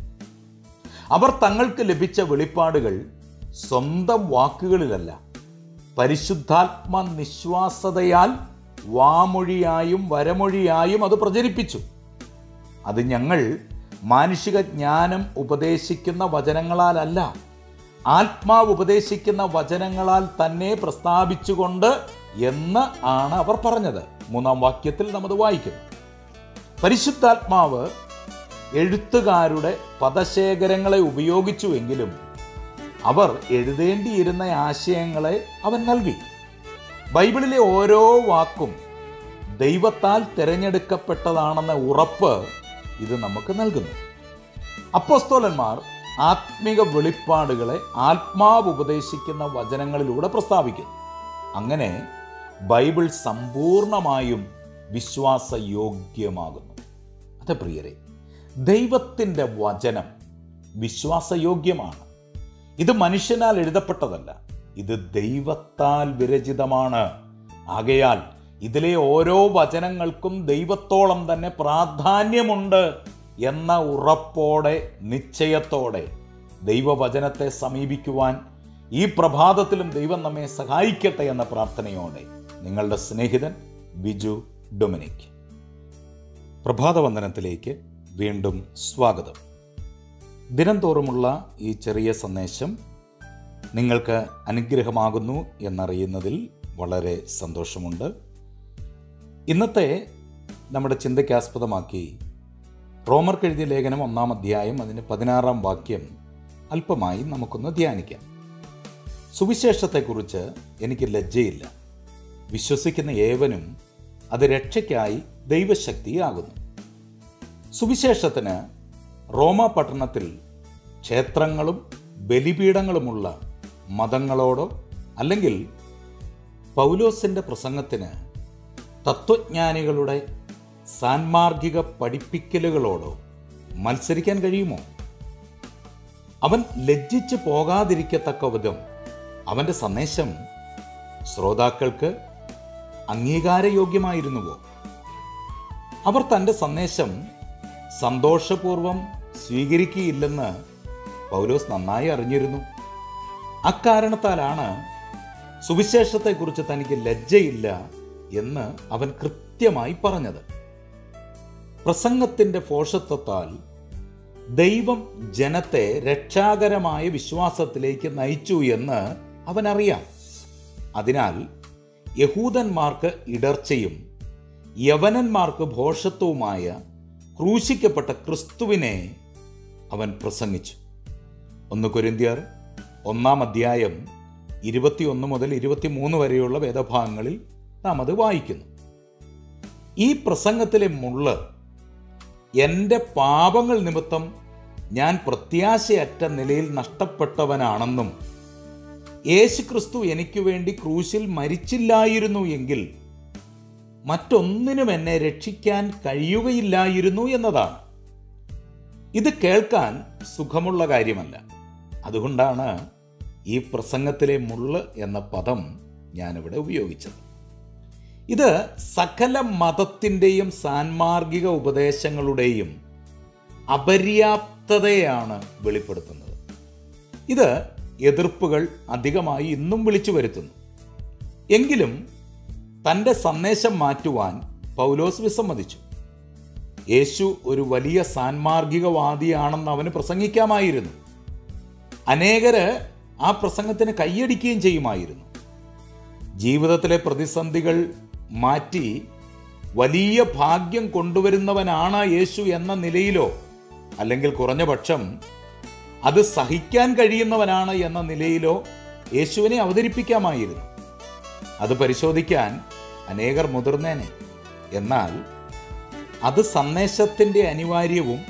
Speaker 1: അവർ തങ്ങൾക്ക് ലഭിച്ച വെളിപ്പാടുകൾ സ്വന്തം വാക്കുകളിലല്ല പരിശുദ്ധാത്മ നിശ്വാസതയാൽ വാമൊഴിയായും വരമൊഴിയായും അത് പ്രചരിപ്പിച്ചു അത് ഞങ്ങൾ മാനുഷിക ജ്ഞാനം ഉപദേശിക്കുന്ന വചനങ്ങളാലല്ല ആത്മാവ് ഉപദേശിക്കുന്ന വചനങ്ങളാൽ തന്നെ പ്രസ്താവിച്ചുകൊണ്ട് എന്ന് ആണ് അവർ പറഞ്ഞത് മൂന്നാം വാക്യത്തിൽ നമ്മത് വായിക്കുന്നു പരിശുദ്ധാത്മാവ് എഴുത്തുകാരുടെ പദശേഖരങ്ങളെ ഉപയോഗിച്ചുവെങ്കിലും അവർ എഴുതേണ്ടിയിരുന്ന ആശയങ്ങളെ അവൻ നൽകി ബൈബിളിലെ ഓരോ വാക്കും ദൈവത്താൽ തിരഞ്ഞെടുക്കപ്പെട്ടതാണെന്ന ഉറപ്പ് ഇത് നമുക്ക് നൽകുന്നു അപ്പോസ്തോലന്മാർ ആത്മിക വെളിപ്പാടുകളെ ആത്മാവ് ഉപദേശിക്കുന്ന വചനങ്ങളിലൂടെ പ്രസ്താവിക്കുന്നു അങ്ങനെ ബൈബിൾ സമ്പൂർണമായും വിശ്വാസയോഗ്യമാകുന്നു അതെ പ്രിയരെ ദൈവത്തിൻ്റെ വചനം വിശ്വാസയോഗ്യമാണ് ഇത് മനുഷ്യനാൽ എഴുതപ്പെട്ടതല്ല ഇത് ദൈവത്താൽ വിരചിതമാണ് ആകയാൽ ഇതിലെ ഓരോ വചനങ്ങൾക്കും ദൈവത്തോളം തന്നെ പ്രാധാന്യമുണ്ട് എന്ന ഉറപ്പോടെ നിശ്ചയത്തോടെ ദൈവവചനത്തെ സമീപിക്കുവാൻ ഈ പ്രഭാതത്തിലും ദൈവം നമ്മെ സഹായിക്കട്ടെ എന്ന പ്രാർത്ഥനയോടെ നിങ്ങളുടെ സ്നേഹിതൻ ബിജു ഡൊമിനിക് പ്രഭാതവന്ദനത്തിലേക്ക് വീണ്ടും സ്വാഗതം ദിനംതോറുമുള്ള ഈ ചെറിയ സന്ദേശം നിങ്ങൾക്ക് അനുഗ്രഹമാകുന്നു എന്നറിയുന്നതിൽ വളരെ സന്തോഷമുണ്ട് ഇന്നത്തെ നമ്മുടെ ചിന്തയ്ക്കാസ്പദമാക്കി റോമർക്ക് എഴുതിയ ലേഖനം ഒന്നാം അധ്യായം അതിന് പതിനാറാം വാക്യം അല്പമായി നമുക്കൊന്ന് ധ്യാനിക്കാം സുവിശേഷത്തെക്കുറിച്ച് എനിക്ക് ലജ്ജയില്ല വിശ്വസിക്കുന്ന ഏവനും അത് രക്ഷയ്ക്കായി ദൈവശക്തിയാകുന്നു സുവിശേഷത്തിന് റോമ പട്ടണത്തിൽ ക്ഷേത്രങ്ങളും ബലിപീഠങ്ങളുമുള്ള മതങ്ങളോടോ അല്ലെങ്കിൽ പൗലോസിൻ്റെ പ്രസംഗത്തിന് തത്വജ്ഞാനികളുടെ സാൻമാർഗിക പഠിപ്പിക്കലുകളോടോ മത്സരിക്കാൻ കഴിയുമോ അവൻ ലജ്ജിച്ചു പോകാതിരിക്കത്തക്ക വിധം അവൻ്റെ സന്ദേശം ശ്രോതാക്കൾക്ക് അംഗീകാരയോഗ്യമായിരുന്നുവോ അവർ തൻ്റെ സന്ദേശം സന്തോഷപൂർവം സ്വീകരിക്കുകയില്ലെന്ന് പൗലോസ് നന്നായി അറിഞ്ഞിരുന്നു അക്കാരണത്താലാണ് സുവിശേഷത്തെക്കുറിച്ച് തനിക്ക് ലജ്ജയില്ല എന്ന് അവൻ കൃത്യമായി പറഞ്ഞത് പ്രസംഗത്തിൻ്റെ പോഷത്വത്താൽ ദൈവം ജനത്തെ രക്ഷാകരമായ വിശ്വാസത്തിലേക്ക് നയിച്ചു എന്ന് അവനറിയാം അതിനാൽ യഹൂദന്മാർക്ക് ഇടർച്ചയും യവനന്മാർക്ക് ഭോഷത്വവുമായ ക്രൂശിക്കപ്പെട്ട ക്രിസ്തുവിനെ അവൻ പ്രസംഗിച്ചു ഒന്ന് കൊരിന്ത്യർ ഒന്നാം അധ്യായം ഇരുപത്തിയൊന്ന് മുതൽ ഇരുപത്തിമൂന്ന് വരെയുള്ള വേദഭാഗങ്ങളിൽ നാം അത് വായിക്കുന്നു ഈ പ്രസംഗത്തിലെ മുള്ള് എൻ്റെ പാപങ്ങൾ നിമിത്തം ഞാൻ പ്രത്യാശയറ്റ നിലയിൽ നഷ്ടപ്പെട്ടവനാണെന്നും യേശു ക്രിസ്തു എനിക്ക് വേണ്ടി ക്രൂശിൽ മരിച്ചില്ലായിരുന്നു എങ്കിൽ മറ്റൊന്നിനും എന്നെ രക്ഷിക്കാൻ കഴിയുകയില്ലായിരുന്നു എന്നതാണ് ഇത് കേൾക്കാൻ സുഖമുള്ള കാര്യമല്ല അതുകൊണ്ടാണ് ഈ പ്രസംഗത്തിലെ മുള്ള് എന്ന പദം ഞാനിവിടെ ഉപയോഗിച്ചത് ഇത് സകല മതത്തിൻ്റെയും സാൻമാർഗിക ഉപദേശങ്ങളുടെയും അപര്യാപ്തതയാണ് വെളിപ്പെടുത്തുന്നത് ഇത് എതിർപ്പുകൾ അധികമായി ഇന്നും വിളിച്ചു വരുത്തുന്നു എങ്കിലും തൻ്റെ സന്ദേശം മാറ്റുവാൻ പൗലോസ് വിസമ്മതിച്ചു യേശു ഒരു വലിയ സാൻമാർഗികവാദിയാണെന്ന് അവന് പ്രസംഗിക്കാമായിരുന്നു അനേകര് ആ പ്രസംഗത്തിന് കൈയടിക്കുകയും ചെയ്യുമായിരുന്നു ജീവിതത്തിലെ പ്രതിസന്ധികൾ മാറ്റി വലിയ ഭാഗ്യം കൊണ്ടുവരുന്നവനാണ് യേശു എന്ന നിലയിലോ അല്ലെങ്കിൽ കുറഞ്ഞ പക്ഷം അത് സഹിക്കാൻ കഴിയുന്നവനാണ് എന്ന നിലയിലോ യേശുവിനെ അവതരിപ്പിക്കാമായിരുന്നു അത് പരിശോധിക്കാൻ അനേകർ മുതിർന്നേനെ എന്നാൽ അത് സന്ദേശത്തിൻ്റെ അനിവാര്യവും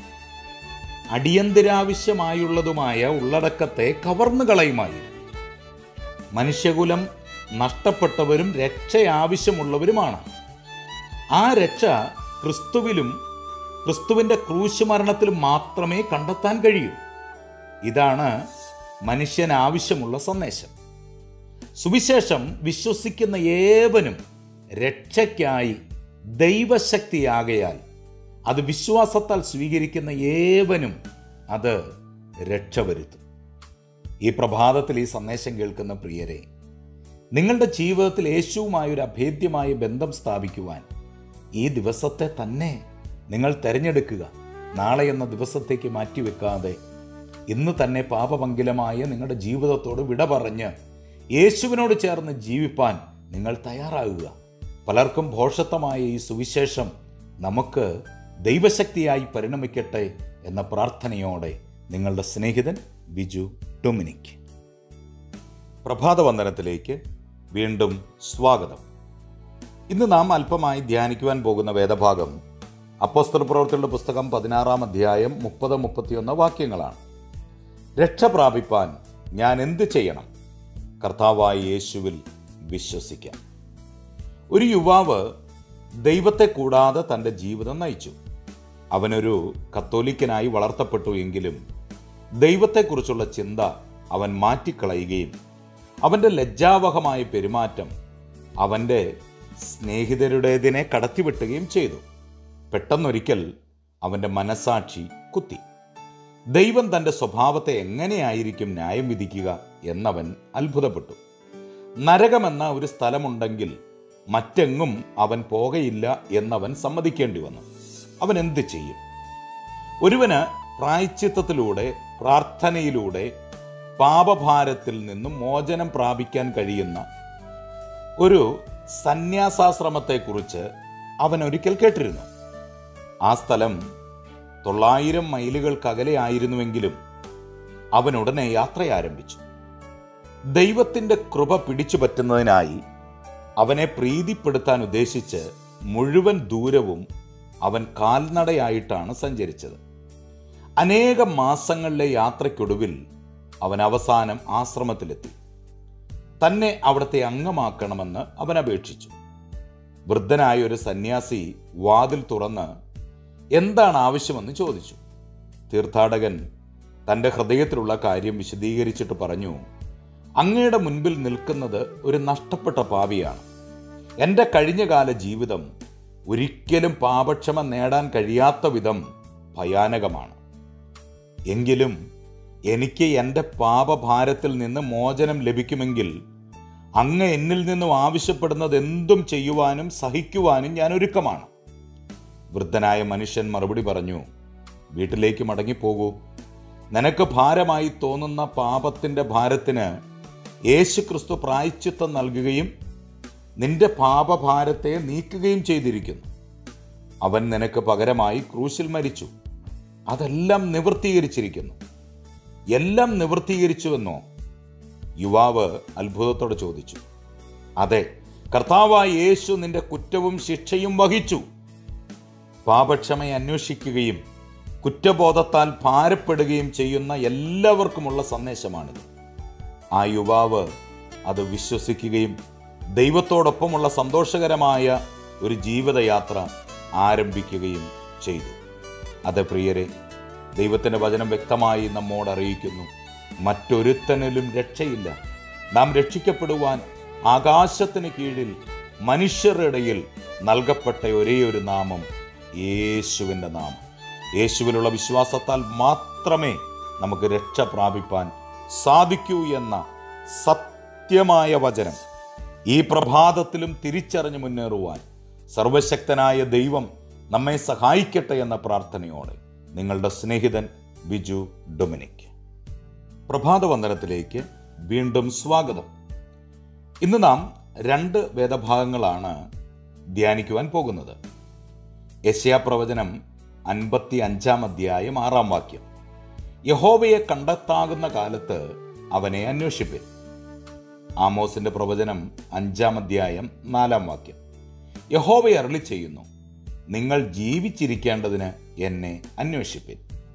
Speaker 1: അടിയന്തരാവശ്യമായുള്ളതുമായ ഉള്ളടക്കത്തെ കവർന്നു കളയുമായിരുന്നു മനുഷ്യകുലം നഷ്ടപ്പെട്ടവരും രക്ഷ ആവശ്യമുള്ളവരുമാണ് ആ രക്ഷ ക്രിസ്തുവിലും ക്രിസ്തുവിൻ്റെ ക്രൂശ് മരണത്തിലും മാത്രമേ കണ്ടെത്താൻ കഴിയൂ ഇതാണ് മനുഷ്യന് ആവശ്യമുള്ള സന്ദേശം സുവിശേഷം വിശ്വസിക്കുന്ന ഏവനും രക്ഷയ്ക്കായി ദൈവശക്തിയാകയാൽ അത് വിശ്വാസത്താൽ സ്വീകരിക്കുന്ന ഏവനും അത് രക്ഷ വരുത്തും ഈ പ്രഭാതത്തിൽ ഈ സന്ദേശം കേൾക്കുന്ന പ്രിയരെ നിങ്ങളുടെ ജീവിതത്തിൽ യേശുവുമായ ഒരു അഭേദ്യമായ ബന്ധം സ്ഥാപിക്കുവാൻ ഈ ദിവസത്തെ തന്നെ നിങ്ങൾ തിരഞ്ഞെടുക്കുക നാളെ എന്ന ദിവസത്തേക്ക് മാറ്റിവെക്കാതെ ഇന്ന് തന്നെ പാപമംഗലമായ നിങ്ങളുടെ ജീവിതത്തോട് വിട പറഞ്ഞ് യേശുവിനോട് ചേർന്ന് ജീവിപ്പാൻ നിങ്ങൾ തയ്യാറാകുക പലർക്കും ഭോഷത്വമായ ഈ സുവിശേഷം നമുക്ക് ദൈവശക്തിയായി പരിണമിക്കട്ടെ എന്ന പ്രാർത്ഥനയോടെ നിങ്ങളുടെ സ്നേഹിതൻ ബിജു ഡൊമിനിക് പ്രഭാതവന്ദനത്തിലേക്ക് വീണ്ടും സ്വാഗതം ഇന്ന് നാം അല്പമായി ധ്യാനിക്കുവാൻ പോകുന്ന വേദഭാഗം അപ്പോസ്തല പ്രവർത്തികളുടെ പുസ്തകം പതിനാറാം അധ്യായം മുപ്പത് മുപ്പത്തിയൊന്ന് വാക്യങ്ങളാണ് രക്ഷ പ്രാപിപ്പാൻ ഞാൻ എന്ത് ചെയ്യണം കർത്താവായ യേശുവിൽ വിശ്വസിക്കാം ഒരു യുവാവ് ദൈവത്തെ കൂടാതെ തൻ്റെ ജീവിതം നയിച്ചു അവനൊരു കത്തോലിക്കനായി വളർത്തപ്പെട്ടു എങ്കിലും ദൈവത്തെക്കുറിച്ചുള്ള ചിന്ത അവൻ മാറ്റിക്കളയുകയും അവൻ്റെ ലജ്ജാവഹമായ പെരുമാറ്റം അവൻ്റെ സ്നേഹിതരുടേതിനെ കടത്തിവിട്ടുകയും ചെയ്തു പെട്ടെന്നൊരിക്കൽ അവൻ്റെ മനസാക്ഷി കുത്തി ദൈവം തൻ്റെ സ്വഭാവത്തെ എങ്ങനെയായിരിക്കും ന്യായം വിധിക്കുക എന്നവൻ അത്ഭുതപ്പെട്ടു നരകമെന്ന ഒരു സ്ഥലമുണ്ടെങ്കിൽ മറ്റെങ്ങും അവൻ പോകയില്ല എന്നവൻ സമ്മതിക്കേണ്ടി വന്നു അവൻ എന്ത് ചെയ്യും ഒരുവന് പ്രായച്ചിത്തത്തിലൂടെ പ്രാർത്ഥനയിലൂടെ പാപഭാരത്തിൽ നിന്നും മോചനം പ്രാപിക്കാൻ കഴിയുന്ന ഒരു സന്യാസാശ്രമത്തെക്കുറിച്ച് അവൻ ഒരിക്കൽ കേട്ടിരുന്നു ആ സ്ഥലം തൊള്ളായിരം മൈലുകൾക്കകലെ ആയിരുന്നുവെങ്കിലും അവൻ ഉടനെ യാത്ര ആരംഭിച്ചു ദൈവത്തിന്റെ കൃപ പിടിച്ചു പറ്റുന്നതിനായി അവനെ പ്രീതിപ്പെടുത്താൻ ഉദ്ദേശിച്ച് മുഴുവൻ ദൂരവും അവൻ കാൽനടയായിട്ടാണ് സഞ്ചരിച്ചത് അനേകം മാസങ്ങളിലെ യാത്രയ്ക്കൊടുവിൽ അവൻ അവസാനം ആശ്രമത്തിലെത്തി തന്നെ അവിടുത്തെ അംഗമാക്കണമെന്ന് അവൻ അപേക്ഷിച്ചു വൃദ്ധനായ ഒരു സന്യാസി വാതിൽ തുറന്ന് എന്താണ് ആവശ്യമെന്ന് ചോദിച്ചു തീർത്ഥാടകൻ തൻ്റെ ഹൃദയത്തിലുള്ള കാര്യം വിശദീകരിച്ചിട്ട് പറഞ്ഞു അങ്ങയുടെ മുൻപിൽ നിൽക്കുന്നത് ഒരു നഷ്ടപ്പെട്ട പാപിയാണ് എൻ്റെ കഴിഞ്ഞകാല ജീവിതം ഒരിക്കലും പാപക്ഷമ നേടാൻ കഴിയാത്ത വിധം ഭയാനകമാണ് എങ്കിലും എനിക്ക് എൻ്റെ പാപഭാരത്തിൽ നിന്ന് മോചനം ലഭിക്കുമെങ്കിൽ അങ്ങ് എന്നിൽ നിന്നും ആവശ്യപ്പെടുന്നത് എന്തും ചെയ്യുവാനും സഹിക്കുവാനും ഞാൻ ഒരുക്കമാണ് വൃദ്ധനായ മനുഷ്യൻ മറുപടി പറഞ്ഞു വീട്ടിലേക്ക് മടങ്ങിപ്പോകൂ നിനക്ക് ഭാരമായി തോന്നുന്ന പാപത്തിൻ്റെ ഭാരത്തിന് യേശു ക്രിസ്തു പ്രായച്ചിത്തം നൽകുകയും നിന്റെ പാപഭാരത്തെ നീക്കുകയും ചെയ്തിരിക്കുന്നു അവൻ നിനക്ക് പകരമായി ക്രൂശിൽ മരിച്ചു അതെല്ലാം നിവൃത്തീകരിച്ചിരിക്കുന്നു എല്ലാം നിവൃത്തീകരിച്ചുവെന്നോ യുവാവ് അത്ഭുതത്തോടെ ചോദിച്ചു അതെ കർത്താവായ യേശു നിന്റെ കുറ്റവും ശിക്ഷയും വഹിച്ചു പാപക്ഷമയെ അന്വേഷിക്കുകയും കുറ്റബോധത്താൽ ഭാരപ്പെടുകയും ചെയ്യുന്ന എല്ലാവർക്കുമുള്ള സന്ദേശമാണിത് ആ യുവാവ് അത് വിശ്വസിക്കുകയും ദൈവത്തോടൊപ്പമുള്ള സന്തോഷകരമായ ഒരു ജീവിതയാത്ര ആരംഭിക്കുകയും ചെയ്തു അത് പ്രിയരെ ദൈവത്തിൻ്റെ വചനം വ്യക്തമായി നമ്മോട് അറിയിക്കുന്നു മറ്റൊരുത്തനിലും രക്ഷയില്ല നാം രക്ഷിക്കപ്പെടുവാൻ ആകാശത്തിന് കീഴിൽ മനുഷ്യരുടെ ഇടയിൽ നൽകപ്പെട്ട ഒരേ ഒരു നാമം യേശുവിൻ്റെ നാമം യേശുവിലുള്ള വിശ്വാസത്താൽ മാത്രമേ നമുക്ക് രക്ഷ പ്രാപിപ്പാൻ സാധിക്കൂ എന്ന സത്യമായ വചനം ഈ പ്രഭാതത്തിലും തിരിച്ചറിഞ്ഞു മുന്നേറുവാൻ സർവശക്തനായ ദൈവം നമ്മെ സഹായിക്കട്ടെ എന്ന പ്രാർത്ഥനയോടെ നിങ്ങളുടെ സ്നേഹിതൻ ബിജു ഡൊമിനിക് പ്രഭാതവന്ദനത്തിലേക്ക് വീണ്ടും സ്വാഗതം ഇന്ന് നാം രണ്ട് വേദഭാഗങ്ങളാണ് ധ്യാനിക്കുവാൻ പോകുന്നത് യശയാ പ്രവചനം അൻപത്തി അഞ്ചാം അധ്യായം ആറാം വാക്യം യഹോവയെ കണ്ടെത്താകുന്ന കാലത്ത് അവനെ അന്വേഷിപ്പിൻ ആമോസിന്റെ പ്രവചനം അഞ്ചാം അധ്യായം നാലാം വാക്യം യഹോവയെ അരളി ചെയ്യുന്നു നിങ്ങൾ ജീവിച്ചിരിക്കേണ്ടതിന് എന്നെ അന്വേഷിപ്പിൻ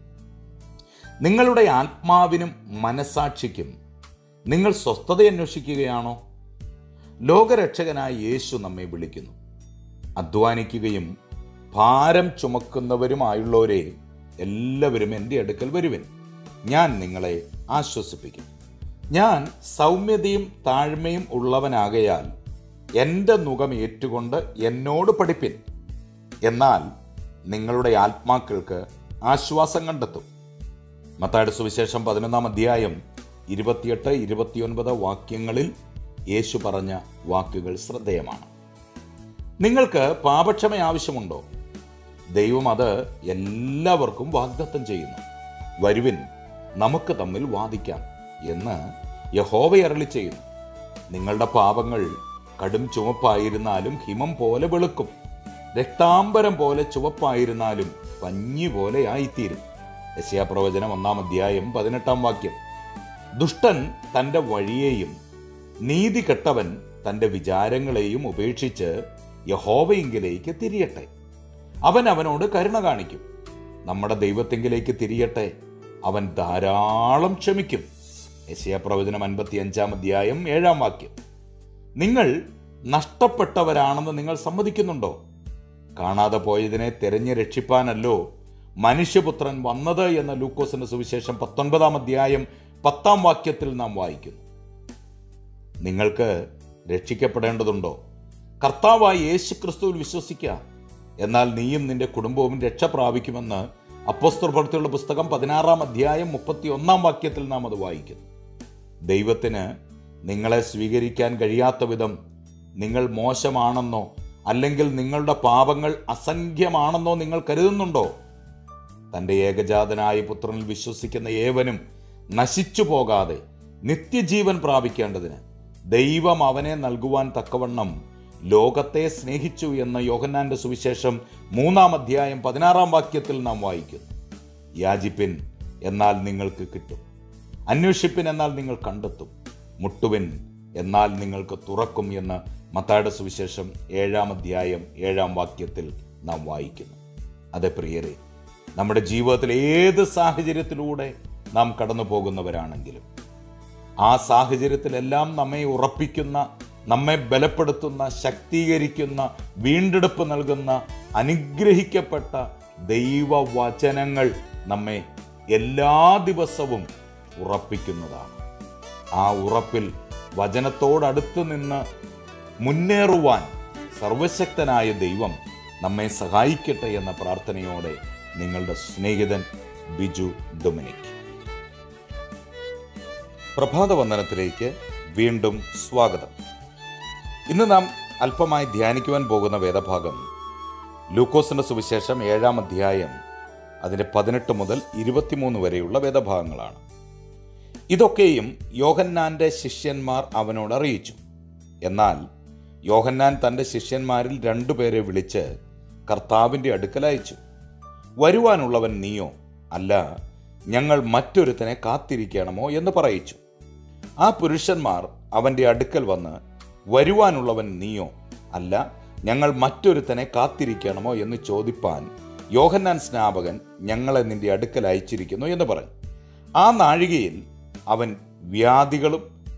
Speaker 1: നിങ്ങളുടെ ആത്മാവിനും മനസാക്ഷിക്കും നിങ്ങൾ സ്വസ്ഥത അന്വേഷിക്കുകയാണോ ലോകരക്ഷകനായ യേശു നമ്മെ വിളിക്കുന്നു അധ്വാനിക്കുകയും ഭാരം ചുമക്കുന്നവരുമായുള്ളവരെ എല്ലാവരും എൻ്റെ അടുക്കൽ വരുവിൻ ഞാൻ നിങ്ങളെ ആശ്വസിപ്പിക്കും ഞാൻ സൗമ്യതയും താഴ്മയും ഉള്ളവനാകയാൽ എൻ്റെ മുഖം ഏറ്റുകൊണ്ട് എന്നോട് പഠിപ്പിൻ എന്നാൽ നിങ്ങളുടെ ആത്മാക്കൾക്ക് ആശ്വാസം കണ്ടെത്തും മത്തായുടെ സുവിശേഷം പതിനൊന്നാം അധ്യായം ഇരുപത്തിയെട്ട് ഇരുപത്തിയൊൻപത് വാക്യങ്ങളിൽ യേശു പറഞ്ഞ വാക്കുകൾ ശ്രദ്ധേയമാണ് നിങ്ങൾക്ക് പാപക്ഷമ ആവശ്യമുണ്ടോ ദൈവം അത് എല്ലാവർക്കും വാഗ്ദത്തം ചെയ്യുന്നു വരുവിൻ നമുക്ക് തമ്മിൽ വാദിക്കാം എന്ന് യഹോവ അരളി ചെയ്യുന്നു നിങ്ങളുടെ പാപങ്ങൾ കടും ചുവപ്പായിരുന്നാലും ഹിമം പോലെ വെളുക്കും രക്താംബരം പോലെ ചുവപ്പായിരുന്നാലും പഞ്ഞി പോലെ ആയിത്തീരും യശയാപ്രവചനം ഒന്നാം അധ്യായം പതിനെട്ടാം വാക്യം ദുഷ്ടൻ തൻ്റെ വഴിയെയും നീതി കെട്ടവൻ തൻ്റെ വിചാരങ്ങളെയും ഉപേക്ഷിച്ച് യഹോവയെങ്കിലേക്ക് തിരിയട്ടെ അവൻ അവനോട് കരുണ കാണിക്കും നമ്മുടെ ദൈവത്തെങ്കിലേക്ക് തിരിയട്ടെ അവൻ ധാരാളം ക്ഷമിക്കും യശയ പ്രവചനം അൻപത്തി അഞ്ചാം അധ്യായം ഏഴാം വാക്യം നിങ്ങൾ നഷ്ടപ്പെട്ടവരാണെന്ന് നിങ്ങൾ സമ്മതിക്കുന്നുണ്ടോ കാണാതെ പോയതിനെ തെരഞ്ഞു രക്ഷിപ്പാനല്ലോ മനുഷ്യപുത്രൻ വന്നത് എന്ന ലൂക്കോസിന്റെ സുവിശേഷം പത്തൊൻപതാം അധ്യായം പത്താം വാക്യത്തിൽ നാം വായിക്കുന്നു നിങ്ങൾക്ക് രക്ഷിക്കപ്പെടേണ്ടതുണ്ടോ കർത്താവായ യേശു ക്രിസ്തുവിൽ വിശ്വസിക്കുക എന്നാൽ നീയും നിന്റെ കുടുംബവും രക്ഷ പ്രാപിക്കുമെന്ന് അപ്പോസ്തർ പ്രവൃത്തിയുള്ള പുസ്തകം പതിനാറാം അധ്യായം മുപ്പത്തി ഒന്നാം വാക്യത്തിൽ നാം അത് വായിക്കുന്നു ദൈവത്തിന് നിങ്ങളെ സ്വീകരിക്കാൻ കഴിയാത്ത വിധം നിങ്ങൾ മോശമാണെന്നോ അല്ലെങ്കിൽ നിങ്ങളുടെ പാപങ്ങൾ അസംഖ്യമാണെന്നോ നിങ്ങൾ കരുതുന്നുണ്ടോ തൻ്റെ ഏകജാതനായ പുത്രനിൽ വിശ്വസിക്കുന്ന ഏവനും നശിച്ചു പോകാതെ നിത്യജീവൻ പ്രാപിക്കേണ്ടതിന് ദൈവം അവനെ നൽകുവാൻ തക്കവണ്ണം ലോകത്തെ സ്നേഹിച്ചു എന്ന യോഹന്നാന്റെ സുവിശേഷം മൂന്നാം അധ്യായം പതിനാറാം വാക്യത്തിൽ നാം വായിക്കുന്നു യാചിപ്പിൻ എന്നാൽ നിങ്ങൾക്ക് കിട്ടും അന്വേഷിപ്പിൻ എന്നാൽ നിങ്ങൾ കണ്ടെത്തും മുട്ടുവിൻ എന്നാൽ നിങ്ങൾക്ക് തുറക്കും എന്ന് മത്തായുടെ സുവിശേഷം ഏഴാം അധ്യായം ഏഴാം വാക്യത്തിൽ നാം വായിക്കുന്നു അതെ പ്രിയരെ നമ്മുടെ ജീവിതത്തിൽ ഏത് സാഹചര്യത്തിലൂടെ നാം കടന്നു പോകുന്നവരാണെങ്കിലും ആ സാഹചര്യത്തിലെല്ലാം നമ്മെ ഉറപ്പിക്കുന്ന നമ്മെ ബലപ്പെടുത്തുന്ന ശക്തീകരിക്കുന്ന വീണ്ടെടുപ്പ് നൽകുന്ന അനുഗ്രഹിക്കപ്പെട്ട ദൈവവചനങ്ങൾ നമ്മെ എല്ലാ ദിവസവും ഉറപ്പിക്കുന്നതാണ് ആ ഉറപ്പിൽ വചനത്തോടടുത്ത് നിന്ന് മുന്നേറുവാൻ സർവശക്തനായ ദൈവം നമ്മെ സഹായിക്കട്ടെ എന്ന പ്രാർത്ഥനയോടെ നിങ്ങളുടെ സ്നേഹിതൻ ബിജു ഡൊമിനിക് പ്രഭാത വന്ദനത്തിലേക്ക് വീണ്ടും സ്വാഗതം ഇന്ന് നാം അല്പമായി ധ്യാനിക്കുവാൻ പോകുന്ന വേദഭാഗം ലൂക്കോസിന്റെ സുവിശേഷം ഏഴാം അധ്യായം അതിൻ്റെ പതിനെട്ട് മുതൽ ഇരുപത്തിമൂന്ന് വരെയുള്ള വേദഭാഗങ്ങളാണ് ഇതൊക്കെയും യോഹന്നാന്റെ ശിഷ്യന്മാർ അവനോട് അറിയിച്ചു എന്നാൽ യോഹന്നാൻ തൻ്റെ ശിഷ്യന്മാരിൽ രണ്ടുപേരെ വിളിച്ച് കർത്താവിൻ്റെ അടുക്കൽ അയച്ചു വരുവാനുള്ളവൻ നീയോ അല്ല ഞങ്ങൾ മറ്റൊരുത്തനെ കാത്തിരിക്കണമോ എന്ന് പറയിച്ചു ആ പുരുഷന്മാർ അവൻ്റെ അടുക്കൽ വന്ന് വരുവാനുള്ളവൻ നീയോ അല്ല ഞങ്ങൾ മറ്റൊരുത്തനെ കാത്തിരിക്കണമോ എന്ന് ചോദിപ്പാൻ യോഹന്നാൻ സ്നാപകൻ ഞങ്ങളെ നിന്റെ അടുക്കൽ അയച്ചിരിക്കുന്നു എന്ന് പറഞ്ഞു ആ നാഴികയിൽ അവൻ വ്യാധികളും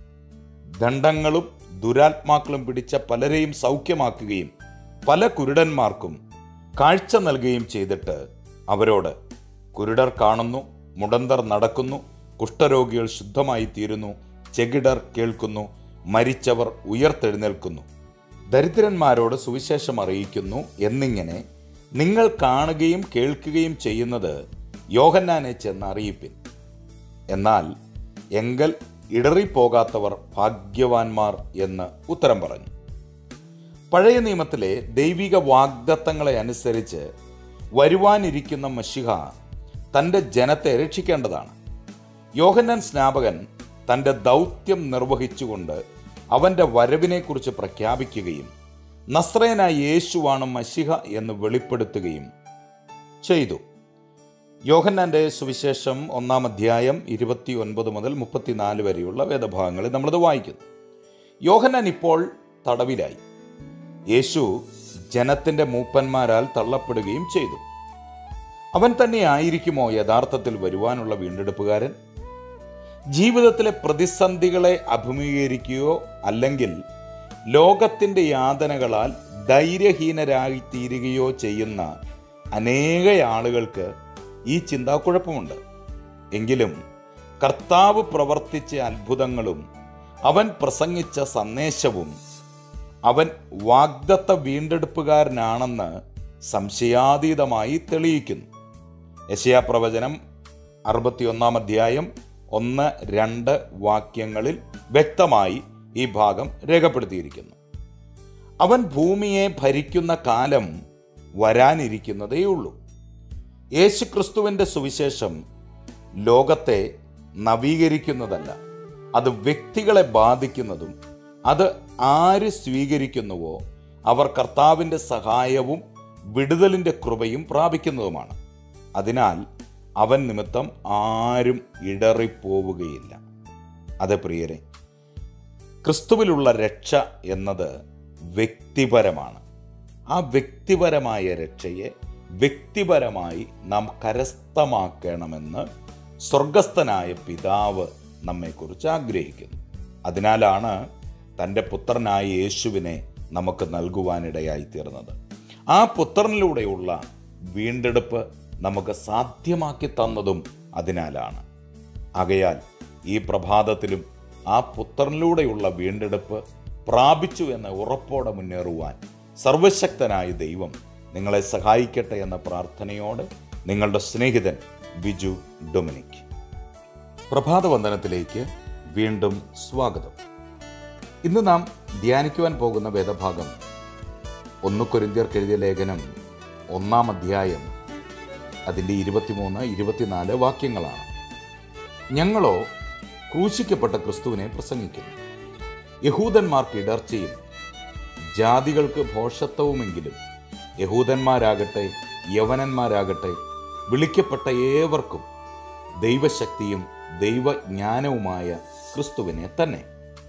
Speaker 1: ദണ്ഡങ്ങളും ദുരാത്മാക്കളും പിടിച്ച പലരെയും സൗഖ്യമാക്കുകയും പല കുരുടന്മാർക്കും കാഴ്ച നൽകുകയും ചെയ്തിട്ട് അവരോട് കുരുടർ കാണുന്നു മുടന്തർ നടക്കുന്നു കുഷ്ഠരോഗികൾ ശുദ്ധമായി തീരുന്നു ചെകിടർ കേൾക്കുന്നു മരിച്ചവർ ഉയർത്തെഴുന്നേൽക്കുന്നു ദരിദ്രന്മാരോട് സുവിശേഷം അറിയിക്കുന്നു എന്നിങ്ങനെ നിങ്ങൾ കാണുകയും കേൾക്കുകയും ചെയ്യുന്നത് യോഹന്നാനെ ചെന്ന് അറിയിപ്പിൻ എന്നാൽ എങ്കൽ ഇടറിപ്പോകാത്തവർ ഭാഗ്യവാന്മാർ എന്ന് ഉത്തരം പറഞ്ഞു പഴയ നിയമത്തിലെ ദൈവിക വാഗ്ദത്തങ്ങളെ അനുസരിച്ച് വരുവാനിരിക്കുന്ന മഷിഹ തൻ്റെ ജനത്തെ രക്ഷിക്കേണ്ടതാണ് യോഹന്നാൻ സ്നാപകൻ തൻ്റെ ദൗത്യം നിർവഹിച്ചുകൊണ്ട് അവൻ്റെ വരവിനെക്കുറിച്ച് പ്രഖ്യാപിക്കുകയും നസ്രയനായ യേശുവാണ് മഷിഹ എന്ന് വെളിപ്പെടുത്തുകയും ചെയ്തു യോഹന്നാന്റെ സുവിശേഷം ഒന്നാം അധ്യായം ഇരുപത്തി ഒൻപത് മുതൽ മുപ്പത്തിനാല് വരെയുള്ള വേദഭാഗങ്ങളിൽ നമ്മളത് വായിക്കുന്നു യോഹന്നാൻ ഇപ്പോൾ തടവിലായി യേശു ജനത്തിൻ്റെ മൂപ്പന്മാരാൽ തള്ളപ്പെടുകയും ചെയ്തു അവൻ തന്നെ ആയിരിക്കുമോ യഥാർത്ഥത്തിൽ വരുവാനുള്ള വീണ്ടെടുപ്പുകാരൻ ജീവിതത്തിലെ പ്രതിസന്ധികളെ അഭിമുഖീകരിക്കുകയോ അല്ലെങ്കിൽ ലോകത്തിൻ്റെ യാതനകളാൽ ധൈര്യഹീനരായി തീരുകയോ ചെയ്യുന്ന അനേക ആളുകൾക്ക് ഈ ചിന്താക്കുഴപ്പമുണ്ട് എങ്കിലും കർത്താവ് പ്രവർത്തിച്ച അത്ഭുതങ്ങളും അവൻ പ്രസംഗിച്ച സന്ദേശവും അവൻ വാഗ്ദത്ത വീണ്ടെടുപ്പുകാരനാണെന്ന് സംശയാതീതമായി തെളിയിക്കുന്നു യശയാ പ്രവചനം അറുപത്തിയൊന്നാം അധ്യായം ഒന്ന് രണ്ട് വാക്യങ്ങളിൽ വ്യക്തമായി ഈ ഭാഗം രേഖപ്പെടുത്തിയിരിക്കുന്നു അവൻ ഭൂമിയെ ഭരിക്കുന്ന കാലം വരാനിരിക്കുന്നതേയുള്ളൂ യേശുക്രിസ്തുവിൻ്റെ സുവിശേഷം ലോകത്തെ നവീകരിക്കുന്നതല്ല അത് വ്യക്തികളെ ബാധിക്കുന്നതും അത് ആര് സ്വീകരിക്കുന്നുവോ അവർ കർത്താവിൻ്റെ സഹായവും വിടുതലിൻ്റെ കൃപയും പ്രാപിക്കുന്നതുമാണ് അതിനാൽ അവൻ നിമിത്തം ആരും ഇടറിപ്പോവുകയില്ല അതെ പ്രിയരെ ക്രിസ്തുവിലുള്ള രക്ഷ എന്നത് വ്യക്തിപരമാണ് ആ വ്യക്തിപരമായ രക്ഷയെ വ്യക്തിപരമായി നാം കരസ്ഥമാക്കണമെന്ന് സ്വർഗസ്ഥനായ പിതാവ് നമ്മെക്കുറിച്ച് ആഗ്രഹിക്കുന്നു അതിനാലാണ് തൻ്റെ പുത്രനായ യേശുവിനെ നമുക്ക് നൽകുവാനിടയായി തീർന്നത് ആ പുത്രനിലൂടെയുള്ള വീണ്ടെടുപ്പ് നമുക്ക് സാധ്യമാക്കി തന്നതും അതിനാലാണ് ആകയാൽ ഈ പ്രഭാതത്തിലും ആ പുത്രനിലൂടെയുള്ള വീണ്ടെടുപ്പ് പ്രാപിച്ചു എന്ന ഉറപ്പോടെ മുന്നേറുവാൻ സർവശക്തനായ ദൈവം നിങ്ങളെ സഹായിക്കട്ടെ എന്ന പ്രാർത്ഥനയോടെ നിങ്ങളുടെ സ്നേഹിതൻ ബിജു ഡൊമിനിക് പ്രഭാത വന്ദനത്തിലേക്ക് വീണ്ടും സ്വാഗതം ഇന്ന് നാം ധ്യാനിക്കുവാൻ പോകുന്ന വേദഭാഗം ഒന്ന് കൊരിന്ത്യർക്ക് എഴുതിയ ലേഖനം ഒന്നാം അധ്യായം അതിൻ്റെ ഇരുപത്തിമൂന്ന് ഇരുപത്തിനാല് വാക്യങ്ങളാണ് ഞങ്ങളോ ക്രൂശിക്കപ്പെട്ട ക്രിസ്തുവിനെ പ്രസംഗിക്കുന്നു യഹൂദന്മാർക്ക് ഇടർച്ചയും ജാതികൾക്ക് ഭോഷത്വവുമെങ്കിലും യഹൂദന്മാരാകട്ടെ യവനന്മാരാകട്ടെ വിളിക്കപ്പെട്ട ഏവർക്കും ദൈവശക്തിയും ദൈവജ്ഞാനവുമായ ക്രിസ്തുവിനെ തന്നെ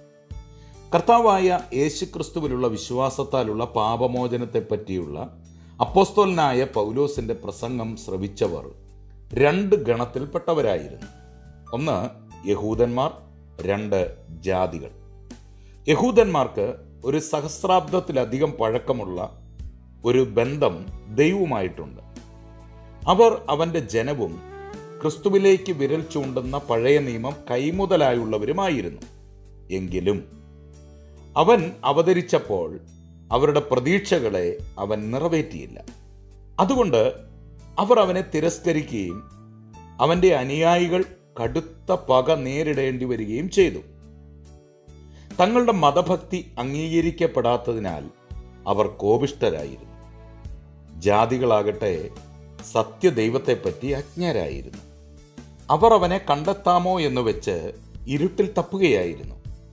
Speaker 1: കർത്താവായ യേശുക്രിസ്തുവിലുള്ള വിശ്വാസത്താലുള്ള പാപമോചനത്തെ പറ്റിയുള്ള അപ്പോസ്തോലനായ പൗലോസിന്റെ പ്രസംഗം ശ്രവിച്ചവർ രണ്ട് ഗണത്തിൽപ്പെട്ടവരായിരുന്നു ഒന്ന് യഹൂദന്മാർ രണ്ട് ജാതികൾ യഹൂദന്മാർക്ക് ഒരു സഹസ്രാബ്ദത്തിലധികം പഴക്കമുള്ള ഒരു ബന്ധം ദൈവവുമായിട്ടുണ്ട് അവർ അവന്റെ ജനവും ക്രിസ്തുവിലേക്ക് വിരൽ ചൂണ്ടുന്ന പഴയ നിയമം കൈമുതലായുള്ളവരുമായിരുന്നു എങ്കിലും അവൻ അവതരിച്ചപ്പോൾ അവരുടെ പ്രതീക്ഷകളെ അവൻ നിറവേറ്റിയില്ല അതുകൊണ്ട് അവർ അവനെ തിരസ്കരിക്കുകയും അവന്റെ അനുയായികൾ കടുത്ത പക നേരിടേണ്ടി വരികയും ചെയ്തു തങ്ങളുടെ മതഭക്തി അംഗീകരിക്കപ്പെടാത്തതിനാൽ അവർ കോപിഷ്ടരായിരുന്നു ജാതികളാകട്ടെ സത്യദൈവത്തെപ്പറ്റി അജ്ഞരായിരുന്നു അവർ അവനെ കണ്ടെത്താമോ എന്ന് വെച്ച് ഇരുട്ടിൽ തപ്പുകയായിരുന്നു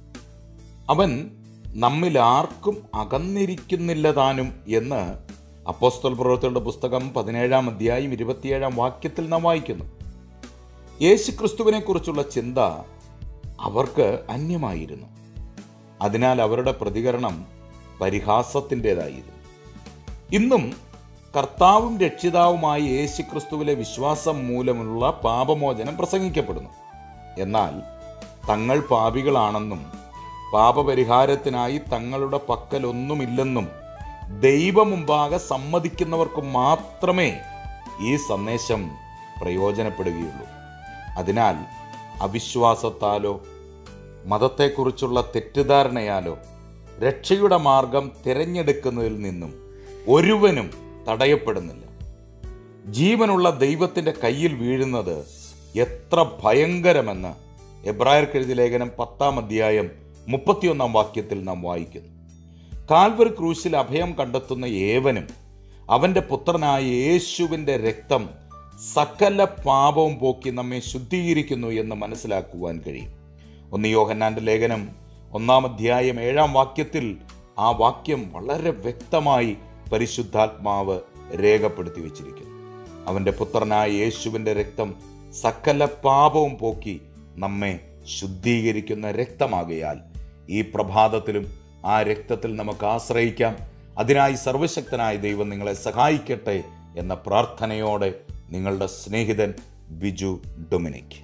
Speaker 1: അവൻ നമ്മിൽ ആർക്കും അകന്നിരിക്കുന്നില്ല താനും എന്ന് അപ്പോസ്തൽ പ്രവൃത്തിയുടെ പുസ്തകം പതിനേഴാം അധ്യായം ഇരുപത്തിയേഴാം വാക്യത്തിൽ നാം വായിക്കുന്നു യേശു ക്രിസ്തുവിനെ കുറിച്ചുള്ള ചിന്ത അവർക്ക് അന്യമായിരുന്നു അതിനാൽ അവരുടെ പ്രതികരണം പരിഹാസത്തിൻ്റെതായിരുന്നു ഇന്നും കർത്താവും രക്ഷിതാവുമായ യേശു ക്രിസ്തുവിലെ വിശ്വാസം മൂലമുള്ള പാപമോചനം പ്രസംഗിക്കപ്പെടുന്നു എന്നാൽ തങ്ങൾ പാപികളാണെന്നും പാപപരിഹാരത്തിനായി തങ്ങളുടെ പക്കലൊന്നുമില്ലെന്നും ദൈവമുമ്പാകെ സമ്മതിക്കുന്നവർക്ക് മാത്രമേ ഈ സന്ദേശം പ്രയോജനപ്പെടുകയുള്ളൂ അതിനാൽ അവിശ്വാസത്താലോ മതത്തെക്കുറിച്ചുള്ള തെറ്റിദ്ധാരണയാലോ രക്ഷയുടെ മാർഗം തിരഞ്ഞെടുക്കുന്നതിൽ നിന്നും ഒരുവനും തടയപ്പെടുന്നില്ല ജീവനുള്ള ദൈവത്തിൻ്റെ കയ്യിൽ വീഴുന്നത് എത്ര ഭയങ്കരമെന്ന് എബ്രായർക്കെഴുതി ലേഖനം പത്താം അധ്യായം മുപ്പത്തിയൊന്നാം വാക്യത്തിൽ നാം വായിക്കുന്നു കാൽവർ ക്രൂശിൽ അഭയം കണ്ടെത്തുന്ന ഏവനും അവൻ്റെ പുത്രനായ യേശുവിൻ്റെ രക്തം സകല പാപവും പോക്കി നമ്മെ ശുദ്ധീകരിക്കുന്നു എന്ന് മനസ്സിലാക്കുവാൻ കഴിയും ഒന്ന് യോഹന്നാന്റെ ലേഖനം ഒന്നാം അധ്യായം ഏഴാം വാക്യത്തിൽ ആ വാക്യം വളരെ വ്യക്തമായി പരിശുദ്ധാത്മാവ് രേഖപ്പെടുത്തി വച്ചിരിക്കുന്നു അവൻ്റെ പുത്രനായ യേശുവിൻ്റെ രക്തം സകല പാപവും പോക്കി നമ്മെ ശുദ്ധീകരിക്കുന്ന രക്തമാകയാൽ ഈ പ്രഭാതത്തിലും ആ രക്തത്തിൽ നമുക്ക് ആശ്രയിക്കാം അതിനായി സർവശക്തനായ ദൈവം നിങ്ങളെ സഹായിക്കട്ടെ എന്ന പ്രാർത്ഥനയോടെ നിങ്ങളുടെ സ്നേഹിതൻ ബിജു ഡൊമിനിക്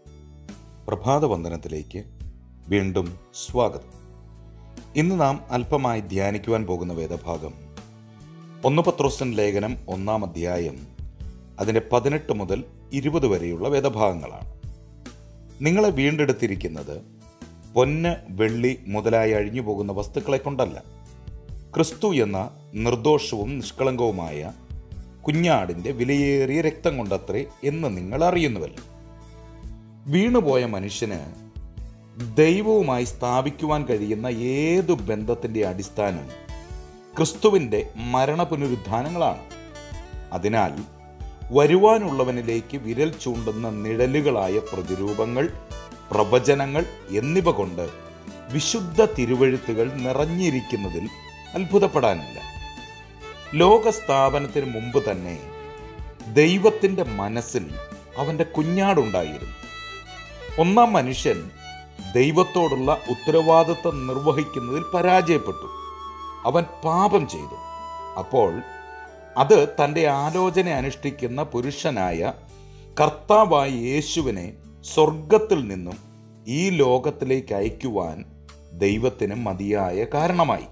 Speaker 1: പ്രഭാതവന്ദനത്തിലേക്ക് വീണ്ടും സ്വാഗതം ഇന്ന് നാം അല്പമായി ധ്യാനിക്കുവാൻ പോകുന്ന വേദഭാഗം ഒന്ന് പത്രോസൻ ലേഖനം ഒന്നാം അധ്യായം അതിൻ്റെ പതിനെട്ട് മുതൽ ഇരുപത് വരെയുള്ള വേദഭാഗങ്ങളാണ് നിങ്ങളെ വീണ്ടെടുത്തിരിക്കുന്നത് പൊന്ന് വെള്ളി മുതലായി അഴിഞ്ഞു പോകുന്ന വസ്തുക്കളെ കൊണ്ടല്ല ക്രിസ്തു എന്ന നിർദോഷവും നിഷ്കളങ്കവുമായ കുഞ്ഞാടിൻ്റെ വിലയേറിയ രക്തം കൊണ്ടത്രേ എന്ന് നിങ്ങൾ അറിയുന്നുവല്ലോ വീണുപോയ മനുഷ്യന് ദൈവവുമായി സ്ഥാപിക്കുവാൻ കഴിയുന്ന ഏതു ബന്ധത്തിൻ്റെ അടിസ്ഥാനം ക്രിസ്തുവിൻ്റെ മരണ പുനരുദ്ധാനങ്ങളാണ് അതിനാൽ വരുവാനുള്ളവനിലേക്ക് വിരൽ ചൂണ്ടുന്ന നിഴലുകളായ പ്രതിരൂപങ്ങൾ പ്രവചനങ്ങൾ എന്നിവ കൊണ്ട് വിശുദ്ധ തിരുവഴുത്തുകൾ നിറഞ്ഞിരിക്കുന്നതിൽ അത്ഭുതപ്പെടാനില്ല ലോകസ്ഥാപനത്തിന് മുമ്പ് തന്നെ ദൈവത്തിൻ്റെ മനസ്സിൽ അവൻ്റെ കുഞ്ഞാടുണ്ടായിരുന്നു ഒന്നാം മനുഷ്യൻ ദൈവത്തോടുള്ള ഉത്തരവാദിത്വം നിർവഹിക്കുന്നതിൽ പരാജയപ്പെട്ടു അവൻ പാപം ചെയ്തു അപ്പോൾ അത് തൻ്റെ ആലോചന അനുഷ്ഠിക്കുന്ന പുരുഷനായ കർത്താവായ യേശുവിനെ സ്വർഗത്തിൽ നിന്നും ഈ ലോകത്തിലേക്ക് അയക്കുവാൻ ദൈവത്തിന് മതിയായ കാരണമായി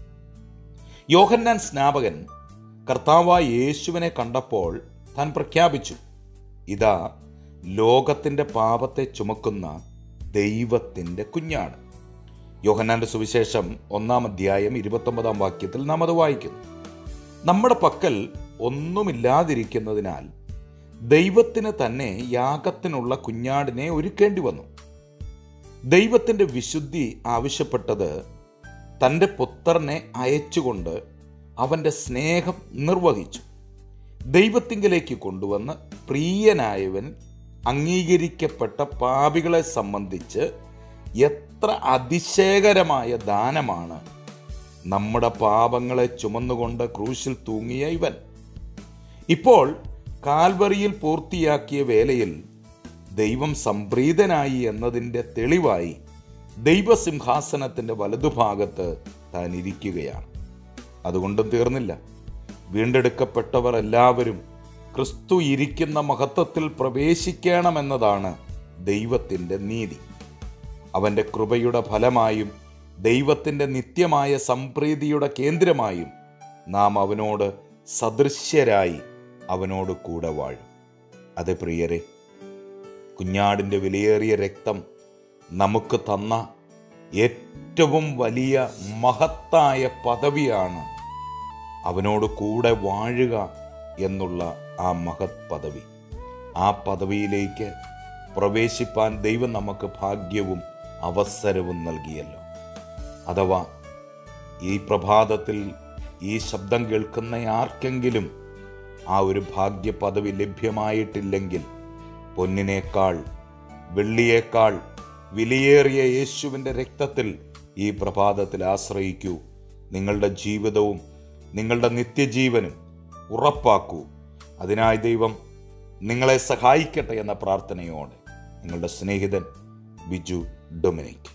Speaker 1: യോഹന്നാൻ സ്നാപകൻ കർത്താവായ യേശുവിനെ കണ്ടപ്പോൾ താൻ പ്രഖ്യാപിച്ചു ഇതാ ലോകത്തിൻ്റെ പാപത്തെ ചുമക്കുന്ന ദൈവത്തിൻ്റെ കുഞ്ഞാണ് യോഹന്നാന്റെ സുവിശേഷം ഒന്നാം അധ്യായം ഇരുപത്തൊമ്പതാം വാക്യത്തിൽ നാം അത് വായിക്കുന്നു നമ്മുടെ പക്കൽ ഒന്നുമില്ലാതിരിക്കുന്നതിനാൽ ദൈവത്തിന് തന്നെ യാഗത്തിനുള്ള കുഞ്ഞാടിനെ ഒരുക്കേണ്ടി വന്നു ദൈവത്തിൻ്റെ വിശുദ്ധി ആവശ്യപ്പെട്ടത് തൻ്റെ പുത്രനെ അയച്ചുകൊണ്ട് അവൻ്റെ സ്നേഹം നിർവഹിച്ചു ദൈവത്തിങ്കലേക്ക് കൊണ്ടുവന്ന് പ്രിയനായവൻ അംഗീകരിക്കപ്പെട്ട പാപികളെ സംബന്ധിച്ച് എത്ര അതിശയകരമായ ദാനമാണ് നമ്മുടെ പാപങ്ങളെ ചുമന്നുകൊണ്ട് ക്രൂശിൽ തൂങ്ങിയ ഇവൻ ഇപ്പോൾ കാൽവറിയിൽ പൂർത്തിയാക്കിയ വേലയിൽ ദൈവം സംപ്രീതനായി എന്നതിൻ്റെ തെളിവായി ദൈവസിംഹാസനത്തിൻ്റെ വലതുഭാഗത്ത് താൻ ഇരിക്കുകയാണ് അതുകൊണ്ടും തീർന്നില്ല വീണ്ടെടുക്കപ്പെട്ടവർ എല്ലാവരും ക്രിസ്തു ഇരിക്കുന്ന മഹത്വത്തിൽ പ്രവേശിക്കണമെന്നതാണ് ദൈവത്തിൻ്റെ നീതി അവൻ്റെ കൃപയുടെ ഫലമായും ദൈവത്തിൻ്റെ നിത്യമായ സംപ്രീതിയുടെ കേന്ദ്രമായും നാം അവനോട് സദൃശ്യരായി അവനോട് കൂടെ വാഴും അതെ പ്രിയരെ കുഞ്ഞാടിൻ്റെ വിലയേറിയ രക്തം നമുക്ക് തന്ന ഏറ്റവും വലിയ മഹത്തായ പദവിയാണ് അവനോട് കൂടെ വാഴുക എന്നുള്ള ആ മഹത് പദവി ആ പദവിയിലേക്ക് പ്രവേശിപ്പാൻ ദൈവം നമുക്ക് ഭാഗ്യവും അവസരവും നൽകിയല്ലോ അഥവാ ഈ പ്രഭാതത്തിൽ ഈ ശബ്ദം കേൾക്കുന്ന ആർക്കെങ്കിലും ആ ഒരു ഭാഗ്യ പദവി ലഭ്യമായിട്ടില്ലെങ്കിൽ പൊന്നിനേക്കാൾ വെള്ളിയേക്കാൾ വിലയേറിയ യേശുവിൻ്റെ രക്തത്തിൽ ഈ പ്രഭാതത്തിൽ ആശ്രയിക്കൂ നിങ്ങളുടെ ജീവിതവും നിങ്ങളുടെ നിത്യജീവനും ഉറപ്പാക്കൂ അതിനായി ദൈവം നിങ്ങളെ സഹായിക്കട്ടെ എന്ന പ്രാർത്ഥനയോടെ നിങ്ങളുടെ സ്നേഹിതൻ ബിജു ഡൊമിനിക്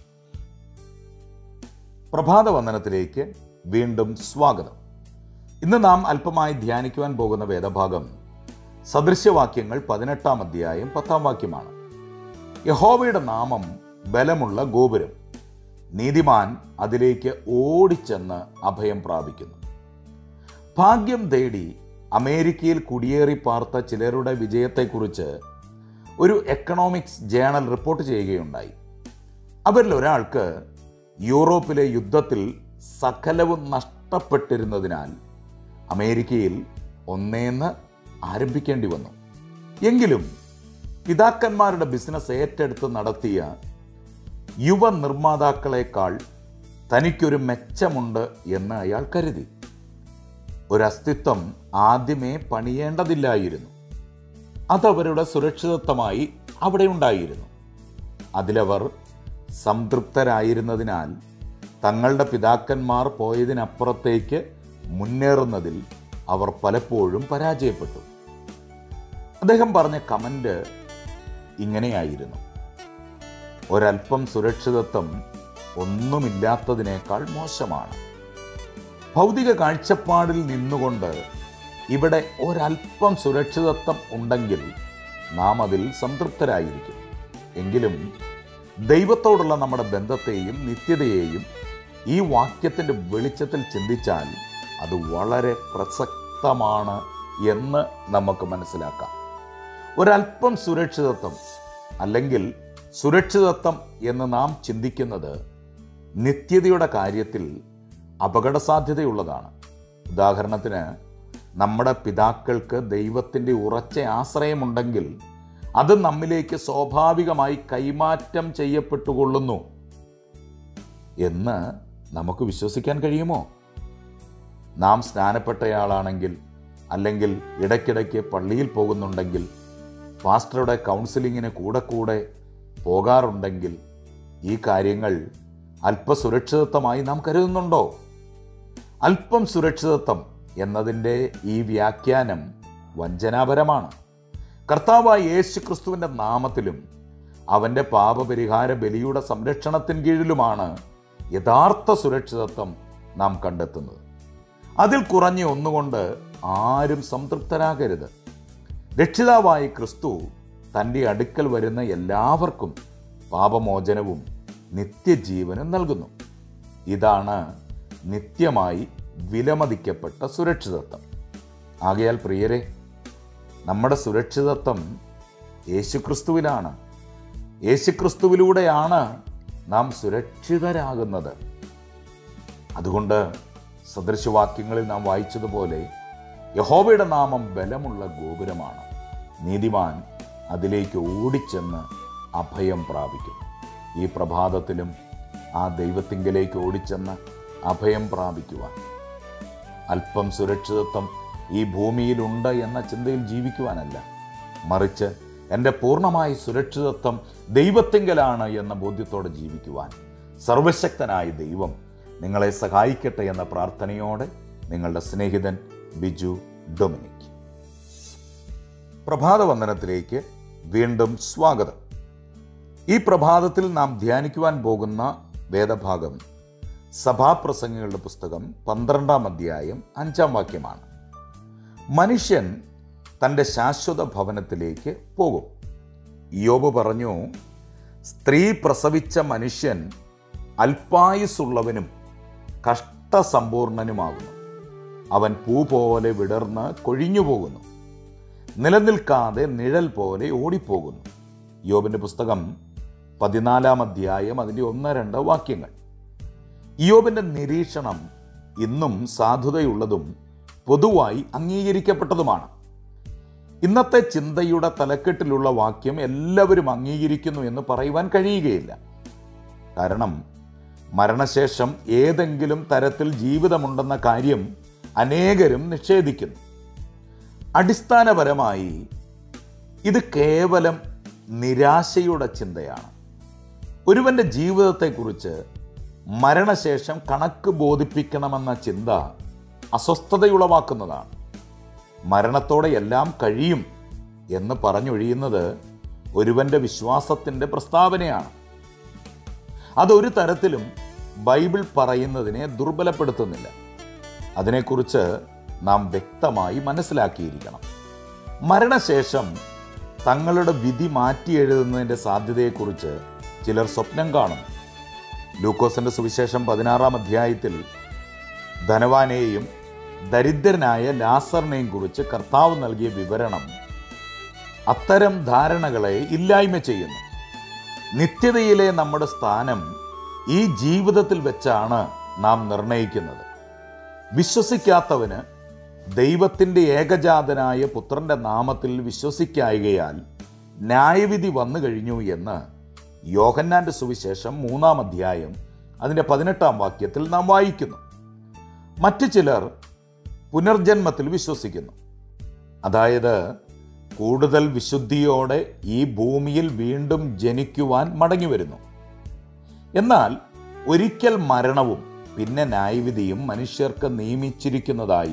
Speaker 1: പ്രഭാത വന്ദനത്തിലേക്ക് വീണ്ടും സ്വാഗതം ഇന്ന് നാം അല്പമായി ധ്യാനിക്കുവാൻ പോകുന്ന വേദഭാഗം സദൃശ്യവാക്യങ്ങൾ പതിനെട്ടാം അധ്യായം പത്താം വാക്യമാണ് യഹോവയുടെ നാമം ബലമുള്ള ഗോപുരം നീതിമാൻ അതിലേക്ക് ഓടിച്ചെന്ന് അഭയം പ്രാപിക്കുന്നു ഭാഗ്യം തേടി അമേരിക്കയിൽ കുടിയേറി പാർത്ത ചിലരുടെ വിജയത്തെക്കുറിച്ച് ഒരു എക്കണോമിക്സ് ജേണൽ റിപ്പോർട്ട് ചെയ്യുകയുണ്ടായി അവരിൽ ഒരാൾക്ക് യൂറോപ്പിലെ യുദ്ധത്തിൽ സകലവും നഷ്ടപ്പെട്ടിരുന്നതിനാൽ അമേരിക്കയിൽ ഒന്നേന്ന് ആരംഭിക്കേണ്ടി വന്നു എങ്കിലും പിതാക്കന്മാരുടെ ബിസിനസ് ഏറ്റെടുത്ത് നടത്തിയ യുവ നിർമ്മാതാക്കളെക്കാൾ തനിക്കൊരു മെച്ചമുണ്ട് എന്ന് അയാൾ കരുതി ഒരു അസ്തിത്വം ആദ്യമേ പണിയേണ്ടതില്ലായിരുന്നു അതവരുടെ സുരക്ഷിതത്വമായി അവിടെ ഉണ്ടായിരുന്നു അതിലവർ സംതൃപ്തരായിരുന്നതിനാൽ തങ്ങളുടെ പിതാക്കന്മാർ പോയതിനപ്പുറത്തേക്ക് മുന്നേറുന്നതിൽ അവർ പലപ്പോഴും പരാജയപ്പെട്ടു അദ്ദേഹം പറഞ്ഞ കമൻ്റ് ഇങ്ങനെയായിരുന്നു ഒരല്പം സുരക്ഷിതത്വം ഒന്നുമില്ലാത്തതിനേക്കാൾ മോശമാണ് ഭൗതിക കാഴ്ചപ്പാടിൽ നിന്നുകൊണ്ട് ഇവിടെ ഒരല്പം സുരക്ഷിതത്വം ഉണ്ടെങ്കിൽ നാം അതിൽ സംതൃപ്തരായിരിക്കും എങ്കിലും ദൈവത്തോടുള്ള നമ്മുടെ ബന്ധത്തെയും നിത്യതയെയും ഈ വാക്യത്തിൻ്റെ വെളിച്ചത്തിൽ ചിന്തിച്ചാൽ അത് വളരെ പ്രസക്തമാണ് എന്ന് നമുക്ക് മനസ്സിലാക്കാം ഒരല്പം സുരക്ഷിതത്വം അല്ലെങ്കിൽ സുരക്ഷിതത്വം എന്ന് നാം ചിന്തിക്കുന്നത് നിത്യതയുടെ കാര്യത്തിൽ അപകട സാധ്യതയുള്ളതാണ് ഉദാഹരണത്തിന് നമ്മുടെ പിതാക്കൾക്ക് ദൈവത്തിൻ്റെ ഉറച്ച ആശ്രയമുണ്ടെങ്കിൽ അത് നമ്മിലേക്ക് സ്വാഭാവികമായി കൈമാറ്റം ചെയ്യപ്പെട്ടുകൊള്ളുന്നു എന്ന് നമുക്ക് വിശ്വസിക്കാൻ കഴിയുമോ നാം സ്നാനപ്പെട്ടയാളാണെങ്കിൽ അല്ലെങ്കിൽ ഇടയ്ക്കിടയ്ക്ക് പള്ളിയിൽ പോകുന്നുണ്ടെങ്കിൽ പാസ്റ്ററുടെ കൗൺസിലിങ്ങിന് കൂടെ കൂടെ പോകാറുണ്ടെങ്കിൽ ഈ കാര്യങ്ങൾ അല്പസുരക്ഷിതത്വമായി നാം കരുതുന്നുണ്ടോ അല്പം സുരക്ഷിതത്വം എന്നതിൻ്റെ ഈ വ്യാഖ്യാനം വഞ്ചനാപരമാണ് കർത്താവായ യേശു ക്രിസ്തുവിൻ്റെ നാമത്തിലും അവൻ്റെ പാപപരിഹാര ബലിയുടെ സംരക്ഷണത്തിന് കീഴിലുമാണ് യഥാർത്ഥ സുരക്ഷിതത്വം നാം കണ്ടെത്തുന്നത് അതിൽ കുറഞ്ഞ ഒന്നുകൊണ്ട് ആരും സംതൃപ്തരാകരുത് രക്ഷിതാവായ ക്രിസ്തു തൻ്റെ അടുക്കൽ വരുന്ന എല്ലാവർക്കും പാപമോചനവും നിത്യജീവനും നൽകുന്നു ഇതാണ് നിത്യമായി വിലമതിക്കപ്പെട്ട സുരക്ഷിതത്വം ആകയാൽ പ്രിയരെ നമ്മുടെ സുരക്ഷിതത്വം യേശുക്രിസ്തുവിലാണ് യേശുക്രിസ്തുവിലൂടെയാണ് നാം സുരക്ഷിതരാകുന്നത് അതുകൊണ്ട് സദൃശവാക്യങ്ങളിൽ നാം വായിച്ചതുപോലെ യഹോവയുടെ നാമം ബലമുള്ള ഗോപുരമാണ് നീതിമാൻ അതിലേക്ക് ഓടിച്ചെന്ന് അഭയം പ്രാപിക്കും ഈ പ്രഭാതത്തിലും ആ ദൈവത്തിങ്കലേക്ക് ഓടിച്ചെന്ന് അഭയം പ്രാപിക്കുവാൻ അല്പം സുരക്ഷിതത്വം ഈ ഭൂമിയിലുണ്ട് എന്ന ചിന്തയിൽ ജീവിക്കുവാനല്ല മറിച്ച് എൻ്റെ പൂർണ്ണമായ സുരക്ഷിതത്വം ദൈവത്തിങ്കലാണ് എന്ന ബോധ്യത്തോടെ ജീവിക്കുവാൻ സർവശക്തനായ ദൈവം നിങ്ങളെ സഹായിക്കട്ടെ എന്ന പ്രാർത്ഥനയോടെ നിങ്ങളുടെ സ്നേഹിതൻ ബിജു ഡൊമിനിക് പ്രഭാതവന്ദനത്തിലേക്ക് വീണ്ടും സ്വാഗതം ഈ പ്രഭാതത്തിൽ നാം ധ്യാനിക്കുവാൻ പോകുന്ന വേദഭാഗം സഭാപ്രസംഗങ്ങളുടെ പുസ്തകം പന്ത്രണ്ടാം അധ്യായം അഞ്ചാം വാക്യമാണ് മനുഷ്യൻ തൻ്റെ ശാശ്വത ഭവനത്തിലേക്ക് പോകും യോബ് പറഞ്ഞു സ്ത്രീ പ്രസവിച്ച മനുഷ്യൻ അല്പായുസുള്ളവനും കഷ്ടസമ്പൂർണനുമാകുന്നു അവൻ പൂ പോലെ വിടർന്ന് കൊഴിഞ്ഞു പോകുന്നു നിലനിൽക്കാതെ നിഴൽ പോലെ ഓടിപ്പോകുന്നു യോബിൻ്റെ പുസ്തകം പതിനാലാം അധ്യായം അതിൻ്റെ ഒന്ന് രണ്ട് വാക്യങ്ങൾ യോബിൻ്റെ നിരീക്ഷണം ഇന്നും സാധുതയുള്ളതും പൊതുവായി അംഗീകരിക്കപ്പെട്ടതുമാണ് ഇന്നത്തെ ചിന്തയുടെ തലക്കെട്ടിലുള്ള വാക്യം എല്ലാവരും അംഗീകരിക്കുന്നു എന്ന് പറയുവാൻ കഴിയുകയില്ല കാരണം മരണശേഷം ഏതെങ്കിലും തരത്തിൽ ജീവിതമുണ്ടെന്ന കാര്യം അനേകരും നിഷേധിക്കുന്നു അടിസ്ഥാനപരമായി ഇത് കേവലം നിരാശയുടെ ചിന്തയാണ് ഒരുവന്റെ ജീവിതത്തെക്കുറിച്ച് മരണശേഷം കണക്ക് ബോധിപ്പിക്കണമെന്ന ചിന്ത അസ്വസ്ഥതയുളവാക്കുന്നതാണ് മരണത്തോടെ എല്ലാം കഴിയും എന്ന് പറഞ്ഞൊഴിയുന്നത് ഒരുവന്റെ വിശ്വാസത്തിൻ്റെ പ്രസ്താവനയാണ് അതൊരു തരത്തിലും ബൈബിൾ പറയുന്നതിനെ ദുർബലപ്പെടുത്തുന്നില്ല അതിനെക്കുറിച്ച് നാം വ്യക്തമായി മനസ്സിലാക്കിയിരിക്കണം മരണശേഷം തങ്ങളുടെ വിധി മാറ്റി എഴുതുന്നതിൻ്റെ സാധ്യതയെക്കുറിച്ച് ചിലർ സ്വപ്നം കാണുന്നു ലൂക്കോസിന്റെ സുവിശേഷം പതിനാറാം അധ്യായത്തിൽ ധനവാനെയും ദരിദ്രനായ ലാസറിനെയും കുറിച്ച് കർത്താവ് നൽകിയ വിവരണം അത്തരം ധാരണകളെ ഇല്ലായ്മ ചെയ്യുന്നു നിത്യതയിലെ നമ്മുടെ സ്ഥാനം ഈ ജീവിതത്തിൽ വെച്ചാണ് നാം നിർണയിക്കുന്നത് വിശ്വസിക്കാത്തവന് ദൈവത്തിൻ്റെ ഏകജാതനായ പുത്രന്റെ നാമത്തിൽ വിശ്വസിക്കായകയാൽ ന്യായവിധി വന്നു കഴിഞ്ഞു എന്ന് യോഹന്നാന്റെ സുവിശേഷം മൂന്നാം അധ്യായം അതിൻ്റെ പതിനെട്ടാം വാക്യത്തിൽ നാം വായിക്കുന്നു മറ്റു ചിലർ പുനർജന്മത്തിൽ വിശ്വസിക്കുന്നു അതായത് കൂടുതൽ വിശുദ്ധിയോടെ ഈ ഭൂമിയിൽ വീണ്ടും ജനിക്കുവാൻ മടങ്ങി വരുന്നു എന്നാൽ ഒരിക്കൽ മരണവും പിന്നെ ന്യായവിധിയും മനുഷ്യർക്ക് നിയമിച്ചിരിക്കുന്നതായി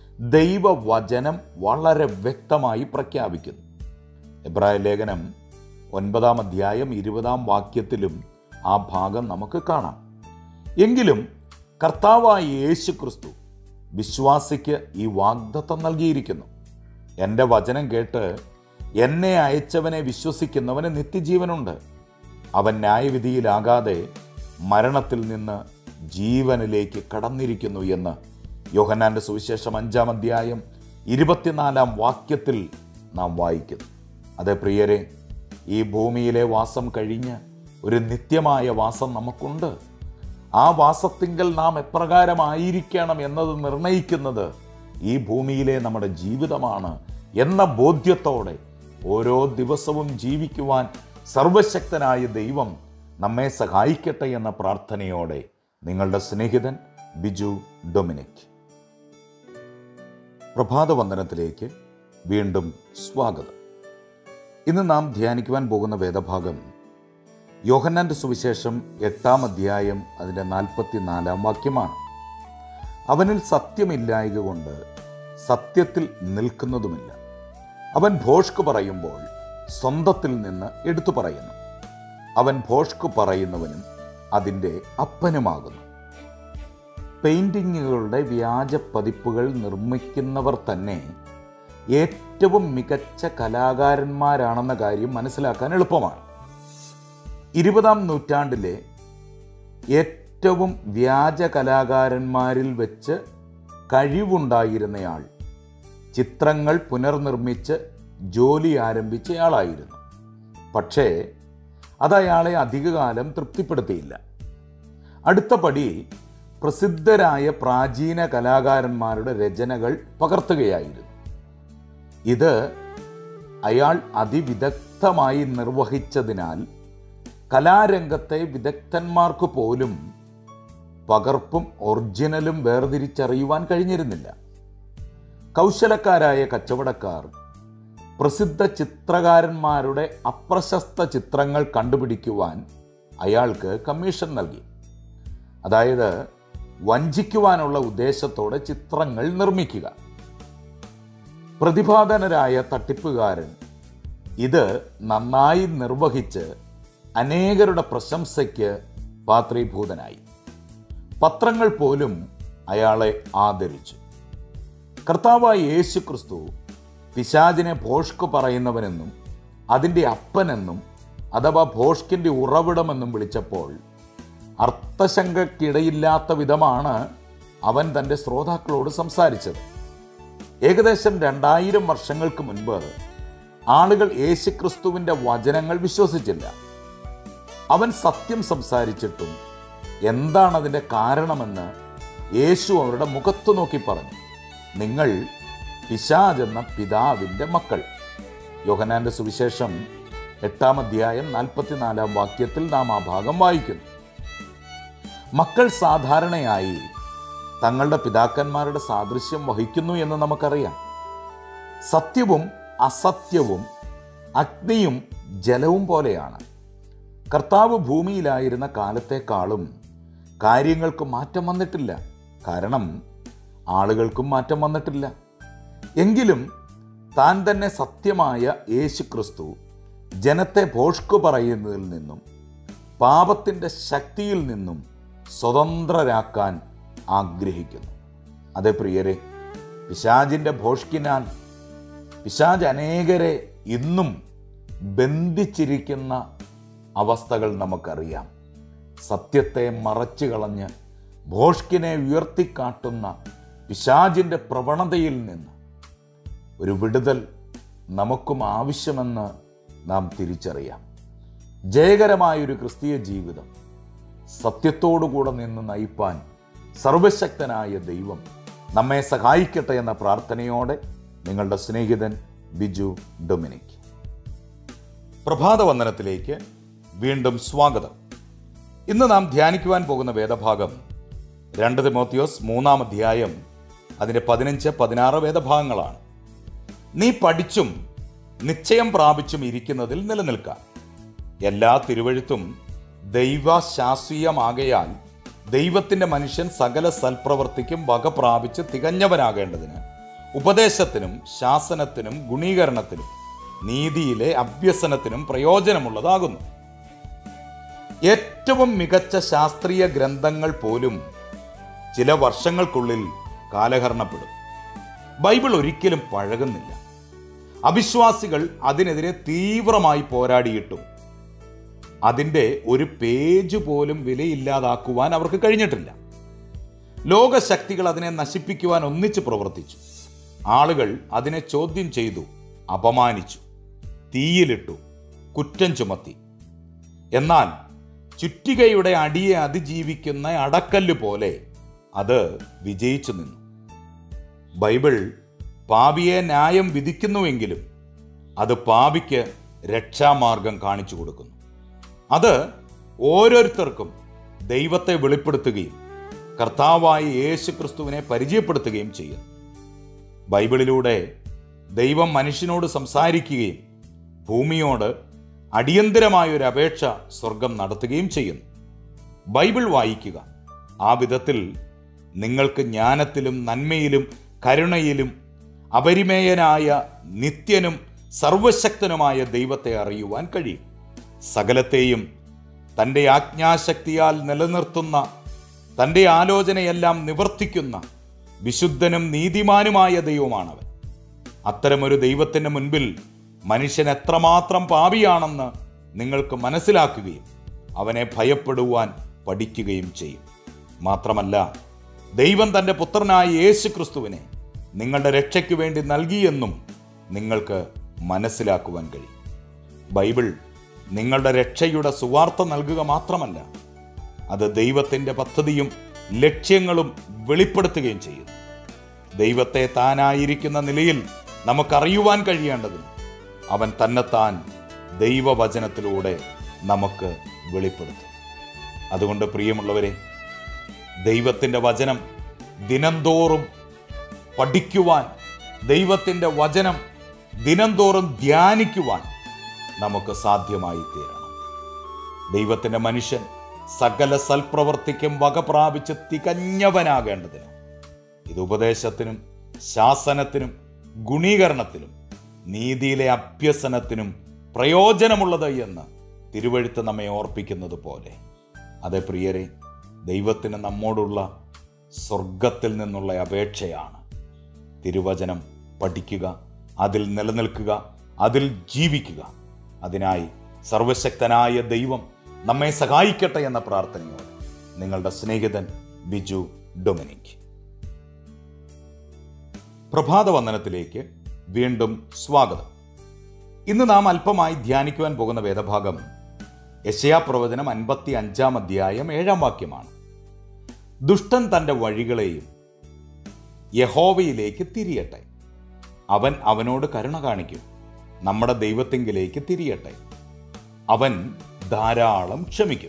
Speaker 1: ദൈവവചനം വളരെ വ്യക്തമായി പ്രഖ്യാപിക്കുന്നു എബ്രായ ലേഖനം ഒൻപതാം അധ്യായം ഇരുപതാം വാക്യത്തിലും ആ ഭാഗം നമുക്ക് കാണാം എങ്കിലും കർത്താവായ യേശു ക്രിസ്തു വിശ്വാസിക്ക് ഈ വാഗ്ദത്തം നൽകിയിരിക്കുന്നു എൻ്റെ വചനം കേട്ട് എന്നെ അയച്ചവനെ വിശ്വസിക്കുന്നവന് നിത്യജീവനുണ്ട് അവൻ ന്യായവിധിയിലാകാതെ മരണത്തിൽ നിന്ന് ജീവനിലേക്ക് കടന്നിരിക്കുന്നു എന്ന് യോഹന്നാന്റെ സുവിശേഷം അഞ്ചാം അധ്യായം ഇരുപത്തിനാലാം വാക്യത്തിൽ നാം വായിക്കുന്നു അതെ പ്രിയരെ ഈ ഭൂമിയിലെ വാസം കഴിഞ്ഞ് ഒരു നിത്യമായ വാസം നമുക്കുണ്ട് ആ വാസത്തിങ്കൽ നാം എപ്രകാരമായിരിക്കണം എന്നത് നിർണയിക്കുന്നത് ഈ ഭൂമിയിലെ നമ്മുടെ ജീവിതമാണ് എന്ന ബോധ്യത്തോടെ ഓരോ ദിവസവും ജീവിക്കുവാൻ സർവശക്തനായ ദൈവം നമ്മെ സഹായിക്കട്ടെ എന്ന പ്രാർത്ഥനയോടെ നിങ്ങളുടെ സ്നേഹിതൻ ബിജു ഡൊമിനിക് പ്രഭാതവന്ദനത്തിലേക്ക് വീണ്ടും സ്വാഗതം ഇന്ന് നാം ധ്യാനിക്കുവാൻ പോകുന്ന വേദഭാഗം യോഹന്നാന്റെ സുവിശേഷം എട്ടാം അധ്യായം അതിൻ്റെ നാൽപ്പത്തി നാലാം വാക്യമാണ് അവനിൽ സത്യമില്ലായക കൊണ്ട് സത്യത്തിൽ നിൽക്കുന്നതുമില്ല അവൻ ഭോഷ്ക് പറയുമ്പോൾ സ്വന്തത്തിൽ നിന്ന് എടുത്തു പറയുന്നു അവൻ ഭോഷ്ക് പറയുന്നവനും അതിൻ്റെ അപ്പനുമാകുന്നു പെയിൻറ്റിങ്ങുകളുടെ വ്യാജ പതിപ്പുകൾ നിർമ്മിക്കുന്നവർ തന്നെ ഏറ്റവും മികച്ച കലാകാരന്മാരാണെന്ന കാര്യം മനസ്സിലാക്കാൻ എളുപ്പമാണ് ഇരുപതാം നൂറ്റാണ്ടിലെ ഏറ്റവും വ്യാജ കലാകാരന്മാരിൽ വെച്ച് കഴിവുണ്ടായിരുന്നയാൾ ചിത്രങ്ങൾ പുനർനിർമ്മിച്ച് ജോലി ആരംഭിച്ചയാളായിരുന്നു പക്ഷേ അത് അയാളെ അധികകാലം തൃപ്തിപ്പെടുത്തിയില്ല അടുത്ത പടി പ്രസിദ്ധരായ പ്രാചീന കലാകാരന്മാരുടെ രചനകൾ പകർത്തുകയായിരുന്നു ഇത് അയാൾ അതിവിദഗ്ധമായി നിർവഹിച്ചതിനാൽ കലാരംഗത്തെ വിദഗ്ധന്മാർക്ക് പോലും പകർപ്പും ഒറിജിനലും വേർതിരിച്ചറിയുവാൻ കഴിഞ്ഞിരുന്നില്ല കൗശലക്കാരായ കച്ചവടക്കാർ പ്രസിദ്ധ ചിത്രകാരന്മാരുടെ അപ്രശസ്ത ചിത്രങ്ങൾ കണ്ടുപിടിക്കുവാൻ അയാൾക്ക് കമ്മീഷൻ നൽകി അതായത് വഞ്ചിക്കുവാനുള്ള ഉദ്ദേശത്തോടെ ചിത്രങ്ങൾ നിർമ്മിക്കുക പ്രതിഭാധനരായ തട്ടിപ്പുകാരൻ ഇത് നന്നായി നിർവഹിച്ച് അനേകരുടെ പ്രശംസയ്ക്ക് പാത്രീഭൂതനായി പത്രങ്ങൾ പോലും അയാളെ ആദരിച്ചു കർത്താവായ യേശു ക്രിസ്തു പിശാചിനെ ഭോഷ്ക് പറയുന്നവനെന്നും അതിൻ്റെ അപ്പനെന്നും അഥവാ ഭോഷ്കിൻ്റെ ഉറവിടമെന്നും വിളിച്ചപ്പോൾ അർത്ഥശങ്കയ്ക്കിടയില്ലാത്ത വിധമാണ് അവൻ തൻ്റെ ശ്രോതാക്കളോട് സംസാരിച്ചത് ഏകദേശം രണ്ടായിരം വർഷങ്ങൾക്ക് മുൻപ് ആളുകൾ യേശുക്രിസ്തുവിൻ്റെ വചനങ്ങൾ വിശ്വസിച്ചില്ല അവൻ സത്യം സംസാരിച്ചിട്ടും എന്താണ് അതിൻ്റെ കാരണമെന്ന് യേശു അവരുടെ മുഖത്തു നോക്കി പറഞ്ഞു നിങ്ങൾ പിശാജെന്ന പിതാവിൻ്റെ മക്കൾ യോഹനാന്റെ സുവിശേഷം എട്ടാം അധ്യായം നാൽപ്പത്തിനാലാം വാക്യത്തിൽ നാം ആ ഭാഗം വായിക്കുന്നു മക്കൾ സാധാരണയായി തങ്ങളുടെ പിതാക്കന്മാരുടെ സാദൃശ്യം വഹിക്കുന്നു എന്ന് നമുക്കറിയാം സത്യവും അസത്യവും അഗ്നിയും ജലവും പോലെയാണ് കർത്താവ് ഭൂമിയിലായിരുന്ന കാലത്തെക്കാളും കാര്യങ്ങൾക്ക് മാറ്റം വന്നിട്ടില്ല കാരണം ആളുകൾക്കും മാറ്റം വന്നിട്ടില്ല എങ്കിലും താൻ തന്നെ സത്യമായ യേശു ക്രിസ്തു ജനത്തെ ഭോഷ്കു പറയുന്നതിൽ നിന്നും പാപത്തിൻ്റെ ശക്തിയിൽ നിന്നും സ്വതന്ത്രരാക്കാൻ ആഗ്രഹിക്കുന്നു അതെ പ്രിയരെ പിശാജിൻ്റെ ഭോഷ്കിനാൽ പിശാജ് അനേകരെ ഇന്നും ബന്ധിച്ചിരിക്കുന്ന അവസ്ഥകൾ നമുക്കറിയാം സത്യത്തെ മറച്ചു കളഞ്ഞ് ഭോഷ്കിനെ ഉയർത്തിക്കാട്ടുന്ന പിശാജിൻ്റെ പ്രവണതയിൽ നിന്ന് ഒരു വിടുതൽ നമുക്കും ആവശ്യമെന്ന് നാം തിരിച്ചറിയാം ജയകരമായൊരു ക്രിസ്തീയ ജീവിതം സത്യത്തോടുകൂടെ നിന്ന് നയിപ്പാൻ സർവശക്തനായ ദൈവം നമ്മെ സഹായിക്കട്ടെ എന്ന പ്രാർത്ഥനയോടെ നിങ്ങളുടെ സ്നേഹിതൻ ബിജു ഡൊമിനിക് പ്രഭാത വന്ദനത്തിലേക്ക് വീണ്ടും സ്വാഗതം ഇന്ന് നാം ധ്യാനിക്കുവാൻ പോകുന്ന വേദഭാഗം രണ്ട് തിമോത്തിയോസ് മൂന്നാം അധ്യായം അതിൻ്റെ പതിനഞ്ച് പതിനാറ് വേദഭാഗങ്ങളാണ് നീ പഠിച്ചും നിശ്ചയം പ്രാപിച്ചും ഇരിക്കുന്നതിൽ നിലനിൽക്കാം എല്ലാ തിരുവഴുത്തും ദൈവശാസ്ത്രീയമാകയാൽ ദൈവത്തിൻ്റെ മനുഷ്യൻ സകല സൽപ്രവർത്തിക്കും വക പ്രാപിച്ച് തികഞ്ഞവനാകേണ്ടതിന് ഉപദേശത്തിനും ശാസനത്തിനും ഗുണീകരണത്തിനും നീതിയിലെ അഭ്യസനത്തിനും പ്രയോജനമുള്ളതാകുന്നു ഏറ്റവും മികച്ച ശാസ്ത്രീയ ഗ്രന്ഥങ്ങൾ പോലും ചില വർഷങ്ങൾക്കുള്ളിൽ കാലഹരണപ്പെടും ബൈബിൾ ഒരിക്കലും പഴകുന്നില്ല അവിശ്വാസികൾ അതിനെതിരെ തീവ്രമായി പോരാടിയിട്ടും അതിൻ്റെ ഒരു പേജ് പോലും വിലയില്ലാതാക്കുവാൻ അവർക്ക് കഴിഞ്ഞിട്ടില്ല ലോകശക്തികൾ അതിനെ നശിപ്പിക്കുവാൻ ഒന്നിച്ച് പ്രവർത്തിച്ചു ആളുകൾ അതിനെ ചോദ്യം ചെയ്തു അപമാനിച്ചു തീയിലിട്ടു കുറ്റം ചുമത്തി എന്നാൽ ചുറ്റികയുടെ അടിയെ അതിജീവിക്കുന്ന അടക്കല്ല് പോലെ അത് വിജയിച്ചു നിന്നു ബൈബിൾ പാപിയെ ന്യായം വിധിക്കുന്നുവെങ്കിലും അത് പാപിക്ക് രക്ഷാമാർഗം കാണിച്ചു കൊടുക്കുന്നു അത് ഓരോരുത്തർക്കും ദൈവത്തെ വെളിപ്പെടുത്തുകയും കർത്താവായ യേശു ക്രിസ്തുവിനെ പരിചയപ്പെടുത്തുകയും ചെയ്യുന്നു ബൈബിളിലൂടെ ദൈവം മനുഷ്യനോട് സംസാരിക്കുകയും ഭൂമിയോട് അടിയന്തരമായ ഒരു അപേക്ഷ സ്വർഗം നടത്തുകയും ചെയ്യുന്നു ബൈബിൾ വായിക്കുക ആ വിധത്തിൽ നിങ്ങൾക്ക് ജ്ഞാനത്തിലും നന്മയിലും കരുണയിലും അപരിമേയനായ നിത്യനും സർവശക്തനുമായ ദൈവത്തെ അറിയുവാൻ കഴിയും സകലത്തെയും തൻ്റെ ആജ്ഞാശക്തിയാൽ നിലനിർത്തുന്ന തൻ്റെ ആലോചനയെല്ലാം നിവർത്തിക്കുന്ന വിശുദ്ധനും നീതിമാനുമായ ദൈവമാണവൻ അത്തരമൊരു ദൈവത്തിൻ്റെ മുൻപിൽ മനുഷ്യൻ എത്രമാത്രം പാപിയാണെന്ന് നിങ്ങൾക്ക് മനസ്സിലാക്കുകയും അവനെ ഭയപ്പെടുവാൻ പഠിക്കുകയും ചെയ്യും മാത്രമല്ല ദൈവം തൻ്റെ പുത്രനായ യേശു ക്രിസ്തുവിനെ നിങ്ങളുടെ രക്ഷയ്ക്ക് വേണ്ടി നൽകിയെന്നും നിങ്ങൾക്ക് മനസ്സിലാക്കുവാൻ കഴിയും ബൈബിൾ നിങ്ങളുടെ രക്ഷയുടെ സുവാർത്ത നൽകുക മാത്രമല്ല അത് ദൈവത്തിൻ്റെ പദ്ധതിയും ലക്ഷ്യങ്ങളും വെളിപ്പെടുത്തുകയും ചെയ്യുന്നു ദൈവത്തെ താനായിരിക്കുന്ന നിലയിൽ നമുക്കറിയുവാൻ കഴിയേണ്ടതിന് അവൻ തന്നെത്താൻ ദൈവവചനത്തിലൂടെ നമുക്ക് വെളിപ്പെടുത്തും അതുകൊണ്ട് പ്രിയമുള്ളവരെ ദൈവത്തിൻ്റെ വചനം ദിനംതോറും പഠിക്കുവാൻ ദൈവത്തിൻ്റെ വചനം ദിനംതോറും ധ്യാനിക്കുവാൻ നമുക്ക് സാധ്യമായി തീരണം ദൈവത്തിൻ്റെ മനുഷ്യൻ സകല സൽപ്രവർത്തിക്കും വക പ്രാപിച്ച് തികഞ്ഞവനാകേണ്ടതിന് ഇത് ഉപദേശത്തിനും ശാസനത്തിനും ഗുണീകരണത്തിനും നീതിയിലെ അഭ്യസനത്തിനും പ്രയോജനമുള്ളത് എന്ന് തിരുവഴുത്ത് നമ്മെ ഓർപ്പിക്കുന്നത് പോലെ അതെ പ്രിയരെ ദൈവത്തിന് നമ്മോടുള്ള സ്വർഗത്തിൽ നിന്നുള്ള അപേക്ഷയാണ് തിരുവചനം പഠിക്കുക അതിൽ നിലനിൽക്കുക അതിൽ ജീവിക്കുക അതിനായി സർവശക്തനായ ദൈവം നമ്മെ സഹായിക്കട്ടെ എന്ന പ്രാർത്ഥനയോടെ നിങ്ങളുടെ സ്നേഹിതൻ ബിജു ഡൊമിനിക് പ്രഭാത വന്ദനത്തിലേക്ക് വീണ്ടും സ്വാഗതം ഇന്ന് നാം അല്പമായി ധ്യാനിക്കുവാൻ പോകുന്ന വേദഭാഗം യശയാ പ്രവചനം അൻപത്തി അഞ്ചാം അധ്യായം ഏഴാം വാക്യമാണ് ദുഷ്ടൻ തൻ്റെ വഴികളെയും യഹോവയിലേക്ക് തിരിയട്ടെ അവൻ അവനോട് കരുണ കാണിക്കും നമ്മുടെ ദൈവത്തിങ്കിലേക്ക് തിരിയട്ടെ അവൻ ധാരാളം ക്ഷമിക്കും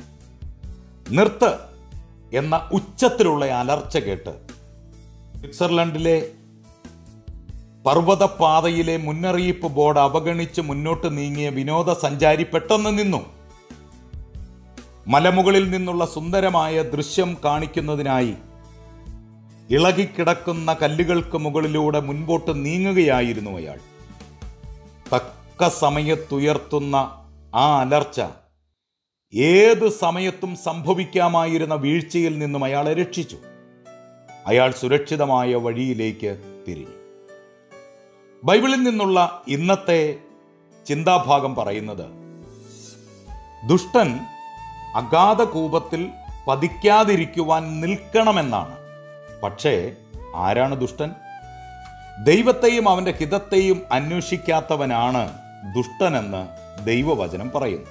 Speaker 1: നിർത്ത് എന്ന ഉച്ചത്തിലുള്ള അലർച്ച കേട്ട് സ്വിറ്റ്സർലൻഡിലെ പർവ്വതപാതയിലെ മുന്നറിയിപ്പ് ബോർഡ് അവഗണിച്ച് മുന്നോട്ട് നീങ്ങിയ വിനോദസഞ്ചാരി പെട്ടെന്ന് നിന്നു മലമുകളിൽ നിന്നുള്ള സുന്ദരമായ ദൃശ്യം കാണിക്കുന്നതിനായി ഇളകിക്കിടക്കുന്ന കല്ലുകൾക്ക് മുകളിലൂടെ മുൻപോട്ട് നീങ്ങുകയായിരുന്നു അയാൾ തക്ക സമയത്തുയർത്തുന്ന ആ അലർച്ച ഏത് സമയത്തും സംഭവിക്കാമായിരുന്ന വീഴ്ചയിൽ നിന്നും അയാളെ രക്ഷിച്ചു അയാൾ സുരക്ഷിതമായ വഴിയിലേക്ക് തിരിഞ്ഞു ബൈബിളിൽ നിന്നുള്ള ഇന്നത്തെ ചിന്താഭാഗം പറയുന്നത് ദുഷ്ടൻ അഗാധ കൂപത്തിൽ പതിക്കാതിരിക്കുവാൻ നിൽക്കണമെന്നാണ് പക്ഷേ ആരാണ് ദുഷ്ടൻ ദൈവത്തെയും അവന്റെ ഹിതത്തെയും അന്വേഷിക്കാത്തവനാണ് ദുഷ്ടനെന്ന് ദൈവവചനം പറയുന്നു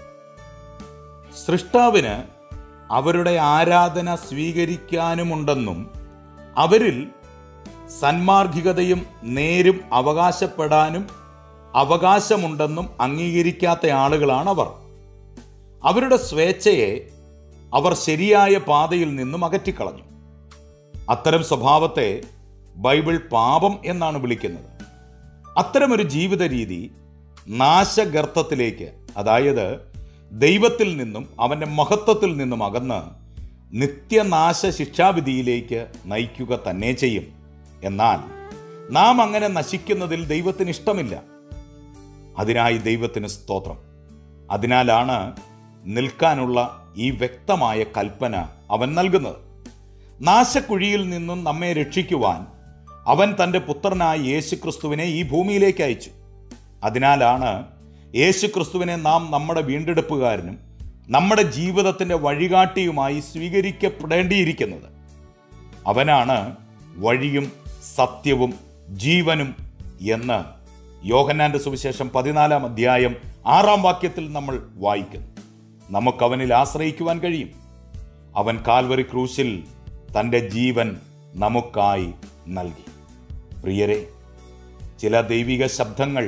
Speaker 1: സൃഷ്ടാവിന് അവരുടെ ആരാധന സ്വീകരിക്കാനുമുണ്ടെന്നും അവരിൽ സന്മാർഗികതയും നേരും അവകാശപ്പെടാനും അവകാശമുണ്ടെന്നും അംഗീകരിക്കാത്ത ആളുകളാണ് അവർ അവരുടെ സ്വേച്ഛയെ അവർ ശരിയായ പാതയിൽ നിന്നും അകറ്റിക്കളഞ്ഞു അത്തരം സ്വഭാവത്തെ ബൈബിൾ പാപം എന്നാണ് വിളിക്കുന്നത് അത്തരമൊരു ജീവിത രീതി നാശഗർത്തത്തിലേക്ക് അതായത് ദൈവത്തിൽ നിന്നും അവൻ്റെ മഹത്വത്തിൽ നിന്നും അകന്ന് നിത്യനാശ ശിക്ഷാവിധിയിലേക്ക് നയിക്കുക തന്നെ ചെയ്യും എന്നാൽ നാം അങ്ങനെ നശിക്കുന്നതിൽ ദൈവത്തിന് ഇഷ്ടമില്ല അതിനായി ദൈവത്തിന് സ്തോത്രം അതിനാലാണ് നിൽക്കാനുള്ള ഈ വ്യക്തമായ കൽപ്പന അവൻ നൽകുന്നത് നാശക്കുഴിയിൽ നിന്നും നമ്മെ രക്ഷിക്കുവാൻ അവൻ തൻ്റെ പുത്രനായ യേശുക്രിസ്തുവിനെ ഈ ഭൂമിയിലേക്ക് അയച്ചു അതിനാലാണ് യേശുക്രിസ്തുവിനെ നാം നമ്മുടെ വീണ്ടെടുപ്പുകാരനും നമ്മുടെ ജീവിതത്തിൻ്റെ വഴികാട്ടിയുമായി സ്വീകരിക്കപ്പെടേണ്ടിയിരിക്കുന്നത് അവനാണ് വഴിയും സത്യവും ജീവനും എന്ന് യോഹന്നാന്റെ സുവിശേഷം പതിനാലാം അധ്യായം ആറാം വാക്യത്തിൽ നമ്മൾ വായിക്കുന്നു നമുക്കവനിൽ ആശ്രയിക്കുവാൻ കഴിയും അവൻ കാൽവറി ക്രൂശിൽ തൻ്റെ ജീവൻ നമുക്കായി നൽകി പ്രിയരെ ചില ദൈവിക ശബ്ദങ്ങൾ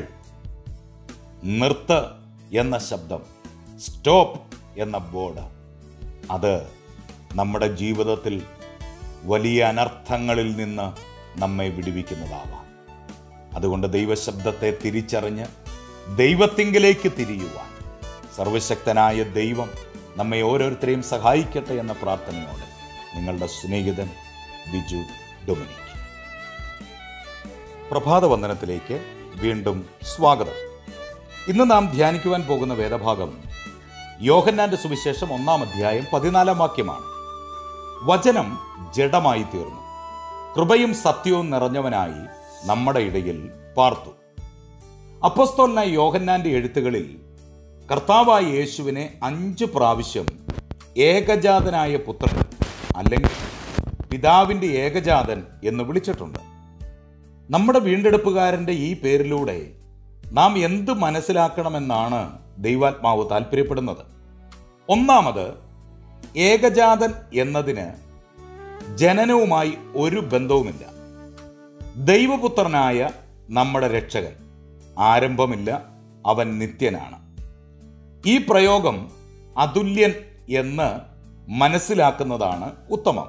Speaker 1: നിർത്ത് എന്ന ശബ്ദം സ്റ്റോപ്പ് എന്ന ബോർഡ് അത് നമ്മുടെ ജീവിതത്തിൽ വലിയ അനർത്ഥങ്ങളിൽ നിന്ന് നമ്മെ വിടുവിക്കുന്നതാവാം അതുകൊണ്ട് ദൈവശബ്ദത്തെ തിരിച്ചറിഞ്ഞ് ദൈവത്തിങ്കിലേക്ക് തിരിയുവാൻ സർവശക്തനായ ദൈവം നമ്മെ ഓരോരുത്തരെയും സഹായിക്കട്ടെ എന്ന പ്രാർത്ഥനയോടെ നിങ്ങളുടെ സ്നേഹിതൻ ബിജു ഡൊമിനിക് പ്രഭാത വന്ദനത്തിലേക്ക് വീണ്ടും സ്വാഗതം ഇന്ന് നാം ധ്യാനിക്കുവാൻ പോകുന്ന വേദഭാഗം യോഹന്നാന്റെ സുവിശേഷം ഒന്നാം അധ്യായം പതിനാലാം വാക്യമാണ് വചനം ജഡമായി തീർന്നു കൃപയും സത്യവും നിറഞ്ഞവനായി നമ്മുടെ ഇടയിൽ പാർത്തു അപ്പസ്തോലനായ യോഹന്നാന്റെ എഴുത്തുകളിൽ കർത്താവായ യേശുവിനെ അഞ്ച് പ്രാവശ്യം ഏകജാതനായ പുത്രൻ അല്ലെങ്കിൽ പിതാവിൻ്റെ ഏകജാതൻ എന്ന് വിളിച്ചിട്ടുണ്ട് നമ്മുടെ വീണ്ടെടുപ്പുകാരൻ്റെ ഈ പേരിലൂടെ നാം എന്ത് മനസ്സിലാക്കണമെന്നാണ് ദൈവാത്മാവ് താല്പര്യപ്പെടുന്നത് ഒന്നാമത് ഏകജാതൻ എന്നതിന് ജനനവുമായി ഒരു ബന്ധവുമില്ല ദൈവപുത്രനായ നമ്മുടെ രക്ഷകൻ ആരംഭമില്ല അവൻ നിത്യനാണ് ഈ പ്രയോഗം അതുല്യൻ എന്ന് മനസ്സിലാക്കുന്നതാണ് ഉത്തമം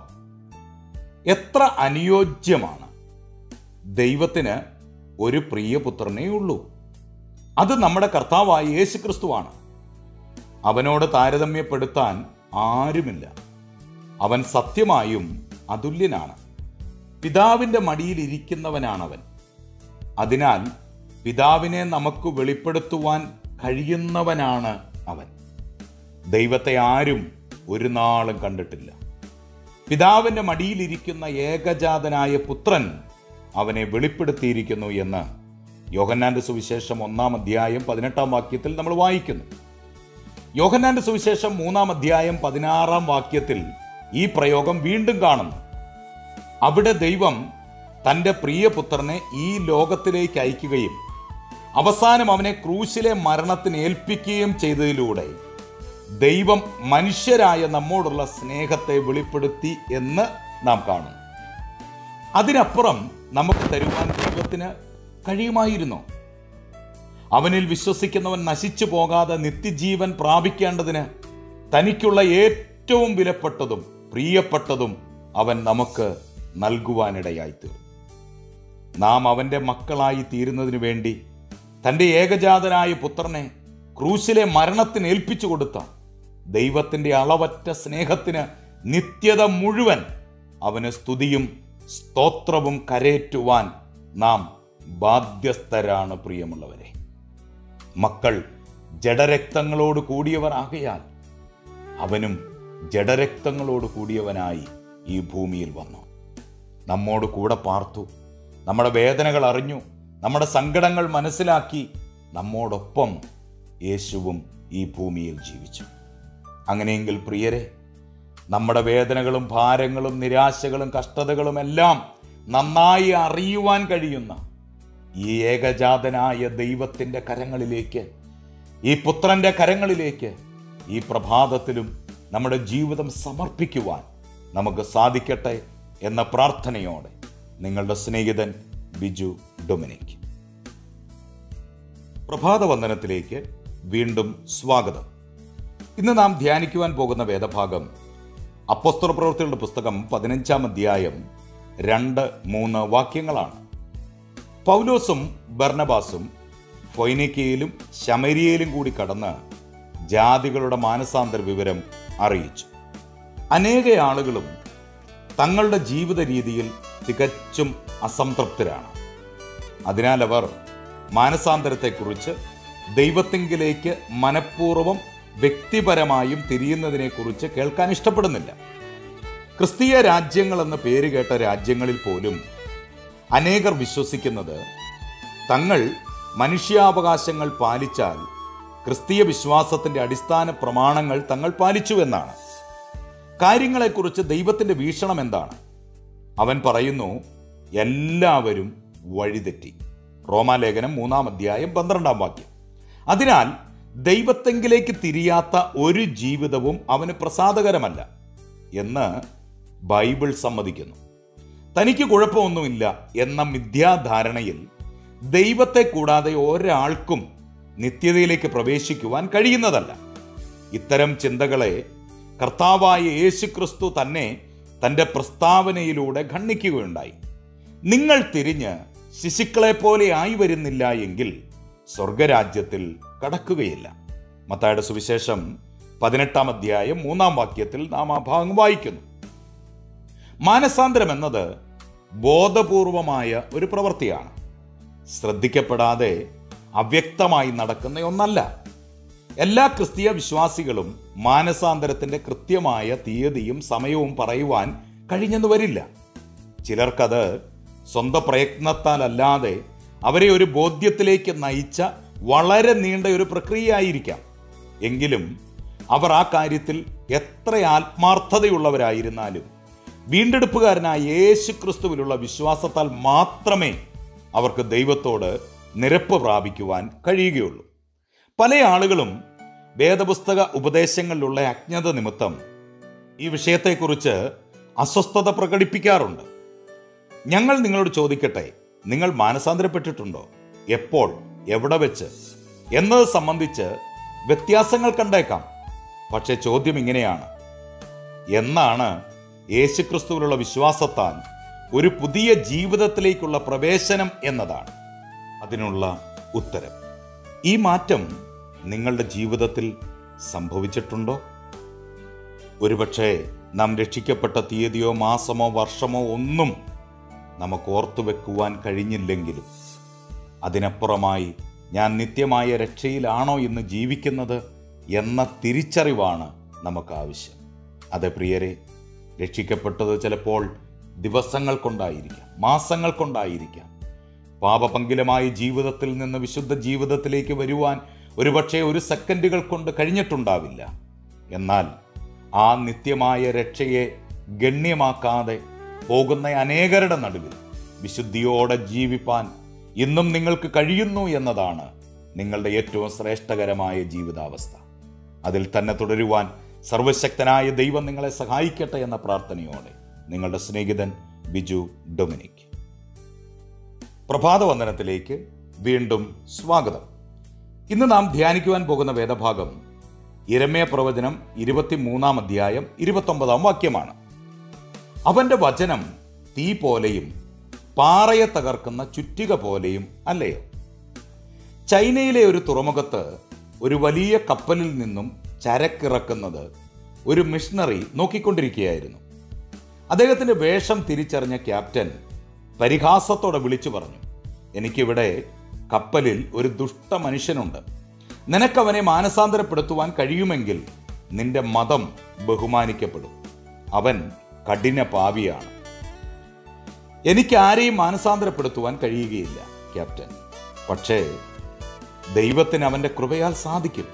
Speaker 1: എത്ര അനുയോജ്യമാണ് ദൈവത്തിന് ഒരു പ്രിയപുത്രനേ ഉള്ളൂ അത് നമ്മുടെ കർത്താവായ യേശു ക്രിസ്തുവാണ് അവനോട് താരതമ്യപ്പെടുത്താൻ ആരുമില്ല അവൻ സത്യമായും അതുല്യനാണ് പിതാവിൻ്റെ മടിയിൽ ഇരിക്കുന്നവനാണവൻ അതിനാൽ പിതാവിനെ നമുക്ക് വെളിപ്പെടുത്തുവാൻ കഴിയുന്നവനാണ് അവൻ ദൈവത്തെ ആരും ഒരു നാളും കണ്ടിട്ടില്ല പിതാവിൻ്റെ മടിയിലിരിക്കുന്ന ഏകജാതനായ പുത്രൻ അവനെ വെളിപ്പെടുത്തിയിരിക്കുന്നു എന്ന് യോഹന്നാന്റെ സുവിശേഷം ഒന്നാം അധ്യായം പതിനെട്ടാം വാക്യത്തിൽ നമ്മൾ വായിക്കുന്നു യോഹന്നാന്റെ സുവിശേഷം മൂന്നാം അധ്യായം പതിനാറാം വാക്യത്തിൽ ഈ പ്രയോഗം വീണ്ടും കാണുന്നു അവിടെ ദൈവം തൻ്റെ പ്രിയപുത്രനെ ഈ ലോകത്തിലേക്ക് അയക്കുകയും അവസാനം അവനെ ക്രൂശിലെ മരണത്തിന് ഏൽപ്പിക്കുകയും ചെയ്തതിലൂടെ ദൈവം മനുഷ്യരായ നമ്മോടുള്ള സ്നേഹത്തെ വെളിപ്പെടുത്തി എന്ന് നാം കാണുന്നു അതിനപ്പുറം നമുക്ക് തരുവാൻ ദൈവത്തിന് കഴിയുമായിരുന്നു അവനിൽ വിശ്വസിക്കുന്നവൻ നശിച്ചു പോകാതെ നിത്യജീവൻ പ്രാപിക്കേണ്ടതിന് തനിക്കുള്ള ഏറ്റവും വിലപ്പെട്ടതും പ്രിയപ്പെട്ടതും അവൻ നമുക്ക് നൽകുവാനിടയായി തീർന്നു നാം അവൻ്റെ മക്കളായി തീരുന്നതിനു വേണ്ടി തൻ്റെ ഏകജാതനായ പുത്രനെ ക്രൂശിലെ മരണത്തിന് ഏൽപ്പിച്ചു കൊടുത്ത ദൈവത്തിൻ്റെ അളവറ്റ സ്നേഹത്തിന് നിത്യത മുഴുവൻ അവന് സ്തുതിയും സ്തോത്രവും കരേറ്റുവാൻ നാം ബാധ്യസ്ഥരാണ് പ്രിയമുള്ളവരെ മക്കൾ ജഡരക്തങ്ങളോട് കൂടിയവർ ആകയാൽ അവനും ജഡരക്തങ്ങളോട് കൂടിയവനായി ഈ ഭൂമിയിൽ വന്നു നമ്മോട് കൂടെ പാർത്തു നമ്മുടെ വേദനകൾ അറിഞ്ഞു നമ്മുടെ സങ്കടങ്ങൾ മനസ്സിലാക്കി നമ്മോടൊപ്പം യേശുവും ഈ ഭൂമിയിൽ ജീവിച്ചു അങ്ങനെയെങ്കിൽ പ്രിയരെ നമ്മുടെ വേദനകളും ഭാരങ്ങളും നിരാശകളും കഷ്ടതകളും എല്ലാം നന്നായി അറിയുവാൻ കഴിയുന്ന ഈ ഏകജാതനായ ദൈവത്തിൻ്റെ കരങ്ങളിലേക്ക് ഈ പുത്രന്റെ കരങ്ങളിലേക്ക് ഈ പ്രഭാതത്തിലും നമ്മുടെ ജീവിതം സമർപ്പിക്കുവാൻ നമുക്ക് സാധിക്കട്ടെ എന്ന പ്രാർത്ഥനയോടെ നിങ്ങളുടെ സ്നേഹിതൻ ബിജു ഡൊമിനിക് പ്രഭാത വന്ദനത്തിലേക്ക് വീണ്ടും സ്വാഗതം ഇന്ന് നാം ധ്യാനിക്കുവാൻ പോകുന്ന വേദഭാഗം അപ്പോസ്തല പ്രവൃത്തികളുടെ പുസ്തകം പതിനഞ്ചാം അധ്യായം രണ്ട് മൂന്ന് വാക്യങ്ങളാണ് പൗലോസും ബർണബാസും ഫൊയ്നിക്കയിലും ശമരിയയിലും കൂടി കടന്ന് ജാതികളുടെ മാനസാന്തര വിവരം അറിയിച്ചു അനേക ആളുകളും തങ്ങളുടെ ജീവിത രീതിയിൽ തികച്ചും അസംതൃപ്തരാണ് അതിനാൽ അവർ മാനസാന്തരത്തെക്കുറിച്ച് ദൈവത്തിങ്കിലേക്ക് മനഃപൂർവ്വം വ്യക്തിപരമായും തിരിയുന്നതിനെക്കുറിച്ച് കേൾക്കാൻ ഇഷ്ടപ്പെടുന്നില്ല ക്രിസ്തീയ രാജ്യങ്ങൾ എന്ന പേര് കേട്ട രാജ്യങ്ങളിൽ പോലും അനേകർ വിശ്വസിക്കുന്നത് തങ്ങൾ മനുഷ്യാവകാശങ്ങൾ പാലിച്ചാൽ ക്രിസ്തീയ വിശ്വാസത്തിന്റെ അടിസ്ഥാന പ്രമാണങ്ങൾ തങ്ങൾ പാലിച്ചു എന്നാണ് കാര്യങ്ങളെക്കുറിച്ച് ദൈവത്തിന്റെ വീക്ഷണം എന്താണ് അവൻ പറയുന്നു എല്ലാവരും വഴിതെറ്റി റോമാലേഖനം മൂന്നാം അധ്യായം പന്ത്രണ്ടാം വാക്യം അതിനാൽ ദൈവത്തെങ്കിലേക്ക് തിരിയാത്ത ഒരു ജീവിതവും അവന് പ്രസാദകരമല്ല എന്ന് ബൈബിൾ സമ്മതിക്കുന്നു തനിക്ക് കുഴപ്പമൊന്നുമില്ല എന്ന മിഥ്യാധാരണയിൽ ദൈവത്തെ കൂടാതെ ഒരാൾക്കും നിത്യതയിലേക്ക് പ്രവേശിക്കുവാൻ കഴിയുന്നതല്ല ഇത്തരം ചിന്തകളെ കർത്താവായ യേശുക്രിസ്തു തന്നെ തൻ്റെ പ്രസ്താവനയിലൂടെ ഖണ്ഡിക്കുകയുണ്ടായി നിങ്ങൾ തിരിഞ്ഞ് ശിശുക്കളെ പോലെ ആയി വരുന്നില്ല എങ്കിൽ സ്വർഗരാജ്യത്തിൽ കടക്കുകയില്ല മത്തായുടെ സുവിശേഷം പതിനെട്ടാം അധ്യായം മൂന്നാം വാക്യത്തിൽ നാം ആ ഭാഗം വായിക്കുന്നു മാനസാന്തരം എന്നത് ബോധപൂർവമായ ഒരു പ്രവൃത്തിയാണ് ശ്രദ്ധിക്കപ്പെടാതെ അവ്യക്തമായി നടക്കുന്ന ഒന്നല്ല എല്ലാ ക്രിസ്തീയ വിശ്വാസികളും മാനസാന്തരത്തിന്റെ കൃത്യമായ തീയതിയും സമയവും പറയുവാൻ കഴിഞ്ഞെന്ന് വരില്ല ചിലർക്കത് സ്വന്തം പ്രയത്നത്താലല്ലാതെ അവരെ ഒരു ബോധ്യത്തിലേക്ക് നയിച്ച വളരെ നീണ്ട ഒരു പ്രക്രിയയായിരിക്കാം എങ്കിലും അവർ ആ കാര്യത്തിൽ എത്ര ആത്മാർത്ഥതയുള്ളവരായിരുന്നാലും വീണ്ടെടുപ്പുകാരനായ യേശു ക്രിസ്തുവിലുള്ള വിശ്വാസത്താൽ മാത്രമേ അവർക്ക് ദൈവത്തോട് നിരപ്പ് പ്രാപിക്കുവാൻ കഴിയുകയുള്ളൂ പല ആളുകളും വേദപുസ്തക ഉപദേശങ്ങളിലുള്ള അജ്ഞത നിമിത്തം ഈ വിഷയത്തെക്കുറിച്ച് അസ്വസ്ഥത പ്രകടിപ്പിക്കാറുണ്ട് ഞങ്ങൾ നിങ്ങളോട് ചോദിക്കട്ടെ നിങ്ങൾ മാനസാന്തരപ്പെട്ടിട്ടുണ്ടോ എപ്പോൾ എവിടെ വെച്ച് എന്നത് സംബന്ധിച്ച് വ്യത്യാസങ്ങൾ കണ്ടേക്കാം പക്ഷേ ചോദ്യം ഇങ്ങനെയാണ് എന്നാണ് യേശുക്രിസ്തുവിലുള്ള വിശ്വാസത്താൽ ഒരു പുതിയ ജീവിതത്തിലേക്കുള്ള പ്രവേശനം എന്നതാണ് അതിനുള്ള ഉത്തരം ഈ മാറ്റം നിങ്ങളുടെ ജീവിതത്തിൽ സംഭവിച്ചിട്ടുണ്ടോ ഒരുപക്ഷെ നാം രക്ഷിക്കപ്പെട്ട തീയതിയോ മാസമോ വർഷമോ ഒന്നും നമുക്ക് ഓർത്തു വെക്കുവാൻ കഴിഞ്ഞില്ലെങ്കിലും അതിനപ്പുറമായി ഞാൻ നിത്യമായ രക്ഷയിലാണോ ഇന്ന് ജീവിക്കുന്നത് എന്ന തിരിച്ചറിവാണ് നമുക്ക് ആവശ്യം അതെ പ്രിയരെ രക്ഷിക്കപ്പെട്ടത് ചിലപ്പോൾ ദിവസങ്ങൾ കൊണ്ടായിരിക്കാം മാസങ്ങൾ കൊണ്ടായിരിക്കാം പാപപങ്കിലമായ ജീവിതത്തിൽ നിന്ന് വിശുദ്ധ ജീവിതത്തിലേക്ക് വരുവാൻ ഒരുപക്ഷെ ഒരു സെക്കൻഡുകൾ കൊണ്ട് കഴിഞ്ഞിട്ടുണ്ടാവില്ല എന്നാൽ ആ നിത്യമായ രക്ഷയെ ഗണ്യമാക്കാതെ പോകുന്ന അനേകരുടെ നടുവിൽ വിശുദ്ധിയോടെ ജീവിപ്പാൻ ഇന്നും നിങ്ങൾക്ക് കഴിയുന്നു എന്നതാണ് നിങ്ങളുടെ ഏറ്റവും ശ്രേഷ്ഠകരമായ ജീവിതാവസ്ഥ അതിൽ തന്നെ തുടരുവാൻ സർവശക്തനായ ദൈവം നിങ്ങളെ സഹായിക്കട്ടെ എന്ന പ്രാർത്ഥനയോടെ നിങ്ങളുടെ സ്നേഹിതൻ ബിജു ഡൊമിനിക് പ്രഭാത വന്ദനത്തിലേക്ക് വീണ്ടും സ്വാഗതം ഇന്ന് നാം ധ്യാനിക്കുവാൻ പോകുന്ന വേദഭാഗം ഇരമയ പ്രവചനം ഇരുപത്തിമൂന്നാം അധ്യായം ഇരുപത്തൊമ്പതാം വാക്യമാണ് അവന്റെ വചനം തീ പോലെയും പാറയെ തകർക്കുന്ന ചുറ്റിക പോലെയും അല്ലയോ ചൈനയിലെ ഒരു തുറമുഖത്ത് ഒരു വലിയ കപ്പലിൽ നിന്നും ചരക്കിറക്കുന്നത് ഒരു മിഷണറി നോക്കിക്കൊണ്ടിരിക്കുകയായിരുന്നു അദ്ദേഹത്തിന്റെ വേഷം തിരിച്ചറിഞ്ഞ ക്യാപ്റ്റൻ പരിഹാസത്തോടെ വിളിച്ചു പറഞ്ഞു എനിക്കിവിടെ കപ്പലിൽ ഒരു ദുഷ്ട മനുഷ്യനുണ്ട് നിനക്കവനെ മാനസാന്തരപ്പെടുത്തുവാൻ കഴിയുമെങ്കിൽ നിന്റെ മതം ബഹുമാനിക്കപ്പെടും അവൻ കഠിന പാവിയാണ് എനിക്ക് ആരെയും മാനസാന്തരപ്പെടുത്തുവാൻ കഴിയുകയില്ല ക്യാപ്റ്റൻ പക്ഷേ ദൈവത്തിന് അവന്റെ കൃപയാൽ സാധിക്കും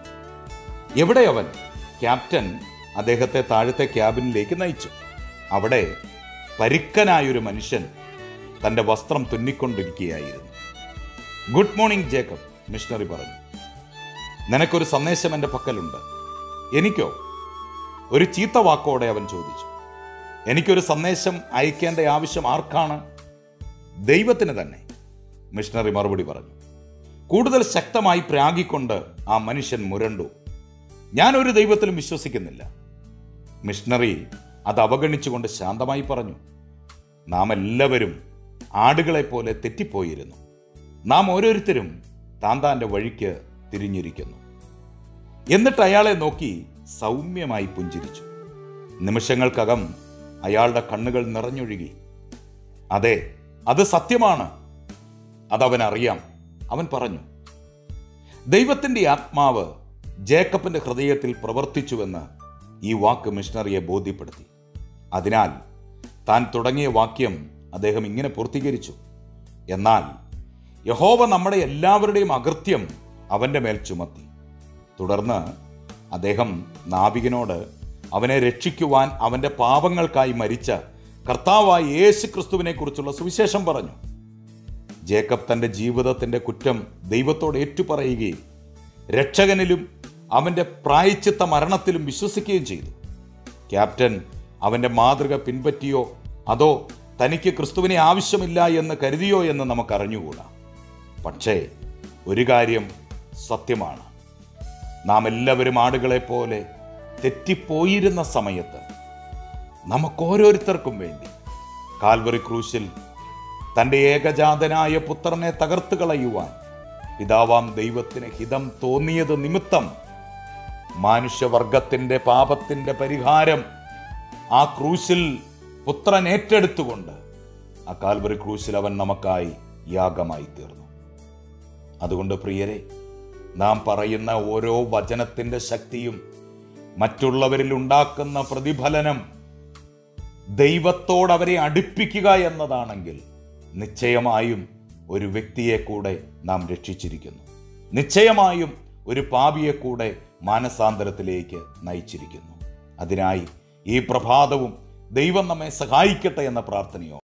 Speaker 1: എവിടെ അവൻ ക്യാപ്റ്റൻ അദ്ദേഹത്തെ താഴത്തെ ക്യാബിനിലേക്ക് നയിച്ചു അവിടെ പരുക്കനായൊരു മനുഷ്യൻ തന്റെ വസ്ത്രം തുന്നിക്കൊണ്ടിരിക്കുകയായിരുന്നു ഗുഡ് മോർണിംഗ് ജേക്കബ് മിഷണറി പറഞ്ഞു നിനക്കൊരു സന്ദേശം എൻ്റെ പക്കലുണ്ട് എനിക്കോ ഒരു ചീത്ത വാക്കോടെ അവൻ ചോദിച്ചു എനിക്കൊരു സന്ദേശം അയക്കേണ്ട ആവശ്യം ആർക്കാണ് ദൈവത്തിന് തന്നെ മിഷണറി മറുപടി പറഞ്ഞു കൂടുതൽ ശക്തമായി പ്രാഗിക്കൊണ്ട് ആ മനുഷ്യൻ മുരണ്ടു ഞാൻ ഒരു ദൈവത്തിലും വിശ്വസിക്കുന്നില്ല മിഷണറി അത് അവഗണിച്ചുകൊണ്ട് ശാന്തമായി പറഞ്ഞു നാം എല്ലാവരും ആടുകളെ പോലെ തെറ്റിപ്പോയിരുന്നു നാം ഓരോരുത്തരും താൻ താൻ്റെ വഴിക്ക് തിരിഞ്ഞിരിക്കുന്നു എന്നിട്ട് അയാളെ നോക്കി സൗമ്യമായി പുഞ്ചിരിച്ചു നിമിഷങ്ങൾക്കകം അയാളുടെ കണ്ണുകൾ നിറഞ്ഞൊഴുകി അതെ അത് സത്യമാണ് അതവൻ അറിയാം അവൻ പറഞ്ഞു ദൈവത്തിന്റെ ആത്മാവ് ജേക്കബിന്റെ ഹൃദയത്തിൽ പ്രവർത്തിച്ചുവെന്ന് ഈ വാക്ക് മിഷണറിയെ ബോധ്യപ്പെടുത്തി അതിനാൽ താൻ തുടങ്ങിയ വാക്യം അദ്ദേഹം ഇങ്ങനെ പൂർത്തീകരിച്ചു എന്നാൽ യഹോവ നമ്മുടെ എല്ലാവരുടെയും അകൃത്യം അവന്റെ മേൽ ചുമത്തി തുടർന്ന് അദ്ദേഹം നാവികനോട് അവനെ രക്ഷിക്കുവാൻ അവന്റെ പാപങ്ങൾക്കായി മരിച്ച കർത്താവായ യേശു ക്രിസ്തുവിനെ കുറിച്ചുള്ള സുവിശേഷം പറഞ്ഞു ജേക്കബ് തന്റെ ജീവിതത്തിന്റെ കുറ്റം ദൈവത്തോട് ഏറ്റുപറയുകയും രക്ഷകനിലും അവന്റെ പ്രായച്ചിത്ത മരണത്തിലും വിശ്വസിക്കുകയും ചെയ്തു ക്യാപ്റ്റൻ അവന്റെ മാതൃക പിൻപറ്റിയോ അതോ തനിക്ക് ക്രിസ്തുവിനെ ആവശ്യമില്ല എന്ന് കരുതിയോ എന്ന് നമുക്ക് അറിഞ്ഞുകൂടാ പക്ഷേ ഒരു കാര്യം സത്യമാണ് നാം എല്ലാവരും ആടുകളെ പോലെ തെറ്റിപ്പോയിരുന്ന സമയത്ത് നമുക്കോരോരുത്തർക്കും വേണ്ടി കാൽവറി ക്രൂശിൽ തൻ്റെ ഏകജാതനായ പുത്രനെ തകർത്ത് കളയുവാൻ പിതാവാം ദൈവത്തിന് ഹിതം തോന്നിയത് നിമിത്തം മനുഷ്യവർഗത്തിന്റെ പാപത്തിന്റെ പരിഹാരം ആ ക്രൂശിൽ പുത്രൻ ഏറ്റെടുത്തുകൊണ്ട് ആ കാൽവറി ക്രൂശിൽ അവൻ നമുക്കായി യാഗമായി തീർന്നു അതുകൊണ്ട് പ്രിയരെ നാം പറയുന്ന ഓരോ വചനത്തിന്റെ ശക്തിയും മറ്റുള്ളവരിൽ ഉണ്ടാക്കുന്ന പ്രതിഫലനം ദൈവത്തോട് അവരെ അടുപ്പിക്കുക എന്നതാണെങ്കിൽ നിശ്ചയമായും ഒരു വ്യക്തിയെ കൂടെ നാം രക്ഷിച്ചിരിക്കുന്നു നിശ്ചയമായും ഒരു പാപിയെ കൂടെ മാനസാന്തരത്തിലേക്ക് നയിച്ചിരിക്കുന്നു അതിനായി ഈ പ്രഭാതവും ദൈവം നമ്മെ സഹായിക്കട്ടെ എന്ന പ്രാർത്ഥനയോ